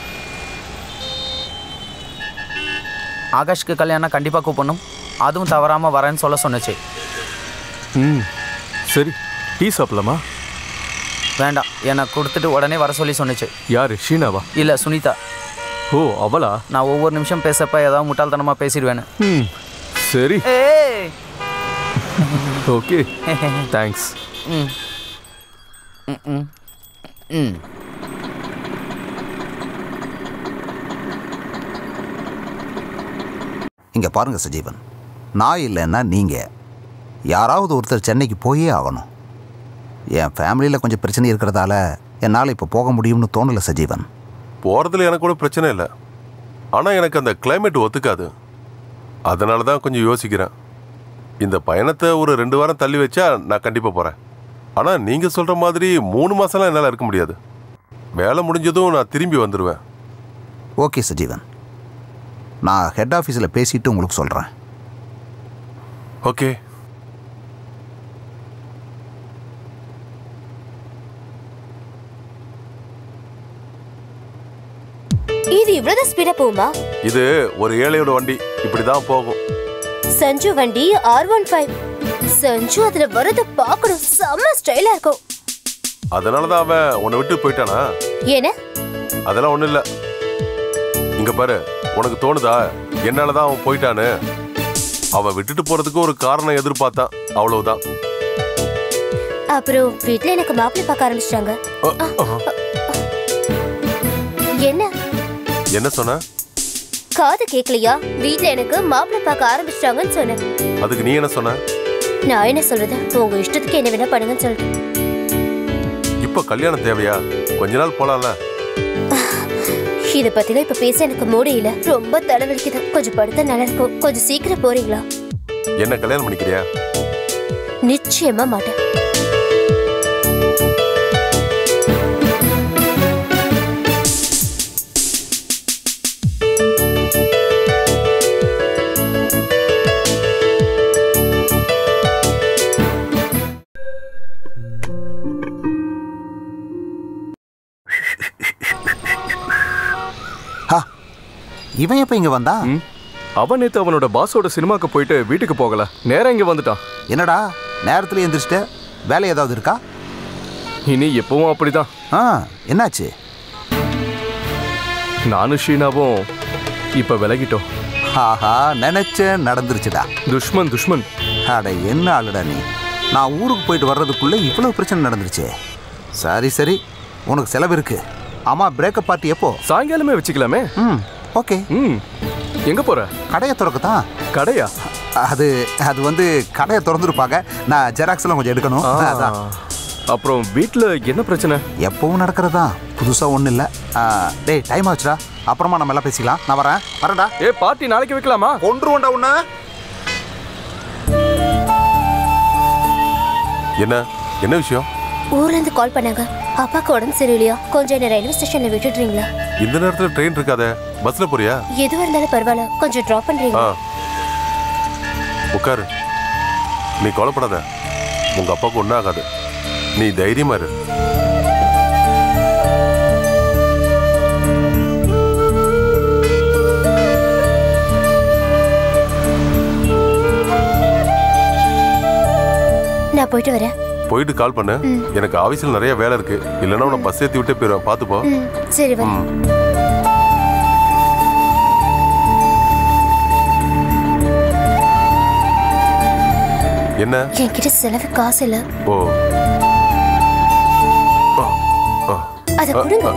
ஆகாஷ்க்கு கல்யாணம் கண்டிப்பாக கூப்பிடணும் அதுவும் தவறாமல் வரேன்னு சொல்ல சொன்னுச்சு ம் சரி டீ சாப்பிடலாமா வேண்டாம் என்னை கொடுத்துட்டு உடனே வர சொல்லி சொன்னுச்சு யாரு ஷீனாவா இல்லை சுனிதா ஓ அவளா நான் ஒவ்வொரு நிமிஷம் பேசப்ப ஏதாவது முட்டாள்தனமாக பேசிடுவேன்னு ம் சரி ஏய் ஓகே தேங்க்ஸ் ம் ம் ம் ம் இங்கே பாருங்க சஜீவன் நான் இல்லைன்னா நீங்கள் யாராவது ஒருத்தர் சென்னைக்கு போயே ஆகணும் என் ஃபேமிலியில் கொஞ்சம் பிரச்சனை இருக்கிறதால என்னால் இப்போ போக முடியும்னு தோணலை சஜீவன் போறதுல எனக்கு கூட பிரச்சனை இல்லை ஆனா எனக்கு அந்த கிளைமேட் ஒத்துக்காது அதனால தான் கொஞ்சம் யோசிக்கிறேன் இந்த பயணத்தை ஒரு ரெண்டு வாரம் தள்ளி வச்சா நான் கண்டிப்பா போறேன் ஆனா நீங்க சொல்ற மாதிரி மூணு மாசம்லாம் என்னால் இருக்க முடியாது வேலை முடிஞ்சதும் நான் திரும்பி வந்துடுவேன் ஓகே சஜீவன் நான் ஹெட் ஆஃபீஸில் பேசிட்டு உங்களுக்கு சொல்கிறேன் ஓகே இது இவ்வளவுதான் ஸ்பீடா போகுமா இது ஒரு ஏழையோட வண்டி இப்படிதான் போகும் சஞ்சு வண்டி ஆர் ஒன் ஃபைவ் சஞ்சு அதுல வரத பார்க்கணும் செம்ம ஸ்டைலா இருக்கும் அதனால தான் அவன் உன்னை விட்டு போயிட்டானா ஏன அதெல்லாம் ஒன்றும் இல்லை இங்க பாரு உனக்கு தோணுதா என்னால தான் அவன் போயிட்டான்னு அவன் விட்டுட்டு போறதுக்கு ஒரு காரணம் எதிர்பார்த்தான் அவ்வளவுதான் அப்புறம் வீட்ல எனக்கு மாப்பிள்ளை பார்க்க ஆரம்பிச்சிட்டாங்க அ, அ, என்ன என்ன சொன்ன காது கேட்கலையா வீட்ல எனக்கு மாப்பிள்ளை பார்க்க ஆரம்பிச்சிட்டாங்கன்னு சொன்னேன் அதுக்கு நீ என்ன சொன்ன நான் என்ன சொல்றது உங்க இஷ்டத்துக்கு என்ன வேணா பண்ணுங்கன்னு சொல்லிட்டு இப்போ கல்யாணம் தேவையா கொஞ்ச நாள் போலாம்ல இத பத்திலாம் இப்ப பேச எனக்கு மூடு இல்ல ரொம்ப தலைவலிக்குது கொஞ்சம் படுத்தா நல்லா இருக்கும் கொஞ்சம் சீக்கிரம் போறீங்களா என்ன கல்யாணம் பண்ணிக்கிறியா நிச்சயமா மாட்டேன் ஹா இவன் எப்போ இங்கே வந்தா அவன் நேத்து அவனோட பாஸோட சினிமாக்கு போயிட்டு வீட்டுக்கு போகல நேரா இங்க வந்துட்டான் என்னடா நேரத்துல எந்திரிச்சிட்ட வேலை ஏதாவது இருக்கா இனி எப்பவும் அப்படிதான் ஆ என்னாச்சு நானும் ஷீனாவும் இப்ப விலகிட்டோம் ஆஹா நினைச்சேன் நடந்துருச்சுடா துஷ்மன் துஷ்மன் அட என்ன ஆளுடா நீ நான் ஊருக்கு போயிட்டு வர்றதுக்குள்ள இவ்வளவு பிரச்சனை நடந்துருச்சு சரி சரி உனக்கு செலவு இருக்கு ஆமா பிரேக்கப் பார்ட்டி எப்போ சாயங்காலமே வச்சுக்கலாமே ம் ஓகே ம் எங்க போற கடையை திறக்கத்தான் கடையா அது அது வந்து கடையை திறந்துருப்பாங்க நான் ஜெராக்ஸ் எல்லாம் கொஞ்சம் எடுக்கணும் ஆ, அதான் அப்புறம் வீட்ல என்ன பிரச்சனை எப்பவும் நடக்கிறதா புதுசா ஒன்றும் இல்லை டேய் டைம் ஆச்சுடா அப்புறமா நம்ம எல்லாம் பேசிக்கலாம் நான் வரேன் வரேன்டா ஏ பார்ட்டி நாளைக்கு வைக்கலாமா கொன்றுவோண்டா உன்ன என்ன என்ன விஷயம் ஊர்ல இருந்து கால் பண்ணாங்க அப்பாக்கு உடம்பு சரியில்லையா கொஞ்சம் என்ன ரயில்வே ஸ்டேஷன்ல விட்டுடுறீங்களா இந்த நேரத்துல ட்ரெயின் இருக்காதே பஸ்ல போறியா எதுவா இருந்தாலும் பரவாயில்ல கொஞ்சம் டிராப் ஆ பண்றீங்களா உட்காரு நீ கொலைப்படாத உங்க அப்பாவுக்கு ஒன்றும் ஆகாது நீ தைரியமா இரு நான் போயிட்டு வரேன் போயிட்டு கால் பண்ணு எனக்கு ஆஃபீஸில் நிறைய வேலை இருக்கு இல்லைன்னா உன்னை பஸ் ஏற்றி விட்டே போயிடுவேன் பார்த்துப்போ ம் சரி வரேன் என்ன என்கிட்ட செலவு காசு இல்ல ஓ ஆ, ஆ. அதை கொடுங்க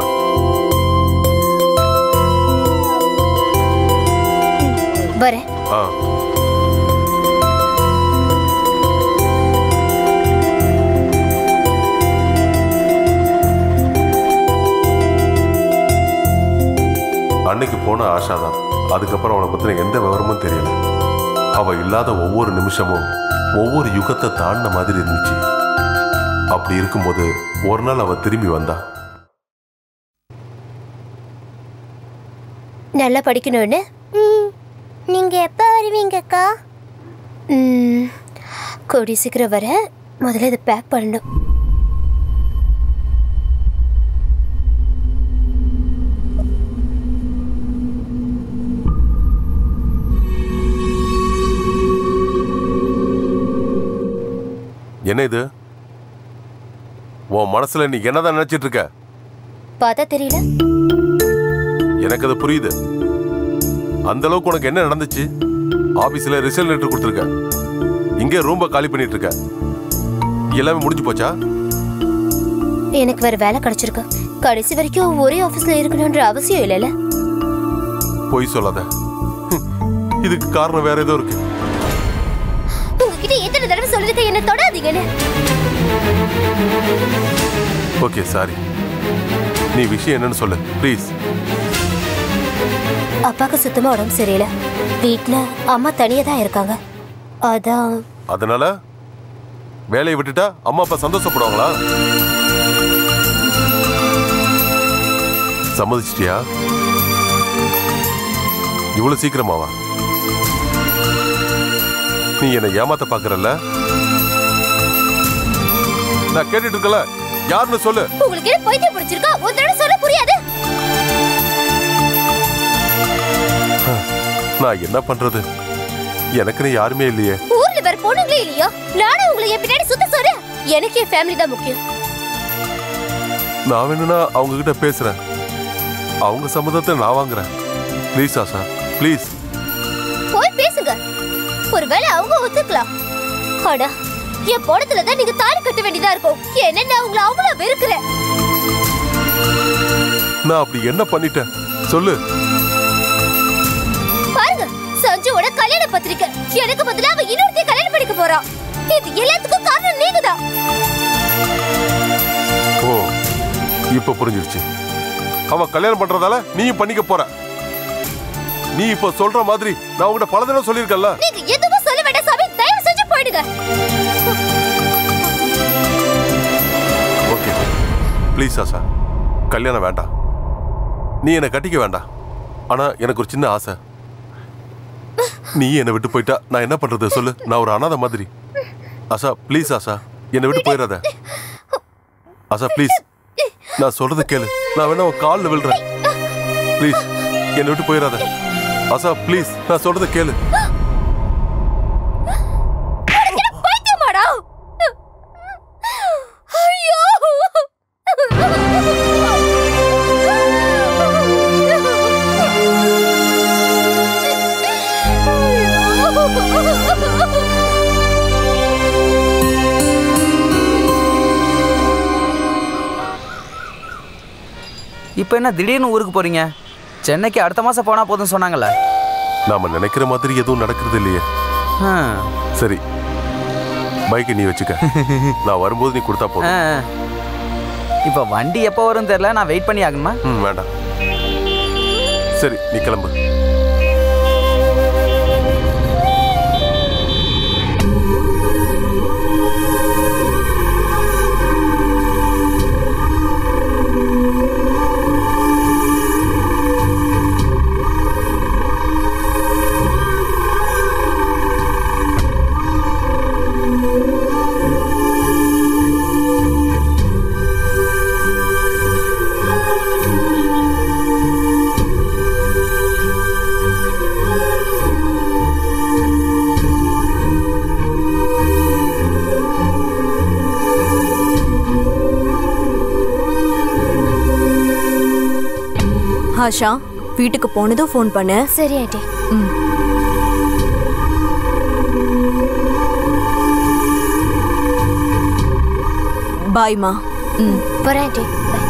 ம், வரேன் ஆ அன்னைக்கு போன ஆஷா தான் அதுக்கப்புறம் அவளை பத்தின எந்த விவரமும் தெரியல அவ இல்லாத ஒவ்வொரு நிமிஷமும் ஒவ்வொரு யுகத்தை தாண்டின மாதிரி இருந்துச்சு அப்படி இருக்கும்போது ஒரு நாள் அவ திரும்பி வந்தா நல்லா படிக்கணும்னு நீங்க எப்ப வருவீங்கக்கா ம் கூடி சீக்கிரம் வர முதல்ல இதை பேக் பண்ணணும் என்ன இது உன் மனசுல நீ என்னதான் நினைச்சிட்டு இருக்க பார்த்தா தெரியல எனக்கு அது புரியுது அந்த அளவுக்கு உனக்கு என்ன நடந்துச்சு ஆபீஸ்ல ரிசல்ட் லெட்டர் கொடுத்துருக்க இங்கே ரூம்ப காலி பண்ணிட்டு இருக்க எல்லாமே முடிஞ்சு போச்சா எனக்கு வேற வேலை கிடைச்சிருக்கு கடைசி வரைக்கும் ஒரே ஆபீஸ்ல இருக்கணும்ன்ற அவசியம் இல்லைல்ல பொய் சொல்லாத ஹம், இதுக்கு காரணம் வேற ஏதோ இருக்கு உங்ககிட்ட எத்தனை தடவை சொல்லிருக்க என்ன தொடாதீங்கன்னு ஓகே சாரி நீ விஷயம் என்னன்னு சொல்லு ப்ளீஸ் அப்பாக்கு சுத்தமா உடம்பு சரியில்லை வீட்ல அம்மா தனியா தான் இருக்காங்க அதான் அதனால வேலையை விட்டுட்டா அம்மா அப்பா சந்தோஷப்படுவாங்களா சம்மதிச்சிட்டியா இவ்வளவு சீக்கிரமாவா நீ என்னை ஏமாத்த பாக்குறல்ல நான் கேட்டுட்டு இருக்கல யாருன்னு சொல்லு உங்களுக்கு என்ன பைத்தியம் பிடிச்சிருக்கா ஒரு தடவை சொல்ல புரியாது நான் என்ன பண்றது எனக்குன்னு யாருமே இல்லையே ஊர்ல வேற பொண்ணுங்களே இல்லையா நானும் உங்களை என் பின்னாடி சுத்த சொல்றேன் எனக்கு என் ஃபேமிலி தான் முக்கியம் நான் வேணும்னா அவங்க கிட்ட பேசுறேன் அவங்க சம்மதத்தை நான் வாங்குறேன் ப்ளீஸ் ஆஷா ப்ளீஸ் போய் பேசுங்க ஒருவேளை அவங்க ஒத்துக்கலாம் ஆனா என் படத்துல தான் நீங்க தாலி கட்ட வேண்டியதா இருக்கும் என்ன நான் உங்களை அவ்வளவு வெறுக்கிறேன் நான் அப்படி என்ன பண்ணிட்டேன் சொல்லு சஞ்சுவோட கல்யாண பத்திரிக்கை எனக்கு பதிலா அவ இன்னொருத்தையும் கல்யாணம் பண்ணிக்க போறா இது எல்லாத்துக்கும் காரணம் நீங்கதான் ஓ இப்ப புரிஞ்சிருச்சு அவ கல்யாணம் பண்றதால நீயும் பண்ணிக்க போற நீ இப்ப சொல்ற மாதிரி நான் உங்ககிட்ட பல தடவை சொல்லியிருக்கேன்ல நீங்க எதுவும் சொல்ல வேண்டாம் சாமி தயவு செஞ்சு போயிடுங்க ஓகே ப்ளீஸ் ஆசா கல்யாணம் வேண்டாம் நீ என்னை கட்டிக்க வேண்டாம் ஆனா எனக்கு ஒரு சின்ன ஆசை நீ என்னை விட்டு போயிட்டா நான் என்ன பண்றது சொல்லு நான் ஒரு அனாதை மாதிரி ஆசா ப்ளீஸ் ஆசா என்னை விட்டு போயிடாத ஆசா ப்ளீஸ் நான் சொல்றத கேளு நான் வேணா உன் காலில் விழுறேன் ப்ளீஸ் என்னை விட்டு போயிடாத ஆசா ப்ளீஸ் நான் சொல்றத கேளு உனக்கு என்ன பைத்தியமாடா ஐயோ இப்போ என்ன திடீர்னு ஊருக்கு போறீங்க சென்னைக்கு அடுத்த மாசம் போனா போதும் சொன்னாங்கல்ல நாம நினைக்கிற மாதிரி எதுவும் நடக்கிறது இல்லையே ஹம். சரி பைக்கை நீ வச்சுக்க நான் வரும்போது நீ கொடுத்தா ஆ, போதும் ஆ. இப்போ வண்டி எப்போ வரும்னு தெரியல நான் வெயிட் பண்ணி ஆகணுமா ம் வேண்டாம் சரி நீ கிளம்பு ஆஷா வீட்டுக்கு போனதும் ஃபோன் பண்ணு சரி ஆண்டி ம் பாய்மா ம் வரேன் ஆண்டி Bye.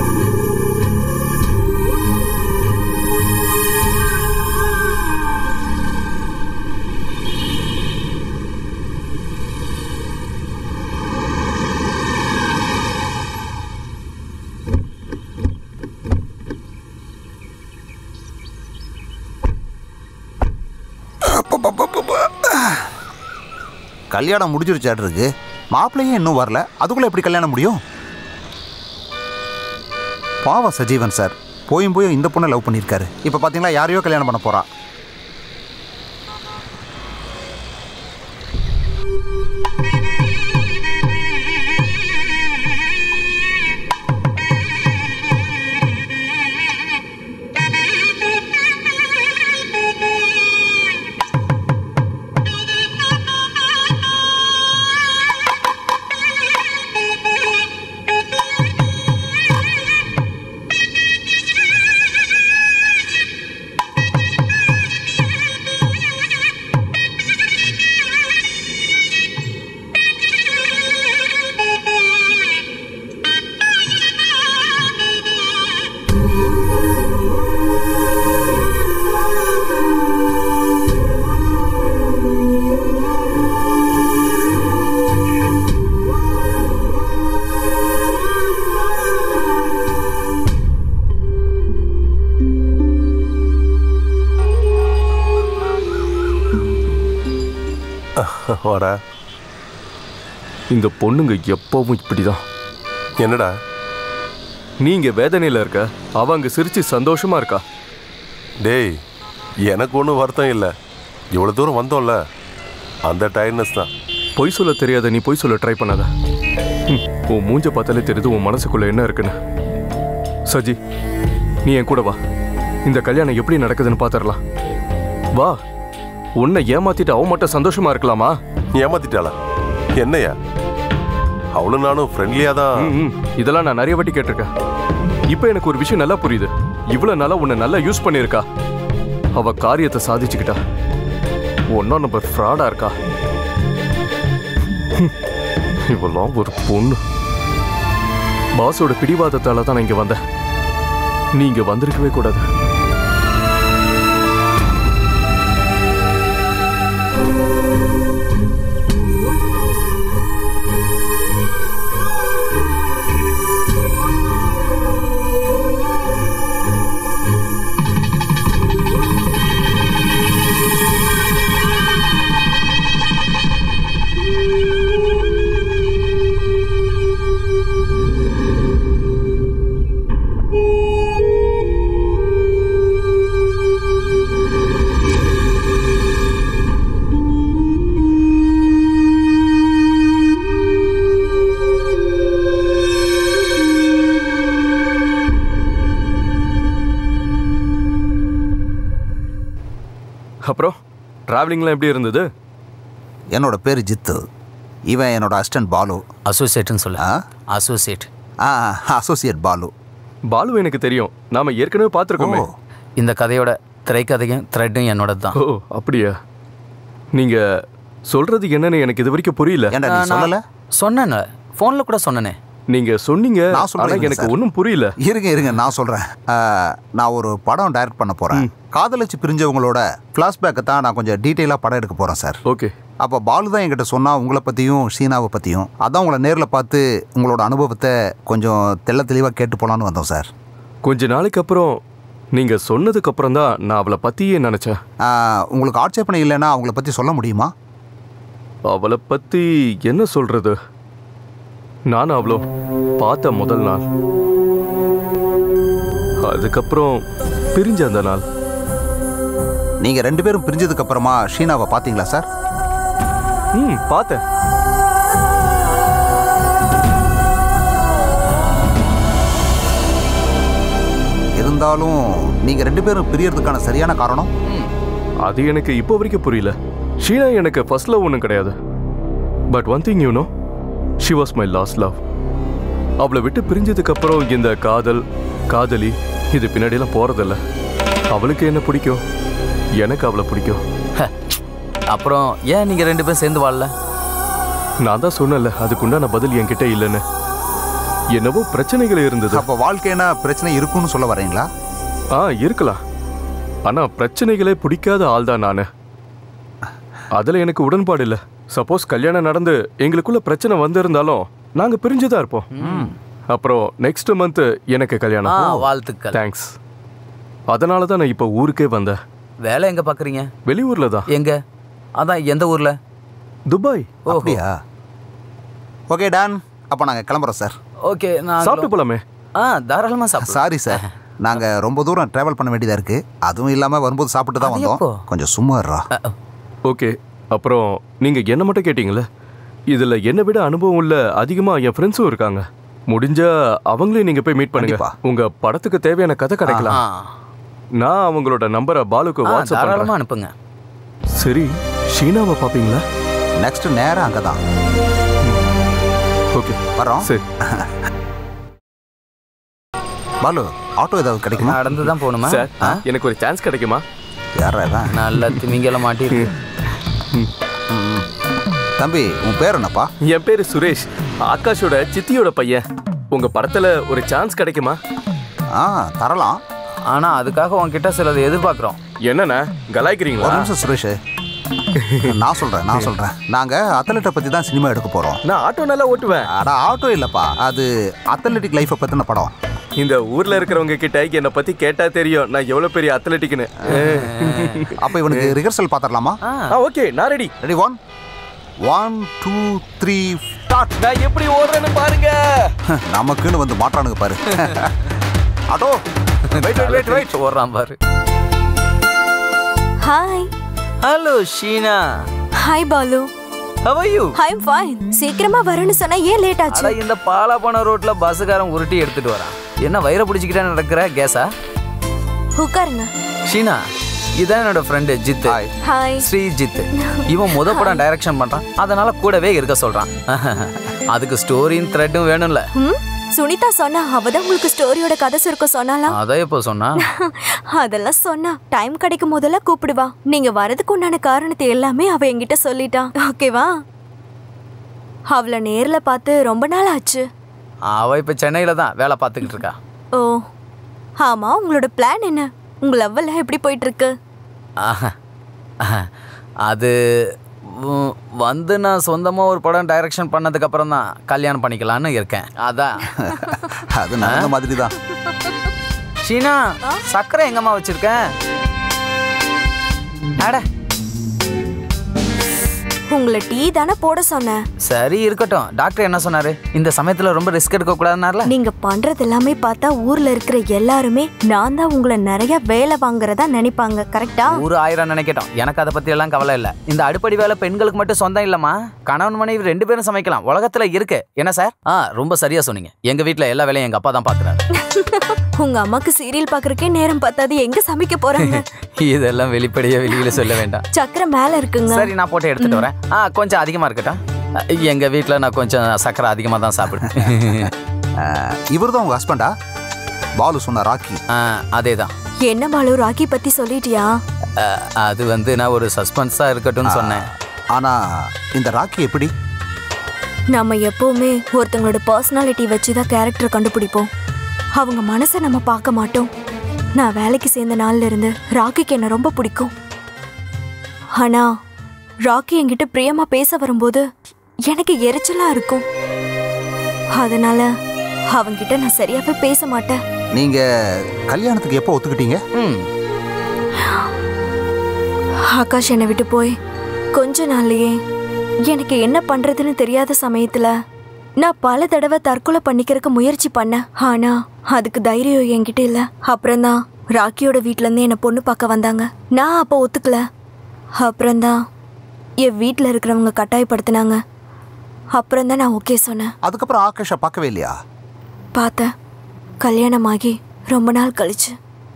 கல்யாணம் முடிஞ்சிருச்சாட்டு இருக்கு மாப்பிள்ளையும் இன்னும் வரல அதுக்குள்ள எப்படி கல்யாணம் முடியும் பாவம் சஜீவன் சார் போயும் போயும் இந்த பொண்ணை லவ் பண்ணியிருக்காரு இப்போ பார்த்தீங்களா யாரையோ கல்யாணம் பண்ண போறா வர இந்த பொண்ணுங்க எப்பவும் இப்படிதான் என்னடா நீங்க வேதனையில இருக்க அவ அங்க சிரிச்சு சந்தோஷமா இருக்கா டேய் எனக்கு ஒன்றும் வருத்தம் இல்லை இவ்வளோ தூரம் வந்தோம்ல அந்த டயர்ட்னஸ் தான் பொய் சொல்ல தெரியாத நீ பொய் சொல்ல ட்ரை பண்ணாத ம், உன் மூஞ்ச பார்த்தாலே தெரியுது உன் மனசுக்குள்ள என்ன இருக்குன்னு சஜி நீ என் கூட வா இந்த கல்யாணம் எப்படி நடக்குதுன்னு பாத்திரலாம் வா உன்னை ஏமாத்திட்டு அவன் மட்டும் சந்தோஷமா இருக்கலாமா ஏமாத்திட்டாளா என்னையா அவளும் நானும் ஃப்ரெண்ட்லியாக தான் ம், ம். இதெல்லாம் நான் நிறைய வாட்டி கேட்டிருக்கேன் இப்போ எனக்கு ஒரு விஷயம் நல்லா புரியுது இவ்வளவு நாளா உன்னை நல்லா யூஸ் பண்ணியிருக்கா அவ காரியத்தை சாதிச்சுக்கிட்டா ஒன்னா நம்பர் ஃப்ராடா இருக்கா ஹம். இவெல்லாம் ஒரு பொண்ணு பாஸோட பிடிவாதத்தால தான் நான் இங்க வந்தேன் நீ இங்க வந்திருக்கவே கூடாது அப்புறம் டிராவலிங்லாம் எப்படி இருந்தது என்னோட பேர் ஜித்து இவன் என்னோட அசிஸ்டன்ட் பாலு அசோசியேட்னு சொல்லு ஆ அசோசியேட் ஆ அசோசியேட் பாலு பாலு எனக்கு தெரியும் நாம ஏற்கனவே பார்த்துருக்கோமே இந்த கதையோட திரைக்கதையும் த்ரெட்டும் என்னோட தான் ஓ அப்படியா நீங்க சொல்றது என்னன்னு எனக்கு இது வரைக்கும் புரியல ஏன்டா நீ சொல்லல சொன்னேன் ஃபோனில் கூட சொன்னனே நீங்க சொன்னீங்க நான் ஆனா சொல்றேன் எனக்கு சார். ஒன்றும் புரியல இருங்க இருங்க நான் சொல்கிறேன் நான் ஒரு படம் டைரக்ட் பண்ண போகிறேன் காதலிச்சு பிரிஞ்சவங்களோட ஃப்ளாஷ்பேக்கை தான் நான் கொஞ்சம் டீட்டெயிலாக படம் எடுக்க போகிறேன் சார் ஓகே அப்போ பாலு தான் என்கிட்ட சொன்னா உங்களை பற்றியும் ஷீனாவை பற்றியும் அதான் உங்களை நேரில் பார்த்து உங்களோட அனுபவத்தை கொஞ்சம் தெள்ள தெளிவாக கேட்டு போகலான்னு வந்தோம் சார் கொஞ்ச நாளைக்கு அப்புறம் நீங்க சொன்னதுக்கு அப்புறம் தான் நான் அவளை பத்தியே நினைச்சேன் ஆ, உங்களுக்கு ஆட்சேபனை இல்லைன்னா அவங்கள பற்றி சொல்ல முடியுமா அவளை பத்தி என்ன சொல்றது நான் அவ்வளோ பார்த்த முதல் நாள் அதுக்கப்புறம் பிரிஞ்ச அந்த நாள் நீங்கள் ரெண்டு பேரும் பிரிஞ்சதுக்கு அப்புறமா ஷீனாவை பார்த்தீங்களா சார் ம் பார்த்தேன் இருந்தாலும் நீங்கள் ரெண்டு பேரும் பிரியறதுக்கான சரியான காரணம் அது எனக்கு இப்போ வரைக்கும் புரியல ஷீனா எனக்கு ஃபர்ஸ்ட் லவ் ஒன்றும் கிடையாது but one thing you know she was my last love அவளை விட்டு பிரிஞ்சதுக்கு அப்புறம் இந்த காதல் காதலி இது பின்னாடியெல்லாம் போறதில்ல அவளுக்கு என்ன பிடிக்கும் எனக்கு அவளை பிடிக்கும் அப்புறம் ஏன் நீங்கள் ரெண்டு பேரும் சேர்ந்து வாழல நான் தான் சொன்னேன்ல அதுக்குண்டான பதில் என்கிட்ட இல்லைன்னு என்னவோ பிரச்சனைகள் இருந்தது அப்போ வாழ்க்கைனா பிரச்சனை இருக்குன்னு சொல்ல வரீங்களா ஆ இருக்கலாம் ஆனா பிரச்சனைகளே பிடிக்காத ஆள் தான் நான் அதுல எனக்கு உடன்பாடு இல்லை சப்போஸ் கல்யாணம் நடந்து எங்களுக்குள்ள பிரச்சனை வந்திருந்தாலும் நாங்க பிரிஞ்சுதான் இருப்போம் அப்புறம் நெக்ஸ்ட் மந்த் எனக்கு ஆ கல்யாணம் வாழ்த்துக்கள் தேங்க்ஸ் அதனால தான் நான் இப்போ ஊருக்கே வந்தேன் வேலை எங்கே பார்க்குறீங்க வெளியூர்ல தான் எங்க அதான் எந்த ஊரில் துபாய் அப்படியா ஓகே டான் அப்போ நாங்கள் கிளம்புறோம் சார் ஓகே நான் சாப்பிட்டு போலாமே ஆ தாராளமாக சாப்பிடு சாரி சார் நாங்கள் ரொம்ப தூரம் ட்ராவல் பண்ண வேண்டியதாக இருக்குது அதுவும் இல்லாமல் வரும்போது சாப்பிட்டு தான் அது வந்தோம் எப்போ? கொஞ்சம் சும்மா இருடா ஓகே அப்புறம் நீங்க என்ன மட்டும் கேட்டீங்களே இதுல என்னை விட அனுபவம் உள்ள அதிகமா என் ஃப்ரெண்ட்ஸும் இருக்காங்க முடிஞ்சா அவங்களையும் நீங்க போய் மீட் பண்ணுங்க கண்டிப்பா. உங்க படத்துக்கு தேவையான கதை கிடைக்கலாம் ஆ நான் அவங்களோட நம்பரை பாலுக்கு ஆ, வாட்ஸ்அப் தாராளமாக பண்றேன் அனுப்புங்க சரி ஷீனாவை பாப்பீங்களா நெக்ஸ்ட் நேரம் அங்கே தான் ஓகே வரோம் சரி பாலு ஆட்டோ ஏதாவது கிடைக்குமா நடந்து தான் போகணுமா சார் எனக்கு ஒரு சான்ஸ் கிடைக்குமா யாரா இவன்? நல்ல திமிங்கலம் மாட்டிருக்கு ம். தம்பி உன் பேர் என்னப்பா என் பேரு சுரேஷ் ஆகாஷோட சித்தியோட பையன் உங்க படத்துல ஒரு சான்ஸ் கிடைக்குமா ஆ தரலாம் ஆனால் அதுக்காக உன்கிட்ட சிலது எதிர்பார்க்குறோம் என்னண்ணா ஒரு கலாய்க்கிறீங்களா நிமிஷம் சுரேஷ் நான் சொல்கிறேன் நான் சொல்கிறேன் நாங்கள் அத்லெட்டை பற்றி தான் சினிமா எடுக்க போகிறோம் நான் ஆட்டோ நல்லா ஓட்டுவேன் அட ஆட்டோ இல்லைப்பா அது அத்லெட்டிக் லைஃப்பை பற்றின படம் இந்த ஊர்ல இருக்கிறவங்க கிட்ட என்னை பத்தி கேட்டா தெரியும் நான் எவ்வளவு பெரிய அத்லட்டிக்னு அப்போ இவனுக்கு ரிஹர்சல் பார்த்துடலாமா ஆ ஓகே நான் ready ready one one two three start நான் எப்படி ஓடுறேன்னு பாருங்க நமக்குன்னு வந்து மாட்டானுங்க பாரு auto wait wait wait wait ஓடுறான் பாரு hi hello Sheena hi Balu how are you I am fine சீக்கிரமா வரேன்னு சொன்னா ஏன் லேட் ஆச்சு அட இந்த பாலாப்பான ரோட்ல பஸ்ஸுக்காரன் உருட்டி எடுத்துட்டு வரான் என்ன வயிறை பிடிச்சிக்கிட்டே நடக்கிற கேஸா உட்காருங்க ஷீனா இதான் என்னோட friend Jith hi Srijith இவன் முத படம் டைரக்ஷன் பண்றான் அதனால கூடவே இருக்க சொல்றான் அதுக்கு ஸ்டோரியும் த்ரெட்டும் வேணும்ல ம் சுனிதா சொன்னா அவதான் உங்களுக்கு ஸ்டோரியோட கதை சுருக்க சொன்னாலா அதான் இப்போ சொன்னா அதெல்லாம் சொன்னா டைம் கிடைக்கும் போதெல்லாம் கூப்பிடுவா நீங்க வரதுக்கு உண்டான காரணத்தை எல்லாமே அவ என்கிட்ட சொல்லிட்டா ஓகேவா அவளை நேர்ல பார்த்து ரொம்ப நாள் ஆச்சு அவ இப்ப சென்னையில தான் வேலை பார்த்துக்கிட்டு இருக்கா ஓ ஆமா உங்களோட பிளான் என்ன உங்க லவ் எப்படி போயிட்டு இருக்கு ஆஹா. அது உ- வந்து நான் சொந்தமா ஒரு படம் டைரக்ஷன் பண்ணதுக்கு அப்புறம் தான் கல்யாணம் பண்ணிக்கலாம்னு இருக்கேன் அதான் அது நடந்த மாதிரி தான் ஷீனா சக்கரை எங்கம்மா வச்சிருக்கேன் அட உங்களை டீ தானே போட சொன்னேன் சரி இருக்கட்டும் டாக்டர் என்ன சொன்னாரு இந்த சமயத்துல ரொம்ப ரிஸ்க் எடுக்க கூடாதுனால நீங்க பண்றது எல்லாமே பார்த்தா ஊர்ல இருக்கிற எல்லாருமே நான் தான் உங்களை நிறைய வேலை வாங்குறதா நினைப்பாங்க கரெக்டா ஒரு ஆயிரம் நினைக்கட்டும் எனக்கு அதை பத்தி எல்லாம் கவலை இல்ல இந்த அடுப்படி வேலை பெண்களுக்கு மட்டும் சொந்தம் இல்லம்மா கணவன் மனைவி ரெண்டு பேரும் சமைக்கலாம் உலகத்துல இருக்கு என்ன சார் ஆ ரொம்ப சரியா சொன்னீங்க எங்க வீட்ல எல்லா வேலையும் எங்க அப்பா தான் பாக்குறாரு உங்க அம்மாக்கு சீரியல் பாக்குறக்கே நேரம் பத்தாது எங்க சமைக்க போறாங்க இதெல்லாம் வெளிப்படையா வெளியில சொல்ல வேண்டாம் சக்கரை மேல இருக்குங்க சரி நான் போட்டு எடுத்துட்டு வரேன் ஆ கொஞ்சம் அதிகமா இருக்கட்டும் எங்க வீட்ல நான் கொஞ்சம் சக்கரை அதிகமா தான் சாப்பிடுவேன் இவர் தான் உங்க ஹஸ்பண்டா பாலு சொன்ன ராக்கி அதே தான் என்ன பாலு ராக்கி பத்தி சொல்லிட்டியா அது வந்து நான் ஒரு சஸ்பென்ஸா இருக்கட்டும்னு சொன்னேன் ஆனா இந்த ராக்கி எப்படி நம்ம எப்பவுமே ஒருத்தங்களோட பர்சனாலிட்டி வச்சு தான் கேரக்டர் கண்டுபிடிப்போம் அவங்க மனசை நம்ம பார்க்க மாட்டோம் நான் வேலைக்கு சேர்ந்த நாள்ல இருந்து ராக்கிக்கு என்ன ரொம்ப பிடிக்கும் ஆனா ராக்கி என்கிட்ட பிரியமா பேச வரும்போது எனக்கு எரிச்சலா இருக்கும் அதனால அவன்கிட்ட நான் சரியாவே பேச மாட்டேன் நீங்க கல்யாணத்துக்கு எப்போ ஒத்துக்கிட்டீங்க ஆகாஷ் என்னை விட்டு போய் கொஞ்ச நாள்லயே எனக்கு என்ன பண்றதுன்னு தெரியாத சமயத்துல நான் பல தடவை தற்கொலை பண்ணிக்கிறதுக்கு முயற்சி பண்ணேன் ஆனா அதுக்கு தைரியம் என்கிட்ட இல்ல அப்புறம்தான் ராக்கியோட வீட்ல இருந்து என்ன பொண்ணு பார்க்க வந்தாங்க நான் அப்போ ஒத்துக்கல அப்புறம்தான் என் வீட்டில் இருக்கிறவங்க கட்டாயப்படுத்தினாங்க அப்புறம்தான் நான் ஓகே சொன்னேன் அதுக்கப்புறம் ஆகாஷை பார்க்கவே இல்லையா பார்த்தேன் கல்யாணமாகி ரொம்ப நாள் கழிச்சு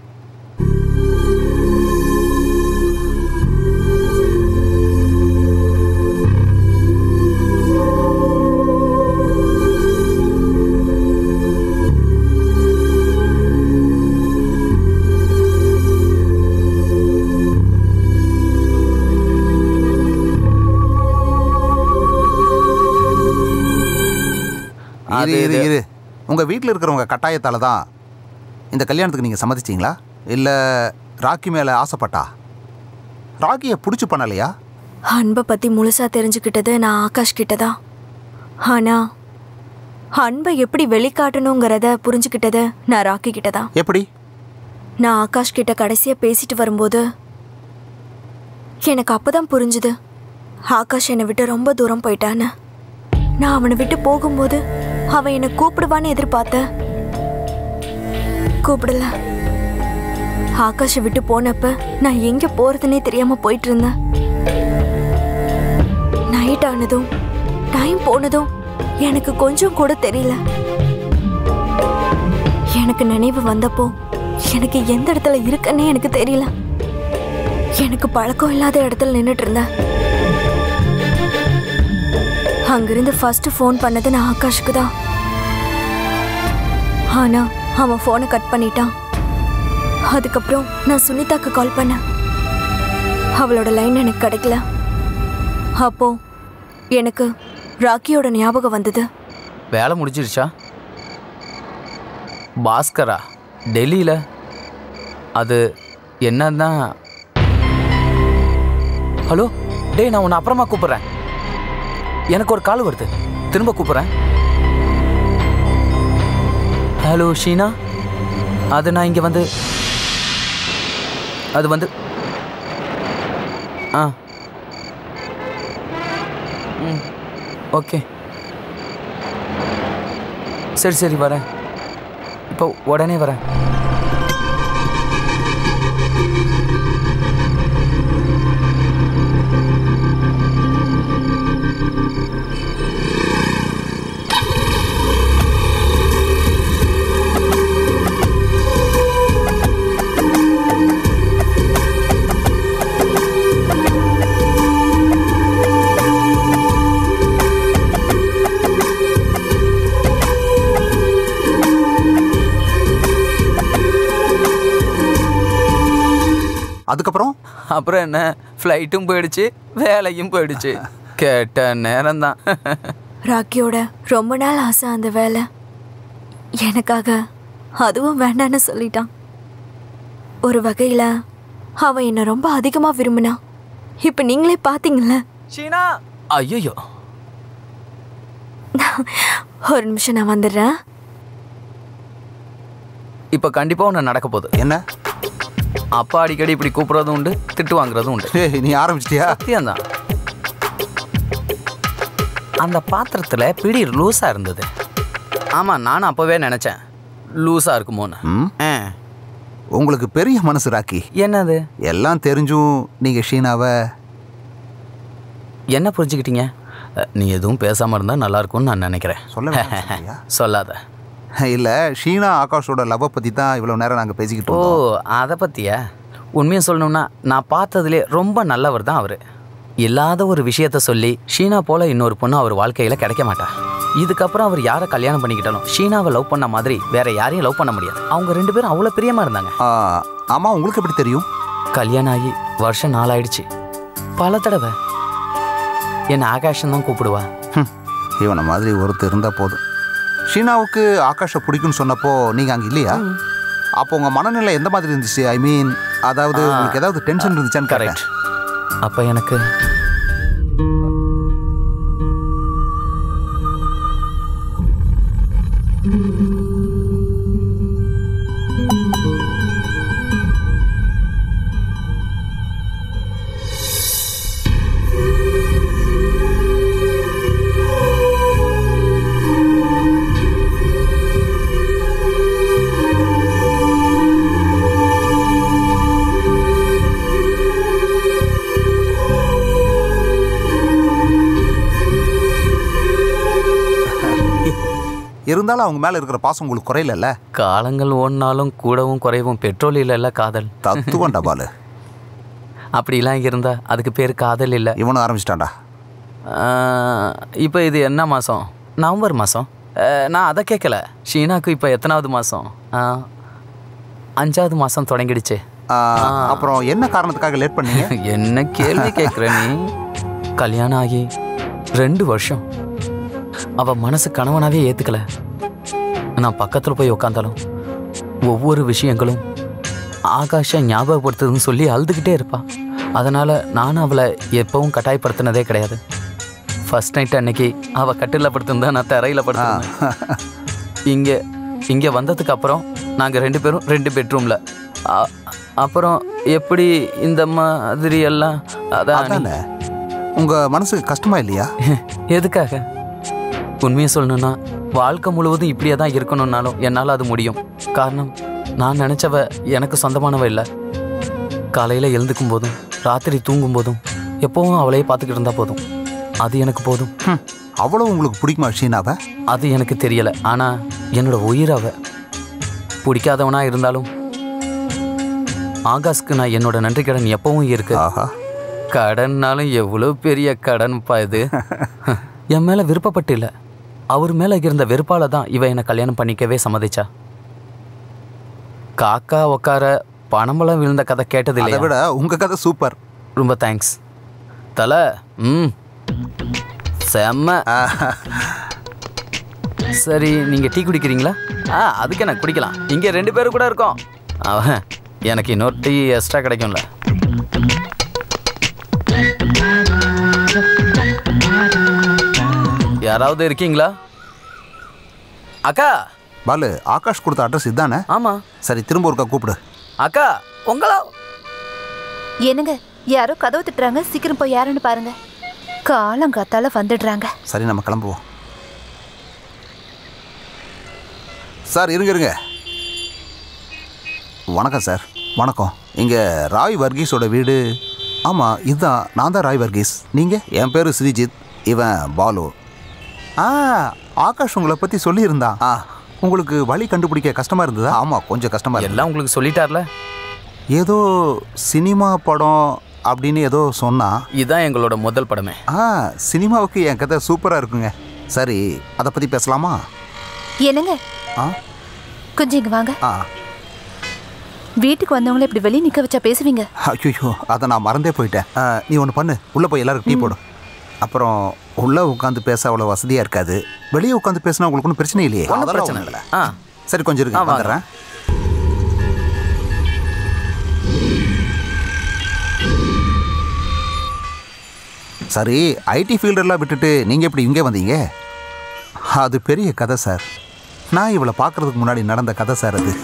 இரு இரு இரு உங்க வீட்டில் இருக்கிறவங்க கட்டாயத்தால தான் இந்த கல்யாணத்துக்கு நீங்க சம்மதிச்சீங்களா இல்ல ராக்கி மேல ஆசைப்பட்டா ராக்கியை பிடிச்சி பண்ணலையா அன்பை பத்தி முழுசா தெரிஞ்சுக்கிட்டது நான் ஆகாஷ் கிட்ட தான் ஆனா அன்பை எப்படி வெளிக்காட்டணுங்கிறத புரிஞ்சுக்கிட்டது நான் ராக்கி கிட்ட தான் எப்படி நான் ஆகாஷ் கிட்ட கடைசியா பேசிட்டு வரும்போது எனக்கு அப்பதான் புரிஞ்சுது ஆகாஷ் என்னை விட்டு ரொம்ப தூரம் போயிட்டான்னு நான் அவனை விட்டு போகும்போது அவன் என்னை கூப்பிடுவான்னு எதிர்பார்த்தேன் கூப்பிடல ஆகாஷை விட்டு போனப்ப நான் எங்க போறதுன்னே தெரியாம போயிட்டு இருந்தேன் நைட் ஆனதும் டைம் போனதும் எனக்கு கொஞ்சம் கூட தெரியல எனக்கு நினைவு வந்தப்போ எனக்கு எந்த இடத்துல இருக்கன்னே எனக்கு தெரியல எனக்கு பழக்கம் இல்லாத இடத்துல நின்றுட்டு இருந்தேன் அங்கிருந்து ஃபர்ஸ்ட் ஃபோன் பண்ணது நான் ஆகாஷுக்கு தான் ஆனா அவன் ஃபோனை கட் பண்ணிட்டான் அதுக்கப்புறம் நான் சுனிதாக்கு கால் பண்ணேன் அவளோட லைன் எனக்கு கிடைக்கல அப்போ எனக்கு ராக்கியோட ஞாபகம் வந்தது வேலை முடிஞ்சிருச்சா பாஸ்கரா டெல்லியில் அது என்னன்னா ஹலோ டேய் நான் உன்னை அப்புறமா கூப்பிட்றேன் எனக்கு ஒரு கால் வருது திரும்ப கூப்பிட்றேன் ஹலோ ஷீனா அது நான் இங்கே வந்து அது வந்து ஆ ம் ஓகே சரி சரி வரேன் இப்போ உடனே வரேன் அதுக்கப்புறம் அப்புறம் என்ன ஃப்ளைட்டும் போயிடுச்சு வேலையும் போயிடுச்சு கேட்ட நேரம்தான் ராக்கியோட ரொம்ப நாள் ஆசை அந்த வேலை எனக்காக அதுவும் வேண்டான்னு சொல்லிட்டான் ஒரு வகையில அவன் என்னை ரொம்ப அதிகமா விரும்பினான் இப்ப நீங்களே பாத்தீங்கல்ல ஷீனா ஐயோ ஒரு நிமிஷம் நான் வந்துடுறேன் இப்போ கண்டிப்பாக ஒன்று நடக்க போகுது என்ன அப்பா அடிக்கடி இப்படி கூப்பிட்றதும் உண்டு திட்டு வாங்குறதும் உண்டு நீ ஆரம்பிச்சிட்டியா சத்தியம்தான் அந்த பாத்திரத்தில் பிடி லூஸாக இருந்தது ஆமாம் நானும் அப்போவே நினச்சேன் லூஸாக இருக்குமோன்னு ஆ உங்களுக்கு பெரிய மனசு ராக்கி என்னது எல்லாம் தெரிஞ்சும் நீங்க ஷீனாவை என்ன புரிஞ்சுக்கிட்டீங்க அஹ், நீ எதுவும் பேசாமல் இருந்தால் நல்லா இருக்கும்னு நான் நினைக்கிறேன் சொல்ல வேணாம்னு சொல்றியா? சொல்லாத இல்லை ஷீனா ஆகாஷோட லவ்வை பற்றி தான் இவ்வளோ நேரம் நாங்கள் பேசிக்கிட்டு ஓ இருந்தோம் அதை பற்றியா உண்மையை சொல்லணும்னா நான் பார்த்ததுலே ரொம்ப நல்லவர் தான் அவர் இல்லாத ஒரு விஷயத்த சொல்லி ஷீனா போல இன்னொரு பொண்ணு அவர் வாழ்க்கையில் கிடைக்க மாட்டா இதுக்கப்புறம் அவர் யாரை கல்யாணம் பண்ணிக்கிட்டாலும் ஷீனாவை லவ் பண்ண மாதிரி வேற யாரையும் லவ் பண்ண முடியாது அவங்க ரெண்டு பேரும் அவ்வளோ பிரியமாக இருந்தாங்க ஆமாம் உங்களுக்கு எப்படி தெரியும் கல்யாணம் ஆகி வருஷம் நாளாயிடுச்சு பல தடவை என்னை ஆகாஷன் தான் கூப்பிடுவா ஹம், இவனை மாதிரி ஒருத்தர் இருந்தால் போதும் ஷீனாவுக்கு ஆகாஷை பிடிக்கும்னு சொன்னப்போ நீங்கள் அங்கே இல்லையா அப்போ உங்கள் மனநிலை எந்த மாதிரி இருந்துச்சு ஐ மீன் அதாவது ஆ. உங்களுக்கு ஏதாவது டென்ஷன் இருந்துச்சான்னு கரெக்ட் அப்போ எனக்கு இருந்தாலும் அவங்க மேலே இருக்கிற பாசம் உங்களுக்கு குறையலல்ல காலங்கள் ஓடினாலும் கூடவும் குறைவும் பெட்ரோல் இல்லைல்ல காதல் தத்துவம்டா பாலு அப்படிலாம் இருந்தா அதுக்கு பேர் காதல் இல்லை இவனும் ஆரம்பிச்சிட்டான்டா இப்போ இது என்ன மாதம் நவம்பர் மாதம் நான் அதை கேட்கல ஷீனாக்கு இப்போ எத்தனாவது மாதம் அஞ்சாவது மாதம் தொடங்கிடுச்சு ஆ, அப்புறம் என்ன காரணத்துக்காக லேட் பண்ணீங்க என்ன கேள்வி கேட்குற நீ கல்யாணம் ஆகி ரெண்டு வருஷம் அவ மனசு கணவனாவே ஏத்துக்கல நான் பக்கத்துல போய் உட்காந்தாலும் ஒவ்வொரு விஷயங்களும் ஆகாஷ ஞாபகப்படுத்துதுன்னு சொல்லி அழுதுகிட்டே இருப்பா அதனால நானும் அவளை எப்பவும் கட்டாயப்படுத்தினதே கிடையாது ஃபர்ஸ்ட் நைட் அன்னைக்கு அவ கட்டில படுத்திருந்தா நான் தரையில படுத்திருந்தேன் இங்க இங்க வந்ததுக்கு அப்புறம் நாங்க ரெண்டு பேரும் ரெண்டு பெட்ரூம்ல அ- அப்புறம் எப்படி இந்த மாதிரி எல்லாம் அதான் அதானே உங்கள் மனசுக்கு கஷ்டமா இல்லையா எதுக்காக உண்மையை சொல்லணும்னா வாழ்க்கை முழுவதும் இப்படியே தான் இருக்கணும்னாலும் என்னால் அது முடியும் காரணம் நான் நினச்சவ எனக்கு சொந்தமானவ இல்லை காலையில் எழுந்துக்கும் போதும் ராத்திரி தூங்கும் போதும் எப்பவும் அவளையே பார்த்துக்கிட்டு இருந்தா போதும் அது எனக்கு போதும் அவ்வளோ உங்களுக்கு பிடிக்குமா ஷீனாவை அது எனக்கு தெரியல ஆனால் என்னோட உயிர் அவ பிடிக்காதவனா இருந்தாலும் ஆகாஷ்க்கு நான் என்னோட நன்றி கடன் எப்பவும் இருக்கு கடன்னாலும் எவ்வளோ பெரிய கடன்ப்பா இது என் மேலே விருப்பப்பட்டு இல்லை அவர் மேலே இருந்த வெறுப்பால தான் இவ என்னை கல்யாணம் பண்ணிக்கவே சம்மதிச்சா காக்கா உக்கார பணமெல்லாம் விழுந்த கதை கேட்டது அதை விட உங்க கதை சூப்பர் ரொம்ப தேங்க்ஸ் தலை ம் செம்ம சரி நீங்க டீ குடிக்கிறீங்களா ஆ அதுக்கு எனக்கு குடிக்கலாம் இங்க ரெண்டு பேரும் கூட இருக்கோம் அவன் எனக்கு இன்னொரு டீ எக்ஸ்ட்ரா கிடைக்கும்ல யாராவது இருக்கீங்களா அக்கா பாலு ஆகாஷ் கொடுத்த அட்ரஸ் இதுதானே ஆமா சரி திரும்ப ஒருக்கா கூப்பிடு அக்கா உங்களா என்னங்க யாரோ கதவு திட்டுறாங்க சீக்கிரம் போய் யாருன்னு பாருங்க காலங்காத்தால வந்துடுறாங்க சரி நம்ம கிளம்புவோம் சார் இருங்க இருங்க வணக்கம் சார் வணக்கம் இங்கே ராய் வர்கீஸோட வீடு ஆமாம் இதுதான் நான் தான் ராய் வர்கீஸ் நீங்கள் என் பேர் ஸ்ரீஜித் இவன் பாலு ஆ ஆகாஷ் உங்களை பற்றி சொல்லியிருந்தான் ஆ உங்களுக்கு வழி கண்டுபிடிக்க கஷ்டமாக இருந்ததா ஆமாம் கொஞ்சம் கஷ்டமாக எல்லாம் உங்களுக்கு சொல்லிட்டார்ல ஏதோ சினிமா படம் அப்படின்னு ஏதோ சொன்னா இதுதான் எங்களோட முதல் படமே ஆ சினிமாவுக்கு என் கதை சூப்பராக இருக்குங்க சரி அதை பற்றி பேசலாமா என்னங்க ஆ கொஞ்சம் இங்க வாங்க ஆ வீட்டுக்கு வந்தவங்கள இப்படி வெளியே நிக்க வச்சா பேசுவீங்க ஐயோ அதை நான் மறந்தே போயிட்டேன் ஆ, நீ ஒன்று பண்ணு உள்ளே போய் எல்லாருக்கும் டீ போடு அப்புறம் உள்ளே உட்காந்து பேச அவ்வளோ வசதியாக இருக்காது வெளியே உட்காந்து பேசினா உங்களுக்கு ஒன்றும் பிரச்சனை இல்லையே ஒண்ணும் அதெல்லாம் பிரச்சனை ஒண்ணும் இல்லை. இல்ல. ஆ சரி கொஞ்சம் ஆ, இருக்கு வாங்க. வந்துடுறேன் சரி ஐடி ஃபீல்டெல்லாம் விட்டுட்டு நீங்கள் எப்படி இங்கே வந்தீங்க அது பெரிய கதை சார் நான் இவளை பார்க்கறதுக்கு முன்னாடி நடந்த கதை சார் அது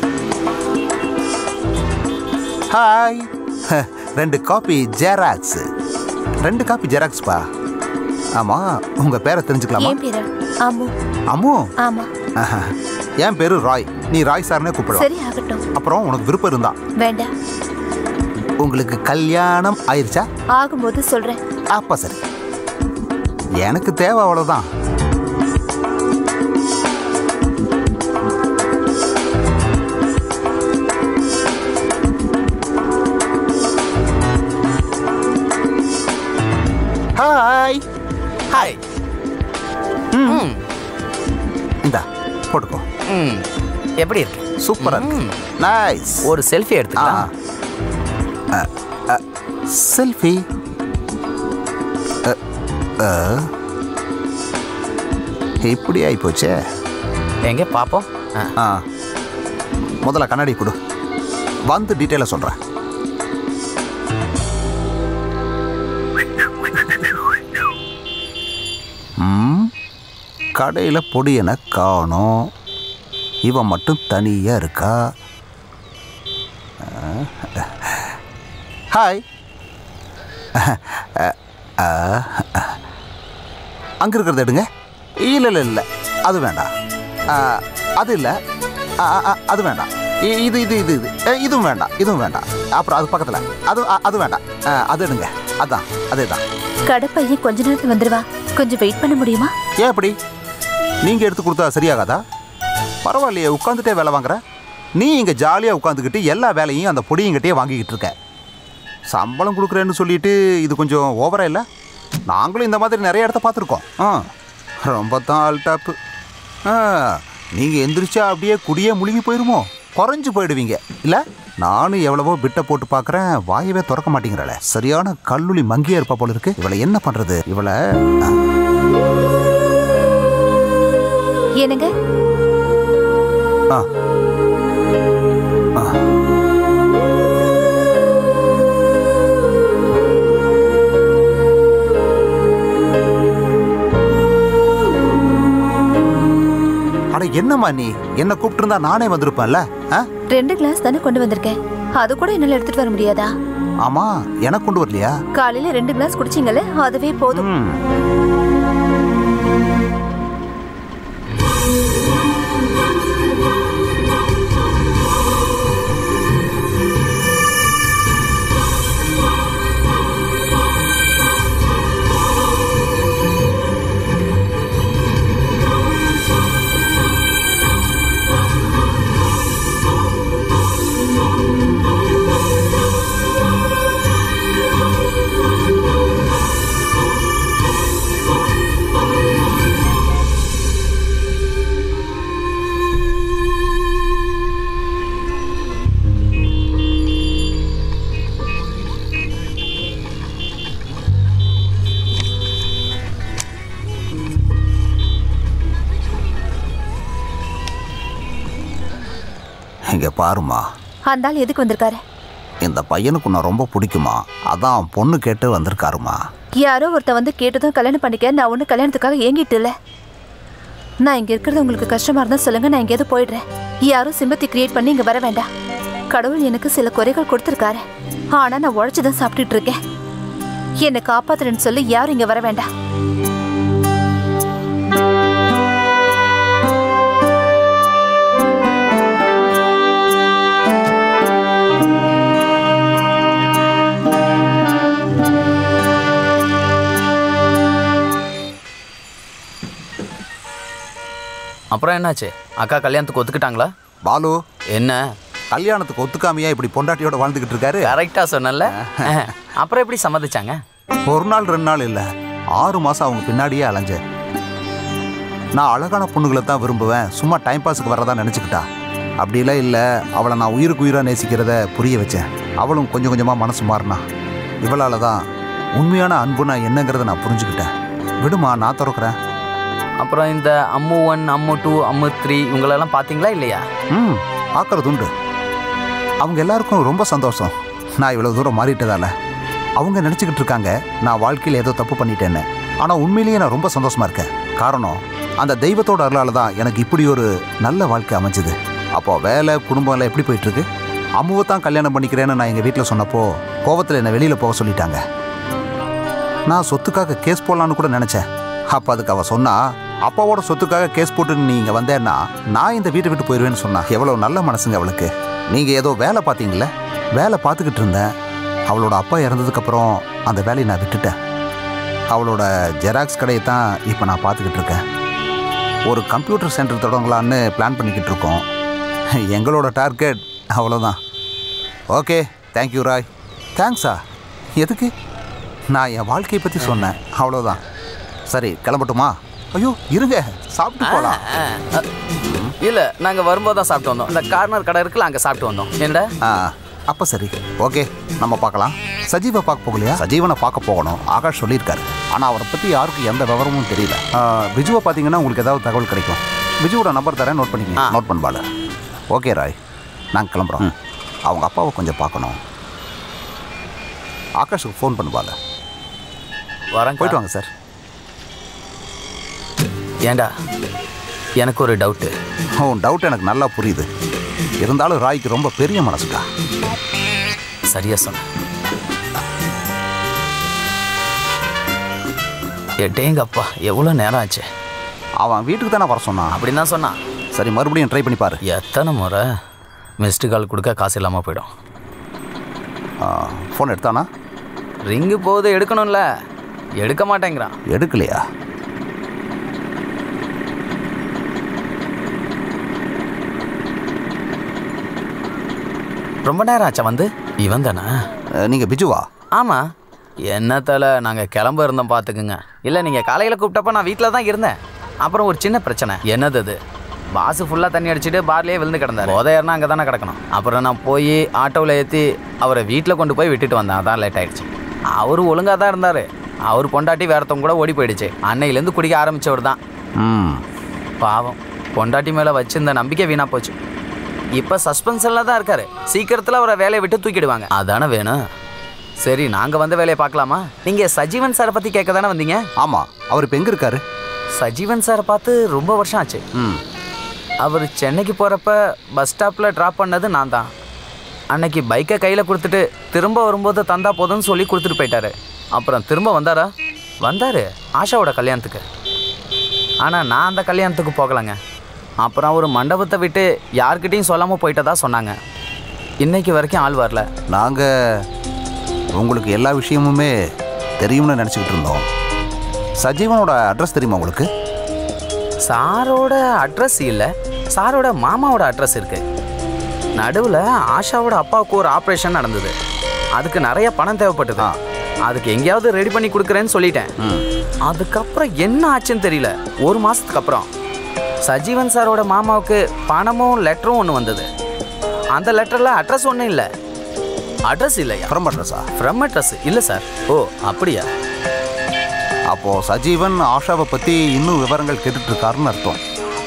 ஹாய் ரெண்டு காப்பி ஜெராக்ஸ் ரெண்டு காப்பி ஜெராக்ஸ்பா ஆமாம் உங்கள் பேரை தெரிஞ்சுக்கலாமா ஏன் பேரு ஆமு அம்மு ஆமா ஆஹா. என் பேரு ராய் நீ ராய் சார்னே கூப்பிடலாம் சரி ஆகட்டும் அப்புறம் உனக்கு விருப்பம் இருந்தா வேண்டாம் உங்களுக்கு கல்யாணம் ஆயிருச்சா ஆகும்போது சொல்றேன் அப்ப சரி எனக்கு தேவை அவ்வளவுதான் போட்டுக்கோ ம் எப்படி இருக்கு சூப்பரா இருக்கு நைஸ் ஒரு செல்ஃபி எடுத்துக்கலாம் செல்ஃபி இப்படி ஆயிப்போச்சே எங்க பாப்போம் ஆ. ஆ முதல்ல கண்ணாடி கொடு வந்து டீட்டெயிலாக சொல்கிறேன் ம் கடையில் பொடியனை காணோம் இவன் மட்டும் தனியாக இருக்கா ஹாய் அங்கே இருக்கிறத எடுங்க இல்லை இல்லை இல்லை அது வேண்டாம் ஆ, அது இல்லை ஆ, ஆ, அது வேண்டாம் இ- இது இது இது இது அ, இதுவும் வேண்டாம் இதுவும் வேண்டாம் அப்புறம் அது பக்கத்தில் அது அ, அது வேண்டாம் ஆ, அது எடுங்க அதான் அதே தான் கடைப்பையன் கொஞ்ச நேரத்துல வந்துருவா கொஞ்சம் வெயிட் பண்ண முடியுமா ஏன் அப்படி நீங்கள் எடுத்து கொடுத்தா சரியாகாதா பரவாயில்லையே உட்காந்துட்டே வேலை வாங்குற நீ இங்கே ஜாலியாக உட்காந்துக்கிட்டு எல்லா வேலையும் அந்த பொடியங்கிட்டே வாங்கிக்கிட்டு இருக்க சம்பளம் கொடுக்குறேன்னு சொல்லிட்டு இது கொஞ்சம் ஓவரா இல்லை நாங்களும் இந்த மாதிரி நிறைய இடத்த பார்த்துருக்கோம் ஆ ரொம்ப தான் ஆல்டாப்பு ஆ நீங்கள் எந்திரிச்சா அப்படியே குடியே முழுகி போயிருமோ குறைஞ்சு போயிடுவீங்க இல்லை நானும் எவ்வளவோ பிட்டை போட்டு பார்க்குறேன் வாயவே திறக்க மாட்டேங்கிறாளே சரியான கல்லுளி மங்கியா இருப்பா போல இருக்கு இவளை என்ன பண்ணுறது இவளை ஆ, என்னங்க ஆ ஆ அட என்னம்மா நீ என்ன கூப்பிட்டு நானே வந்திருப்பேன்ல ஆ ரெண்டு கிளாஸ் தானே கொண்டு வந்திருக்கேன் அது கூட என்னால எடுத்துட்டு வர முடியாதா ஆமா எனக்கு கொண்டு வரலையா காலையில ரெண்டு கிளாஸ் குடிச்சீங்கல்ல அதுவே போதும் ம் இங்க பாருமா அந்த ஆள் எதுக்கு வந்திருக்காரு இந்த பையனுக்கு உன்னை ரொம்ப பிடிக்குமா அதான் பொண்ணு கேட்டு வந்திருக்காருமா யாரோ ஒருத்த வந்து கேட்டதும் கல்யாணம் பண்ணிக்க நான் ஒன்றும் கல்யாணத்துக்காக ஏங்கிட்டு இல்ல நான் இங்க இருக்கிறது உங்களுக்கு கஷ்டமா இருந்தா சொல்லுங்க நான் எங்கேயாவது போயிடுறேன் யாரும் சிம்பத்தி கிரியேட் பண்ணி இங்க வர வேண்டாம் கடவுள் எனக்கு சில குறைகள் கொடுத்துருக்காரு ஆனா நான் உழைச்சு தான் சாப்பிட்டுட்டு இருக்கேன் என்னை காப்பாத்துறேன்னு சொல்லி யாரும் இங்க வர வேண்டாம் அப்புறம் என்னாச்சு அக்கா கல்யாணத்துக்கு ஒத்துக்கிட்டாங்களா பாலு என்ன கல்யாணத்துக்கு ஒத்துக்காமையா இப்படி பொண்டாட்டியோட வாழ்ந்துகிட்டு இருக்காரு கரெக்டா சொன்னல அப்புறம் எப்படி சம்மதிச்சாங்க ஒரு நாள் ரெண்டு நாள் இல்லை ஆறு மாசம் அவங்க பின்னாடியே அலைஞ்சேன் நான் அழகான பொண்ணுகளை தான் விரும்புவேன் சும்மா டைம் பாஸுக்கு வரதா நினச்சிக்கிட்டா அப்படிலாம் இல்லை அவளை நான் உயிருக்கு உயிராக நேசிக்கிறத புரிய வச்சேன் அவளும் கொஞ்சம் கொஞ்சமாக மனசு மாறினா இவளால் தான் உண்மையான அன்புனா என்னங்கிறத நான் புரிஞ்சுக்கிட்டேன் விடுமா நான் திறக்கிறேன் அப்புறம் இந்த Ammu one Ammu two Ammu three இவங்களெல்லாம் பார்த்தீங்களா இல்லையா ம் பார்க்கறது உண்டு அவங்க எல்லாருக்கும் ரொம்ப சந்தோஷம் நான் இவ்வளோ தூரம் மாறிட்டதால அவங்க நினச்சிக்கிட்டு இருக்காங்க நான் வாழ்க்கையில் ஏதோ தப்பு பண்ணிட்டேன்னு ஆனால் உண்மையிலேயே நான் ரொம்ப சந்தோஷமா இருக்கேன் காரணம் அந்த தெய்வத்தோட அருளால தான் எனக்கு இப்படி ஒரு நல்ல வாழ்க்கை அமைஞ்சுது அப்போ வேலை குடும்பம் எல்லாம் எப்படி போயிட்டு இருக்கு அம்முவை தான் கல்யாணம் பண்ணிக்கிறேன்னு நான் எங்கள் வீட்டில் சொன்னப்போ கோவத்தில் என்னை வெளியில் போக சொல்லிட்டாங்க நான் சொத்துக்காக கேஸ் போடலான்னு கூட நினச்சேன் அப்போ அதுக்கு அவள் சொன்னா அப்பாவோட சொத்துக்காக கேஸ் போட்டு நீ இங்கே வந்தேன்னா நான் இந்த வீட்டை விட்டு போயிடுவேன்னு சொன்னா எவ்வளோ நல்ல மனசுங்க அவளுக்கு நீங்கள் ஏதோ வேலை பார்த்தீங்களே வேலை பார்த்துக்கிட்டு இருந்தேன் அவளோட அப்பா இறந்ததுக்கப்புறம் அந்த வேலையை நான் விட்டுட்டேன் அவளோட ஜெராக்ஸ் கடையை தான் இப்போ நான் பார்த்துக்கிட்டு இருக்கேன் ஒரு கம்ப்யூட்டர் சென்டர் தொடங்கலான்னு பிளான் பண்ணிக்கிட்டு இருக்கோம் எங்களோட டார்கெட் அவ்வளோதான் ஓகே தேங்க்யூ ராய் தேங்க்ஸா எதுக்கு நான் என் வாழ்க்கையை பற்றி சொன்னேன் அவ்வளோதான் சரி கிளம்பட்டுமா ஐயோ இருங்க சாப்பிட்டு போலாம் ஆ, ஆ. இல்ல நாங்க வரும்போது தான் சாப்பிட்டு வந்தோம் இந்த கார்னர் கடை இருக்குல்ல அங்க சாப்பிட்டு வந்தோம் என்னடா ஆ அப்ப சரி ஓகே நம்ம பார்க்கலாம் சஜீவை பார்க்க போகலையா சஜீவனை பார்க்க போகணும் ஆகாஷ் சொல்லியிருக்காரு ஆனா அவரை பத்தி யாருக்கும் எந்த விவரமும் தெரியல ஆ, பிஜுவை பார்த்தீங்கன்னா உங்களுக்கு ஏதாவது தகவல் கிடைக்கும் பிஜுவோட நம்பர் தரேன் நோட் பண்ணிக்கங்க நோட் பண்ணுவாள் ஓகே ராய் நாங்கள் கிளம்புறோம் அவங்க அப்பாவை கொஞ்சம் பார்க்கணும் ஆகாஷுக்கு ஃபோன் பண்ணுவாங்க வரேன் போயிட்டு வாங்க சார் ஏண்டா எனக்கு ஒரு டவுட்டு உன் டவுட் எனக்கு நல்லா புரியுது இருந்தாலும் ராய்க்கு ரொம்ப பெரிய மனசுக்கா சரியா சொன்ன எட்டேங்கப்பா எவ்வளோ நேரம் ஆச்சு அவன் வீட்டுக்கு தானே வர சொன்னான் அப்படின்னு தான் சொன்னான் சரி மறுபடியும் ட்ரை பண்ணி பாரு எத்தனை முறை மிஸ்டு கால் கொடுக்க காசு இல்லாமல் போயிடும் ஃபோன் எடுத்தானா ரிங்கு போகுது எடுக்கணும்ல எடுக்க மாட்டேங்கிறான் எடுக்கலையா ரொம்ப நேரம் ஆச்சா வந்து இவன் தானே நீங்க பிஜுவா ஆமாம் என்னத்தால நாங்கள் கிளம்ப இருந்தோம் பார்த்துக்குங்க இல்லை நீங்கள் காலையில் கூப்பிட்டப்ப நான் வீட்டில் தான் இருந்தேன் அப்புறம் ஒரு சின்ன பிரச்சனை என்னது அது பாஸ் ஃபுல்லாக தண்ணி அடிச்சுட்டு பார்லேயே விழுந்து கிடந்தார் போதையர்னா அங்கே தானே கிடக்கணும் அப்புறம் நான் போய் ஆட்டோவில் ஏற்றி அவரை வீட்டில் கொண்டு போய் விட்டுட்டு வந்தேன் அதான் லேட் ஆயிடுச்சு அவர் ஒழுங்காக தான் இருந்தார் அவர் பொண்டாட்டி வேறத்தவங்க கூட ஓடி போயிடுச்சு அன்னையிலேருந்து குடிக்க ஆரம்பித்தவர் தான் ம் பாவம் பொண்டாட்டி மேலே வச்சிருந்த நம்பிக்கை வீணாக போச்சு இப்போ சஸ்பென்ஷனில் தான் இருக்காரு சீக்கிரத்தில் அவரை வேலையை விட்டு தூக்கிடுவாங்க அதானே வேணும் சரி நாங்கள் வந்த வேலையை பார்க்கலாமா நீங்கள் சஜீவன் சாரை பற்றி கேட்க தானே வந்தீங்க ஆமாம் அவர் இப்போ எங்கே இருக்காரு சஜீவன் சாரை பார்த்து ரொம்ப வருஷம் ஆச்சு ம் அவர் சென்னைக்கு போகிறப்ப பஸ் ஸ்டாப்பில் ட்ராப் பண்ணது நான் தான் அன்னைக்கு பைக்கை கையில் கொடுத்துட்டு திரும்ப வரும்போது தந்தா போதும்னு சொல்லி கொடுத்துட்டு போயிட்டாரு அப்புறம் திரும்ப வந்தாரா வந்தார் ஆஷாவோட கல்யாணத்துக்கு ஆனால் நான் அந்த கல்யாணத்துக்கு போகலைங்க அப்புறம் அவர் மண்டபத்தை விட்டு யார்கிட்டையும் சொல்லாமல் போயிட்டதா சொன்னாங்க இன்னைக்கு வரைக்கும் ஆள் வரல நாங்கள் உங்களுக்கு எல்லா விஷயமுமே தெரியும்னு நினச்சிக்கிட்டு இருந்தோம் சஜீவனோட அட்ரஸ் தெரியுமா உங்களுக்கு சாரோட அட்ரஸ் இல்லை சாரோட மாமாவோட அட்ரஸ் இருக்கு நடுவில் ஆஷாவோட அப்பாவுக்கு ஒரு ஆப்ரேஷன் நடந்தது அதுக்கு நிறைய பணம் தேவைப்பட்டது அதுக்கு எங்கேயாவது ரெடி பண்ணி கொடுக்குறேன்னு சொல்லிட்டேன் அதுக்கப்புறம் என்ன ஆச்சுன்னு தெரியல ஒரு மாசத்துக்கு அப்புறம் சஜீவன் சாரோட மாமாவுக்கு பணமும் லெட்டரும் ஒன்று வந்தது அந்த லெட்டரில் அட்ரஸ் ஒன்றும் இல்லை அட்ரஸ் இல்லையா ஃப்ரம் அட்ரஸா ஃப்ரம் அட்ரஸ் இல்லை சார் ஓ அப்படியா அப்போது சஜீவன் ஆஷாவை பற்றி இன்னும் விவரங்கள் கேட்டுட்டு இருக்காருன்னு அர்த்தம்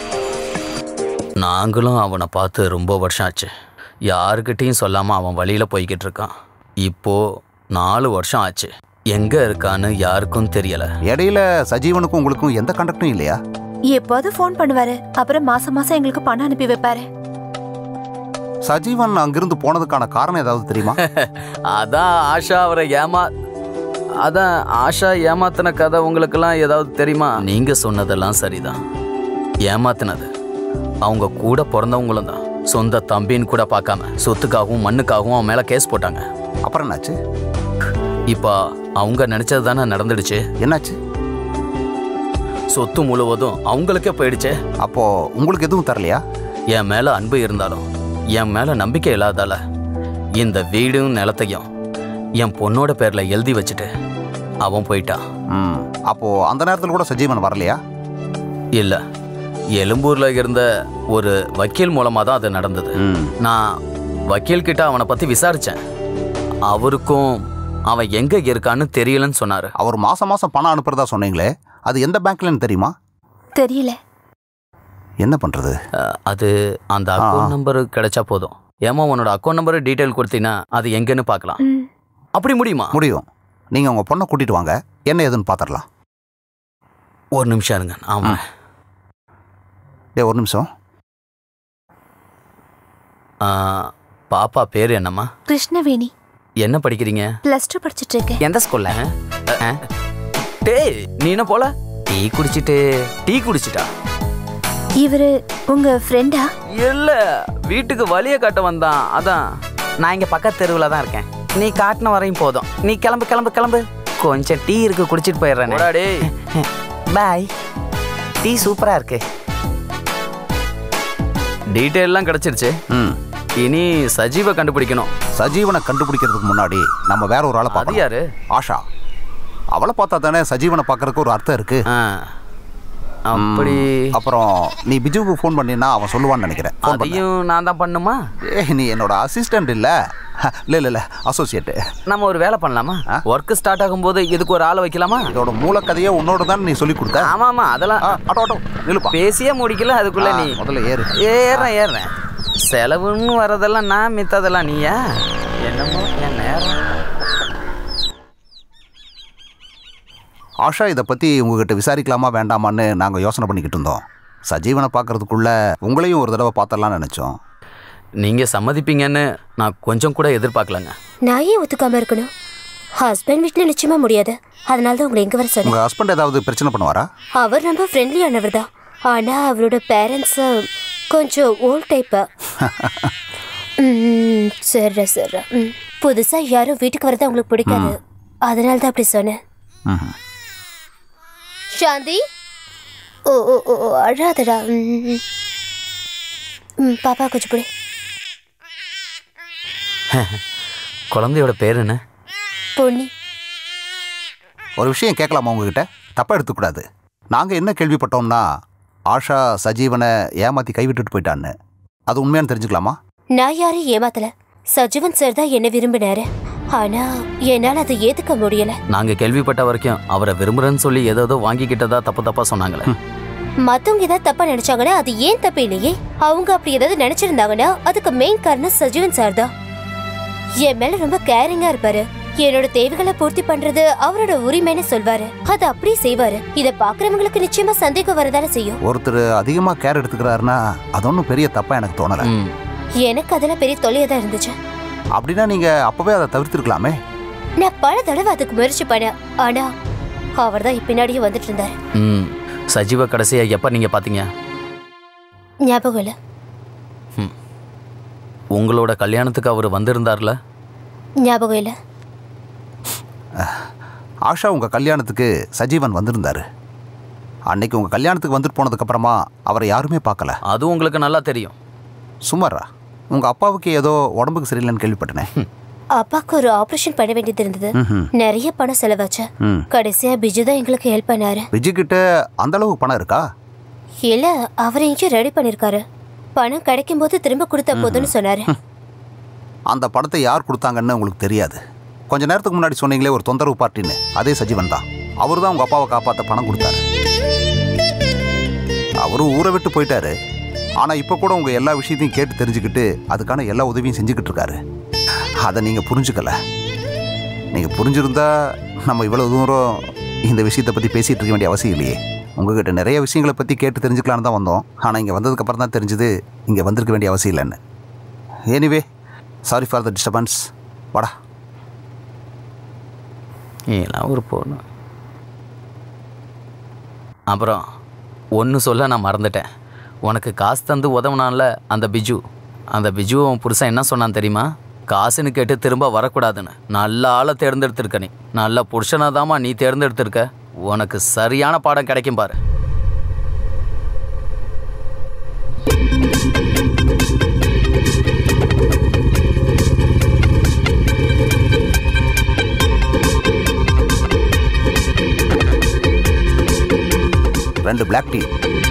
நாங்களும் அவனை பார்த்து ரொம்ப வருஷம் ஆச்சு யாருக்கிட்டையும் சொல்லாமல் அவன் வழியில் போய்கிட்டு இருக்கான் இப்போ நாலு வருஷம் ஆச்சு எங்கே இருக்கான்னு யாருக்கும் தெரியலை இடையில சஜீவனுக்கும் உங்களுக்கும் எந்த கண்டக்டும் இல்லையா எப்போது ஃபோன் பண்ணுவாரு அப்புறம் மாசம் மாசம் எங்களுக்கு பணம் அனுப்பி வைப்பாரு சஜீவன் அங்கிருந்து போனதுக்கான காரணம் ஏதாவது தெரியுமா அதான் ஆஷா அவரை ஏமா அதான் ஆஷா ஏமாத்தின கதை உங்களுக்கெல்லாம் ஏதாவது தெரியுமா நீங்கள் சொன்னதெல்லாம் சரிதான் ஏமாத்தினது அவங்க கூட பிறந்தவங்களும் தான் சொந்த தம்பின்னு கூட பார்க்காம சொத்துக்காகவும் மண்ணுக்காகவும் அவன் மேலே கேஸ் போட்டாங்க அப்புறம் என்னாச்சு இப்போ அவங்க நினைச்சது தானே நடந்துடுச்சு என்னாச்சு சொத்து முழுவதும் அவங்களுக்கே போயிடுச்சு அப்போ உங்களுக்கு எதுவும் தரலையா என் மேல அன்பு இருந்தாலும் என் மேல நம்பிக்கை இல்லாதால இந்த வீடும் நிலத்தையும் என் பொண்ணோட பேர்ல எழுதி வச்சுட்டு அவன் போயிட்டான் ம் அப்போ அந்த நேரத்தில் கூட சஜீவன் வரலையா இல்ல எழும்பூர்ல இருந்த ஒரு வக்கீல் மூலமா தான் அது நடந்தது ம் நான் வக்கீல் கிட்ட அவனை பத்தி விசாரிச்சேன் அவருக்கும் அவன் எங்க இருக்கான்னு தெரியலன்னு சொன்னாரு அவர் மாசம் மாசம் பணம் அனுப்புறதா சொன்னீங்களே அது எந்த பேங்க்லன்னு தெரியுமா தெரியல என்ன பண்றது அஹ், அது அந்த அக்கௌண்ட் நம்பர் கிடைச்சா போதும் ஏமா உன்னோட அக்கௌண்ட் நம்பர் டீட்டெயில் கொடுத்தீங்கன்னா அது எங்கன்னு பார்க்கலாம் ம். அப்படி முடியுமா முடியும் நீங்க உங்க பொண்ணை கூட்டிட்டு வாங்க என்ன ஏதுன்னு பாத்திரலாம் ஒரு நிமிஷம் இருங்க ஆமா டே ஒரு நிமிஷம் பாப்பா பேர் என்னம்மா கிருஷ்ணவேணி என்ன படிக்கிறீங்க பிளஸ் டூ படிச்சுட்டு இருக்கேன் எந்த ஸ்கூல்ல டேய் நீ என்ன போல டீ குடிச்சிட்டு டீ குடிச்சிட்டா இவரு உங்க ஃப்ரெண்டா இல்ல வீட்டுக்கு வழிய காட்ட வந்தான் அதான் நான் இங்க பக்கத்து தெருவில் தான் இருக்கேன் நீ காட்டின வரையும் போதும் நீ கிளம்பு கிளம்பு கிளம்பு கொஞ்சம் டீ இருக்கு குடிச்சிட்டு போயிடுறேன் பாய் டீ சூப்பரா இருக்கு டீட்டெயிலாம் கிடைச்சிருச்சு ம் இனி சஜீவை கண்டுபிடிக்கணும் சஜீவனை கண்டுபிடிக்கிறதுக்கு முன்னாடி நம்ம வேற ஒரு ஆளை அது பார்க்கணும். யாரு ஆஷா அவளை பார்த்தா தானே சஜீவனை பார்க்கறதுக்கு ஒரு அர்த்தம் இருக்கு ஆ அப்படி ம், அப்புறம் நீ பிஜுவுக்கு ஃபோன் பண்ணினா அவன் சொல்லுவான்னு நினைக்கிறேன் Phone பண்ணு. அதையும் நான் தான் பண்ணுமா ஏய் நீ என்னோட அசிஸ்டன்ட் இல்ல இல்ல இல்ல இல்ல அசோசியேட் நம்ம ஒரு வேலை பண்ணலாமா ஒர்க் ஸ்டார்ட் ஆகும்போது இதுக்கு ஒரு ஆளை வைக்கலாமா இதோட மூலக்கதையே உன்னோட தான் நீ சொல்லி கொடுத்த ஆமா ஆமா அதெல்லாம் ஆட்டோ ஆட்டோ நிலுப்பா பேசியே முடிக்கல அதுக்குள்ள ஆ, நீ முதல்ல ஏறு ஏறேன் ஏறேன் செலவுன்னு வரதெல்லாம் நான் மித்ததெல்லாம் நீயா என்னமோ என் நேரம் ஆஷா இதை பற்றி உங்ககிட்ட விசாரிக்கலாமா வேண்டாமான்னு நாங்கள் யோசனை பண்ணிக்கிட்டு இருந்தோம் சஜீவனை பார்க்கறதுக்குள்ள உங்களையும் ஒரு தடவை பார்த்தரலாம்னு நினச்சோம் நீங்க சம்மதிப்பீங்கன்னு நான் கொஞ்சம் கூட எதிர்பார்க்கலங்க நான் ஏன் ஒத்துக்காம இருக்கணும் ஹஸ்பண்ட் வீட்டில் நிச்சயமா முடியாது அதனால தான் உங்களை எங்க வர சொன்னேன் உங்கள் ஹஸ்பண்ட் ஏதாவது பிரச்சனை பண்ணுவாரா அவர் ரொம்ப ஃப்ரெண்ட்லியானவர் தான் ஆனா அவரோட பேரண்ட்ஸ் கொஞ்சம் ஓல்ட் டைப்பு சரி சரி ம் புதுசா யாரும் வீட்டுக்கு வரது அவங்களுக்கு பிடிக்காது அதனால தான் அப்படி சொன்னேன் ம்ஹும். சாந்தி ஓ ஓ ஓ ஓ, அழாதடா ம், ம். ம் பாப்பா கொஞ்சம் பிடி குழந்தையோட பேர் என்ன பொன்னி ஒரு விஷயம் கேட்கலாமா உங்ககிட்ட தப்பாக எடுத்துக்கூடாது நாங்கள் என்ன கேள்விப்பட்டோம்னா ஆஷா சஜீவனை ஏமாற்றி கைவிட்டுட்டு போயிட்டான்னு அது உண்மையானு தெரிஞ்சுக்கலாமா நான் யாரையும் ஏமாத்தல சஜீவன் சார் தான் என்ன விரும்பினாரு ஆனா என்னால அதை ஏத்துக்க முடியல நாங்க கேள்விப்பட்ட வரைக்கும் அவரை விரும்புறேன்னு சொல்லி ஏதோ வாங்கிக்கிட்டதா தப்பு தப்பா சொன்னாங்களே மத்தவங்க ஏதாவது தப்பா நினைச்சாங்கன்னா அது ஏன் தப்பு இல்லையே அவங்க அப்படி ஏதாவது நினைச்சிருந்தாங்கன்னா அதுக்கு மெயின் காரணம் சஜீவன் சார் தான் என் மேல ரொம்ப கேரிங்கா இருப்பாரு என்னோட தேவைகளை பூர்த்தி பண்றது அவரோட உரிமைன்னு சொல்வாரு அதை அப்படியே செய்வாரு இத பாக்குறவங்களுக்கு நிச்சயமா சந்தேகம் வரதானே செய்யும் ஒருத்தர் அதிகமாக கேர் எடுத்துக்கிறாருன்னா அது ஒன்றும் பெரிய தப்பாக எனக்கு தோணலை ம். எனக்கு அதெல்லாம் பெரிய தொல்லையா தான் இருந்துச்சு அப்படின்னா நீங்கள் அப்போவே அதை தவிர்த்துருக்கலாமே நான் பல தடவை அதுக்கு முயற்சி பண்ணேன் ஆனா அவர் தான் பின்னாடியே வந்துட்டு இருந்தாரு ம் சஜீவ கடைசியா எப்ப நீங்க பாத்தீங்க ஞாபகம் இல்ல உங்களோட கல்யாணத்துக்கு அவர் வந்திருந்தார்ல ஞாபகம் இல்ல ஆஷா உங்கள் கல்யாணத்துக்கு சஜீவன் வந்திருந்தாரு அன்னைக்கு உங்கள் கல்யாணத்துக்கு வந்துட்டு போனதுக்கப்புறமா அவரை யாருமே பார்க்கல அது உங்களுக்கு நல்லா தெரியும் சுமாரா உங்கள் அப்பாவுக்கு ஏதோ உடம்புக்கு சரியில்லைன்னு கேள்விப்பட்டனே அப்பாக்கு ஒரு ஆபரேஷன் பண்ண வேண்டியது இருந்தது ம்ஹும். நிறைய பணம் செலவாச்சு ம் கடைசியா பிஜு தான் எங்களுக்கு ஹெல்ப் பண்ணாரு விஜய் கிட்ட அந்த அளவுக்கு பணம் இருக்கா இல்ல அவர் எங்கேயும் ரெடி பண்ணிருக்காரு பணம் கிடைக்கும் போது திரும்ப கொடுத்த போதுன்னு சொன்னாரு அந்த பணத்தை யார் கொடுத்தாங்கன்னு உங்களுக்கு தெரியாது கொஞ்ச நேரத்துக்கு முன்னாடி சொன்னீங்களே ஒரு தொந்தரவு பார்ட்டின்னு அதே சஜீவன் தான் அவர் தான் உங்கள் அப்பாவை காப்பாற்ற பணம் கொடுத்தாரு அவரும் ஊரை விட்டு போயிட்டாரு ஆனால் இப்போ கூட உங்கள் எல்லா விஷயத்தையும் கேட்டு தெரிஞ்சுக்கிட்டு அதுக்கான எல்லா உதவியும் செஞ்சுக்கிட்டு இருக்காரு அதை நீங்கள் புரிஞ்சுக்கல நீங்கள் புரிஞ்சிருந்தா நம்ம இவ்வளோ தூரம் இந்த விஷயத்தை பற்றி பேசிகிட்டு இருக்க வேண்டிய அவசியம் இல்லையே உங்ககிட்ட நிறைய விஷயங்களை பற்றி கேட்டு தெரிஞ்சுக்கலான்னு தான் வந்தோம் ஆனால் இங்கே வந்ததுக்கப்புறம் தான் தெரிஞ்சுது இங்கே வந்திருக்க வேண்டிய அவசியம் இல்லைன்னு anyway sorry for the disturbance வாடா ஏலாம் ஒரு பொண்ணு அப்புறம் ஒன்று சொல்ல நான் மறந்துட்டேன் உனக்கு காசு தந்து உதவுனான்ல அந்த பிஜு அந்த பிஜு அவன் புருஷன் என்ன சொன்னான் தெரியுமா காசுன்னு கேட்டு திரும்ப வரக்கூடாதுன்னு நல்ல ஆளை தேர்ந்தெடுத்திருக்க நீ நல்ல புருஷனாதாம்மா நீ தேர்ந்தெடுத்திருக்க உனக்கு சரியான பாடம் கிடைக்கும் பாரு ரெண்டு பிளாக் டீ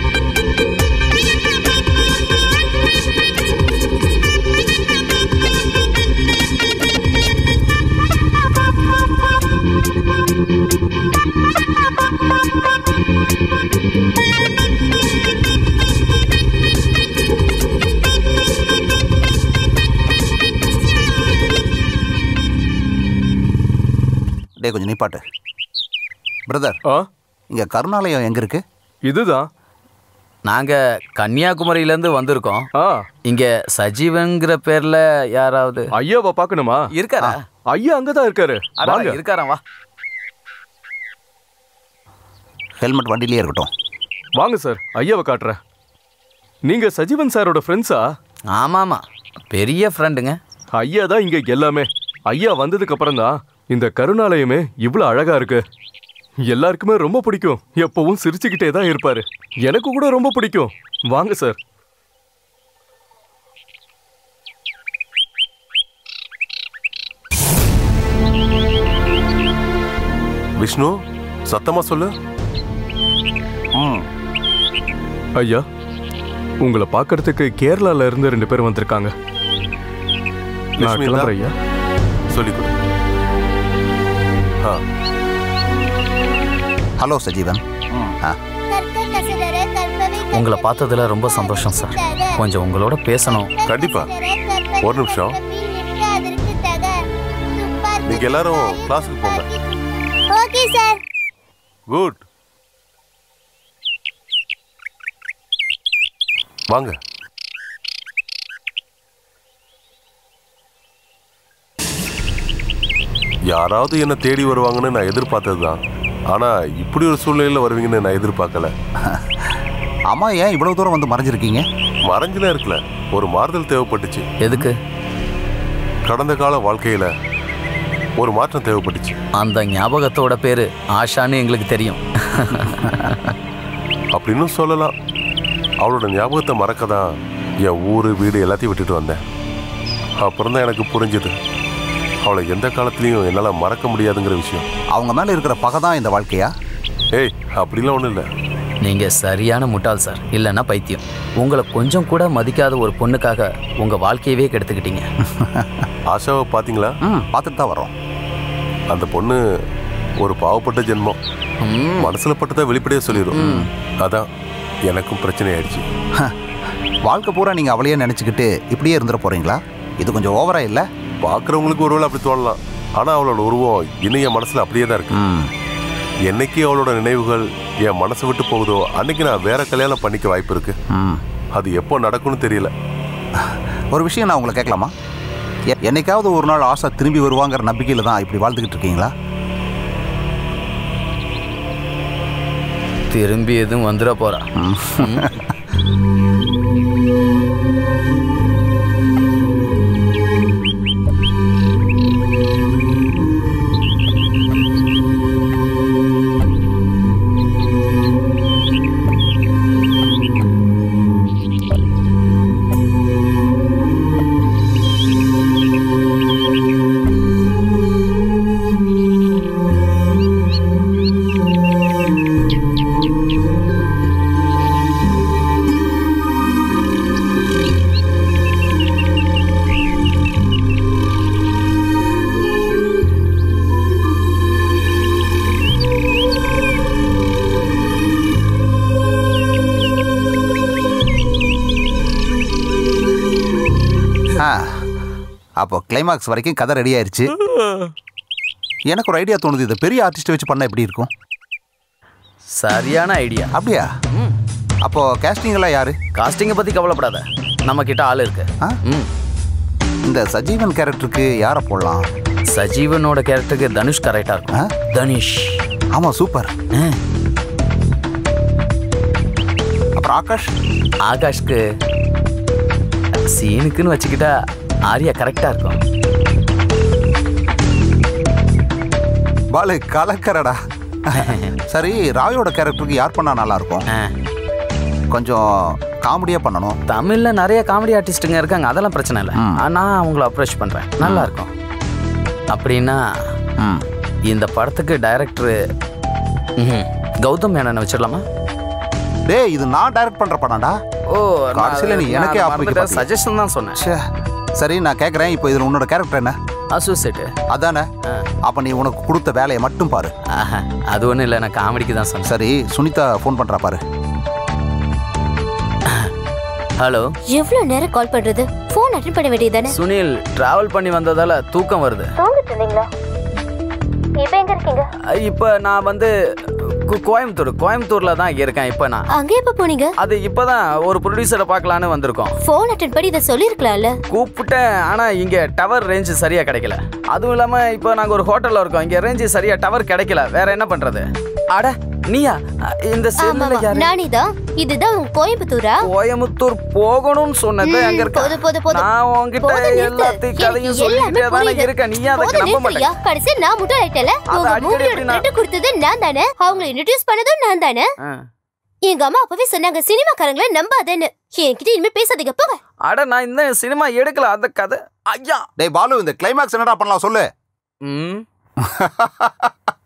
டே கொஞ்சம் நிப்பாட்டு பிரதர் ஆ இங்கே கருணாலயம் எங்கே இருக்கு இதுதான் நாங்கள் கன்னியாகுமரியிலேருந்து வந்திருக்கோம் ஆ இங்கே சஜீவங்கிற பேரில் யாராவது ஐயாவை பார்க்கணுமா இருக்காரா ஐயா அங்கதான் இருக்காரு அட, வாங்க இருக்காரா வா ஹெல்மெட் வண்டியிலே இருக்கட்டும் வாங்க சார் ஐயாவை காட்டுறேன் நீங்க சஜீவன் சாரோட ஃப்ரெண்ட்ஸா ஆமாமா பெரிய ஃப்ரெண்டுங்க ஐயா தான் இங்க எல்லாமே ஐயா வந்ததுக்கு அப்புறம் தான் இந்த கருணாலயமே இவ்வளவு அழகா இருக்கு எல்லாருக்குமே ரொம்ப பிடிக்கும் எப்பவும் சிரிச்சுக்கிட்டே தான் இருப்பாரு எனக்கு கூட ரொம்ப பிடிக்கும் வாங்க சார் விஷ்ணு சத்தமா சொல்லு ம் ஐயா உங்களை பார்க்கறதுக்கு கேரளால இருந்து ரெண்டு பேர் வந்திருக்காங்க நான் லட்சுமி இருந்தா? கிளம்புறேன் ஐயா சொல்லிக் கொடு ஆ ஹலோ சஜீவன் ஆ உங்களை பார்த்ததுல ரொம்ப சந்தோஷம் சார் கொஞ்சம் உங்களோட பேசணும் கண்டிப்பா ஒரு நிமிஷம் நீங்க எல்லாரும் கிளாஸுக்கு போங்க ஓகே சார் குட் வாங்க யாராவது என்ன தேடி வருவாங்கன்னு நான் எதிர்பார்த்தது தான் ஆனா இப்படி ஒரு சூழ்நிலையில வருவீங்கன்னு நான் எதிர்பார்க்கல அம்மா ஏன் இவ்வளவு தூரம் வந்து மறைஞ்சிருக்கீங்க மறைஞ்சுலாம் இருக்கல ஒரு மாறுதல் தேவைப்பட்டுச்சு எதுக்கு கடந்த கால வாழ்க்கையில ஒரு மாற்றம் தேவைப்பட்டுச்சு அந்த ஞாபகத்தோட பேரு ஆஷான்னு எங்களுக்கு தெரியும் அப்படின்னு சொல்லலாம் அவளோட ஞாபகத்தை மறக்க தான் என் ஊர் வீடு எல்லாத்தையும் விட்டுட்டு வந்தேன் அப்புறம் தான் எனக்கு புரிஞ்சுது அவளை எந்த காலத்துலேயும் என்னால் மறக்க முடியாதுங்கிற விஷயம் அவங்க மேல இருக்கிற பகை தான் இந்த வாழ்க்கையா ஏய் அப்படிலாம் ஒன்றும் இல்லை நீங்க சரியான முட்டாள் சார் இல்லைன்னா பைத்தியம் உங்களை கொஞ்சம் கூட மதிக்காத ஒரு பொண்ணுக்காக உங்க வாழ்க்கையவே கெடுத்துக்கிட்டீங்க ஆஷாவை பார்த்தீங்களா ம் பார்த்துட்டு தான் வரோம் அந்த பொண்ணு ஒரு பாவப்பட்ட ஜென்மம் மனசுல பட்டதை வெளிப்படையாக சொல்லிடும் அதான் எனக்கும் பிரச்சனை ஆயிடுச்சு வாழ்க்கை பூரா நீங்க அவளையே நினைச்சுக்கிட்டு இப்படியே இருந்துட போறீங்களா இது கொஞ்சம் ஓவரா இல்ல பார்க்குறவங்களுக்கு ஒருவேளை அப்படி தோணலாம் ஆனால் அவளோட உருவம் இன்னும் என் மனசில் அப்படியே தான் இருக்கு ம் என்னைக்கு அவளோட நினைவுகள் என் மனசை விட்டு போகுதோ அன்னைக்கு நான் வேற கல்யாணம் பண்ணிக்க வாய்ப்பு இருக்கு ம் அது எப்போ நடக்கும்னு தெரியல ஒரு விஷயம் நான் உங்களை கேட்கலாமா எ- என்னைக்காவது ஒரு நாள் ஆசை திரும்பி வருவாங்கிற நம்பிக்கையில தான் இப்படி வாழ்ந்துக்கிட்டு இருக்கீங்களா திரும்பி எதுவும் வந்துட போறா ஆ அப்போ கிளைமாக்ஸ் வரைக்கும் கதை ரெடி ஆயிருச்சு எனக்கு ஒரு ஐடியா தோணுது இதை பெரிய ஆர்டிஸ்ட்டை வச்சு பண்ணால் எப்படி இருக்கும் சரியான ஐடியா அப்படியா அப்போ casting எல்லாம் யாரு காஸ்டிங்கை பத்தி கவலைப்படாத நம்ம கிட்ட ஆள் இருக்கு ஆ? ம் இந்த சஜீவன் கேரக்டருக்கு யாரை போடலாம் சஜீவனோட கேரக்டருக்கு தனுஷ் கரெக்டா ஆ? இருக்கும் தனுஷ் ஆமாம் சூப்பர் அப்புறம் ஆகாஷ் ஆகாஷ்க்கு சீனுக்குன்னு வச்சுக்கிட்டா ஆரியா கரெக்டா இருக்கும் பாலு கலக்கரடா சரி ராயோட கேரக்டருக்கு யார் பண்ணா நல்லா இருக்கும் ஆ. கொஞ்சம் காமெடியா பண்ணணும் தமிழ்ல நிறைய காமெடி ஆர்டிஸ்ட்டுங்க இருக்காங்க அதெல்லாம் பிரச்சனை இல்லை ம். நான் அவங்கள அப்ரோச் பண்றேன் நல்லா இருக்கும் அப்படின்னா ம் இந்த படத்துக்கு டைரக்டர் கௌதம் மேனனை வச்சிடலாமா டேய் இது நான் டைரக்ட் பண்ற படம்டா ஓ கடைசியில நீ எனக்கே ஆப் வைக்க பாத்தியா? சஜஷன் தான் சொன்னேன் ச்சே சரி நான் கேட்குறேன் இப்போ இதில் உன்னோட கேரக்டர் என்ன அசோசியேட் அதானே அப்போ நீ உனக்கு கொடுத்த வேலையை மட்டும் பாரு அது ஒன்றும் இல்லை நான் காமெடிக்கு தான் சொன்னேன் சரி சுனிதா ஃபோன் பண்ணுறா பாரு ஹலோ எவ்வளவு நேரம் கால் பண்றது போன் அட்டன் பண்ண வேண்டியதானே சுனில் டிராவல் பண்ணி வந்ததால தூக்கம் வருது தூங்கிட்டு இருந்தீங்களா இப்ப எங்க இருக்கீங்க இப்போ நான் வந்து கு- கோயம்புத்தூர் கோயம்புத்தூர்ல தான் இருக்கேன் இப்போ நான் அங்க எப்ப போனீங்க அது இப்போதான் ஒரு ப்ரொடியூசரை பார்க்கலான்னு வந்திருக்கோம் போன் அட்டன் பண்ணி இதை சொல்லிருக்கலாம்ல கூப்பிட்டேன் ஆனா இங்க டவர் ரேஞ்ச் சரியா கிடைக்கல அதுவும் இல்லாம இப்போ நாங்க ஒரு ஹோட்டல்ல இருக்கோம் இங்க ரேஞ்ச் சரியா டவர் கிடைக்கல வேற என்ன பண்றது அட நீயா இந்த ஆமா செல்லுல யாரு நானிதான் இதுதான் உங்க கோயம்புத்தூரா கோயம்புத்தூர் போகணும்னு சொன்னது ம், அங்க இருக்க போதும், போதும், போதும். நான் உன்கிட்ட போதும், நிறுத்து. எல்லாத்தையும் கதையும் எனக்கு சொல்லிக்கிட்டே எல்லாமே தானே புரியுது. இருக்க நீ அதை போதும், நம்ப நிறுத்துயா. மாட்டேன் கடைசியா நான் முட்டை ஆயிட்டல அது உங்க அடிக்கடி மூவியோட எப்படி நான்- பிரிண்ட் கொடுத்தது நான் தானே அவங்களை இன்ட்ரடியூஸ் பண்ணதும் நான் தானே எங்க அம்மா அப்பவே சொன்னாங்க சினிமாக்காரங்களை நம்பாதேன்னு என்கிட்ட இனிமே பேசாதீங்க போங்க அட நான் இந்த சினிமா எடுக்கல அந்த கதை ஐயா டேய் பாலு இந்த கிளைமாக்ஸ் என்னடா பண்ணலாம் சொல்லு ம்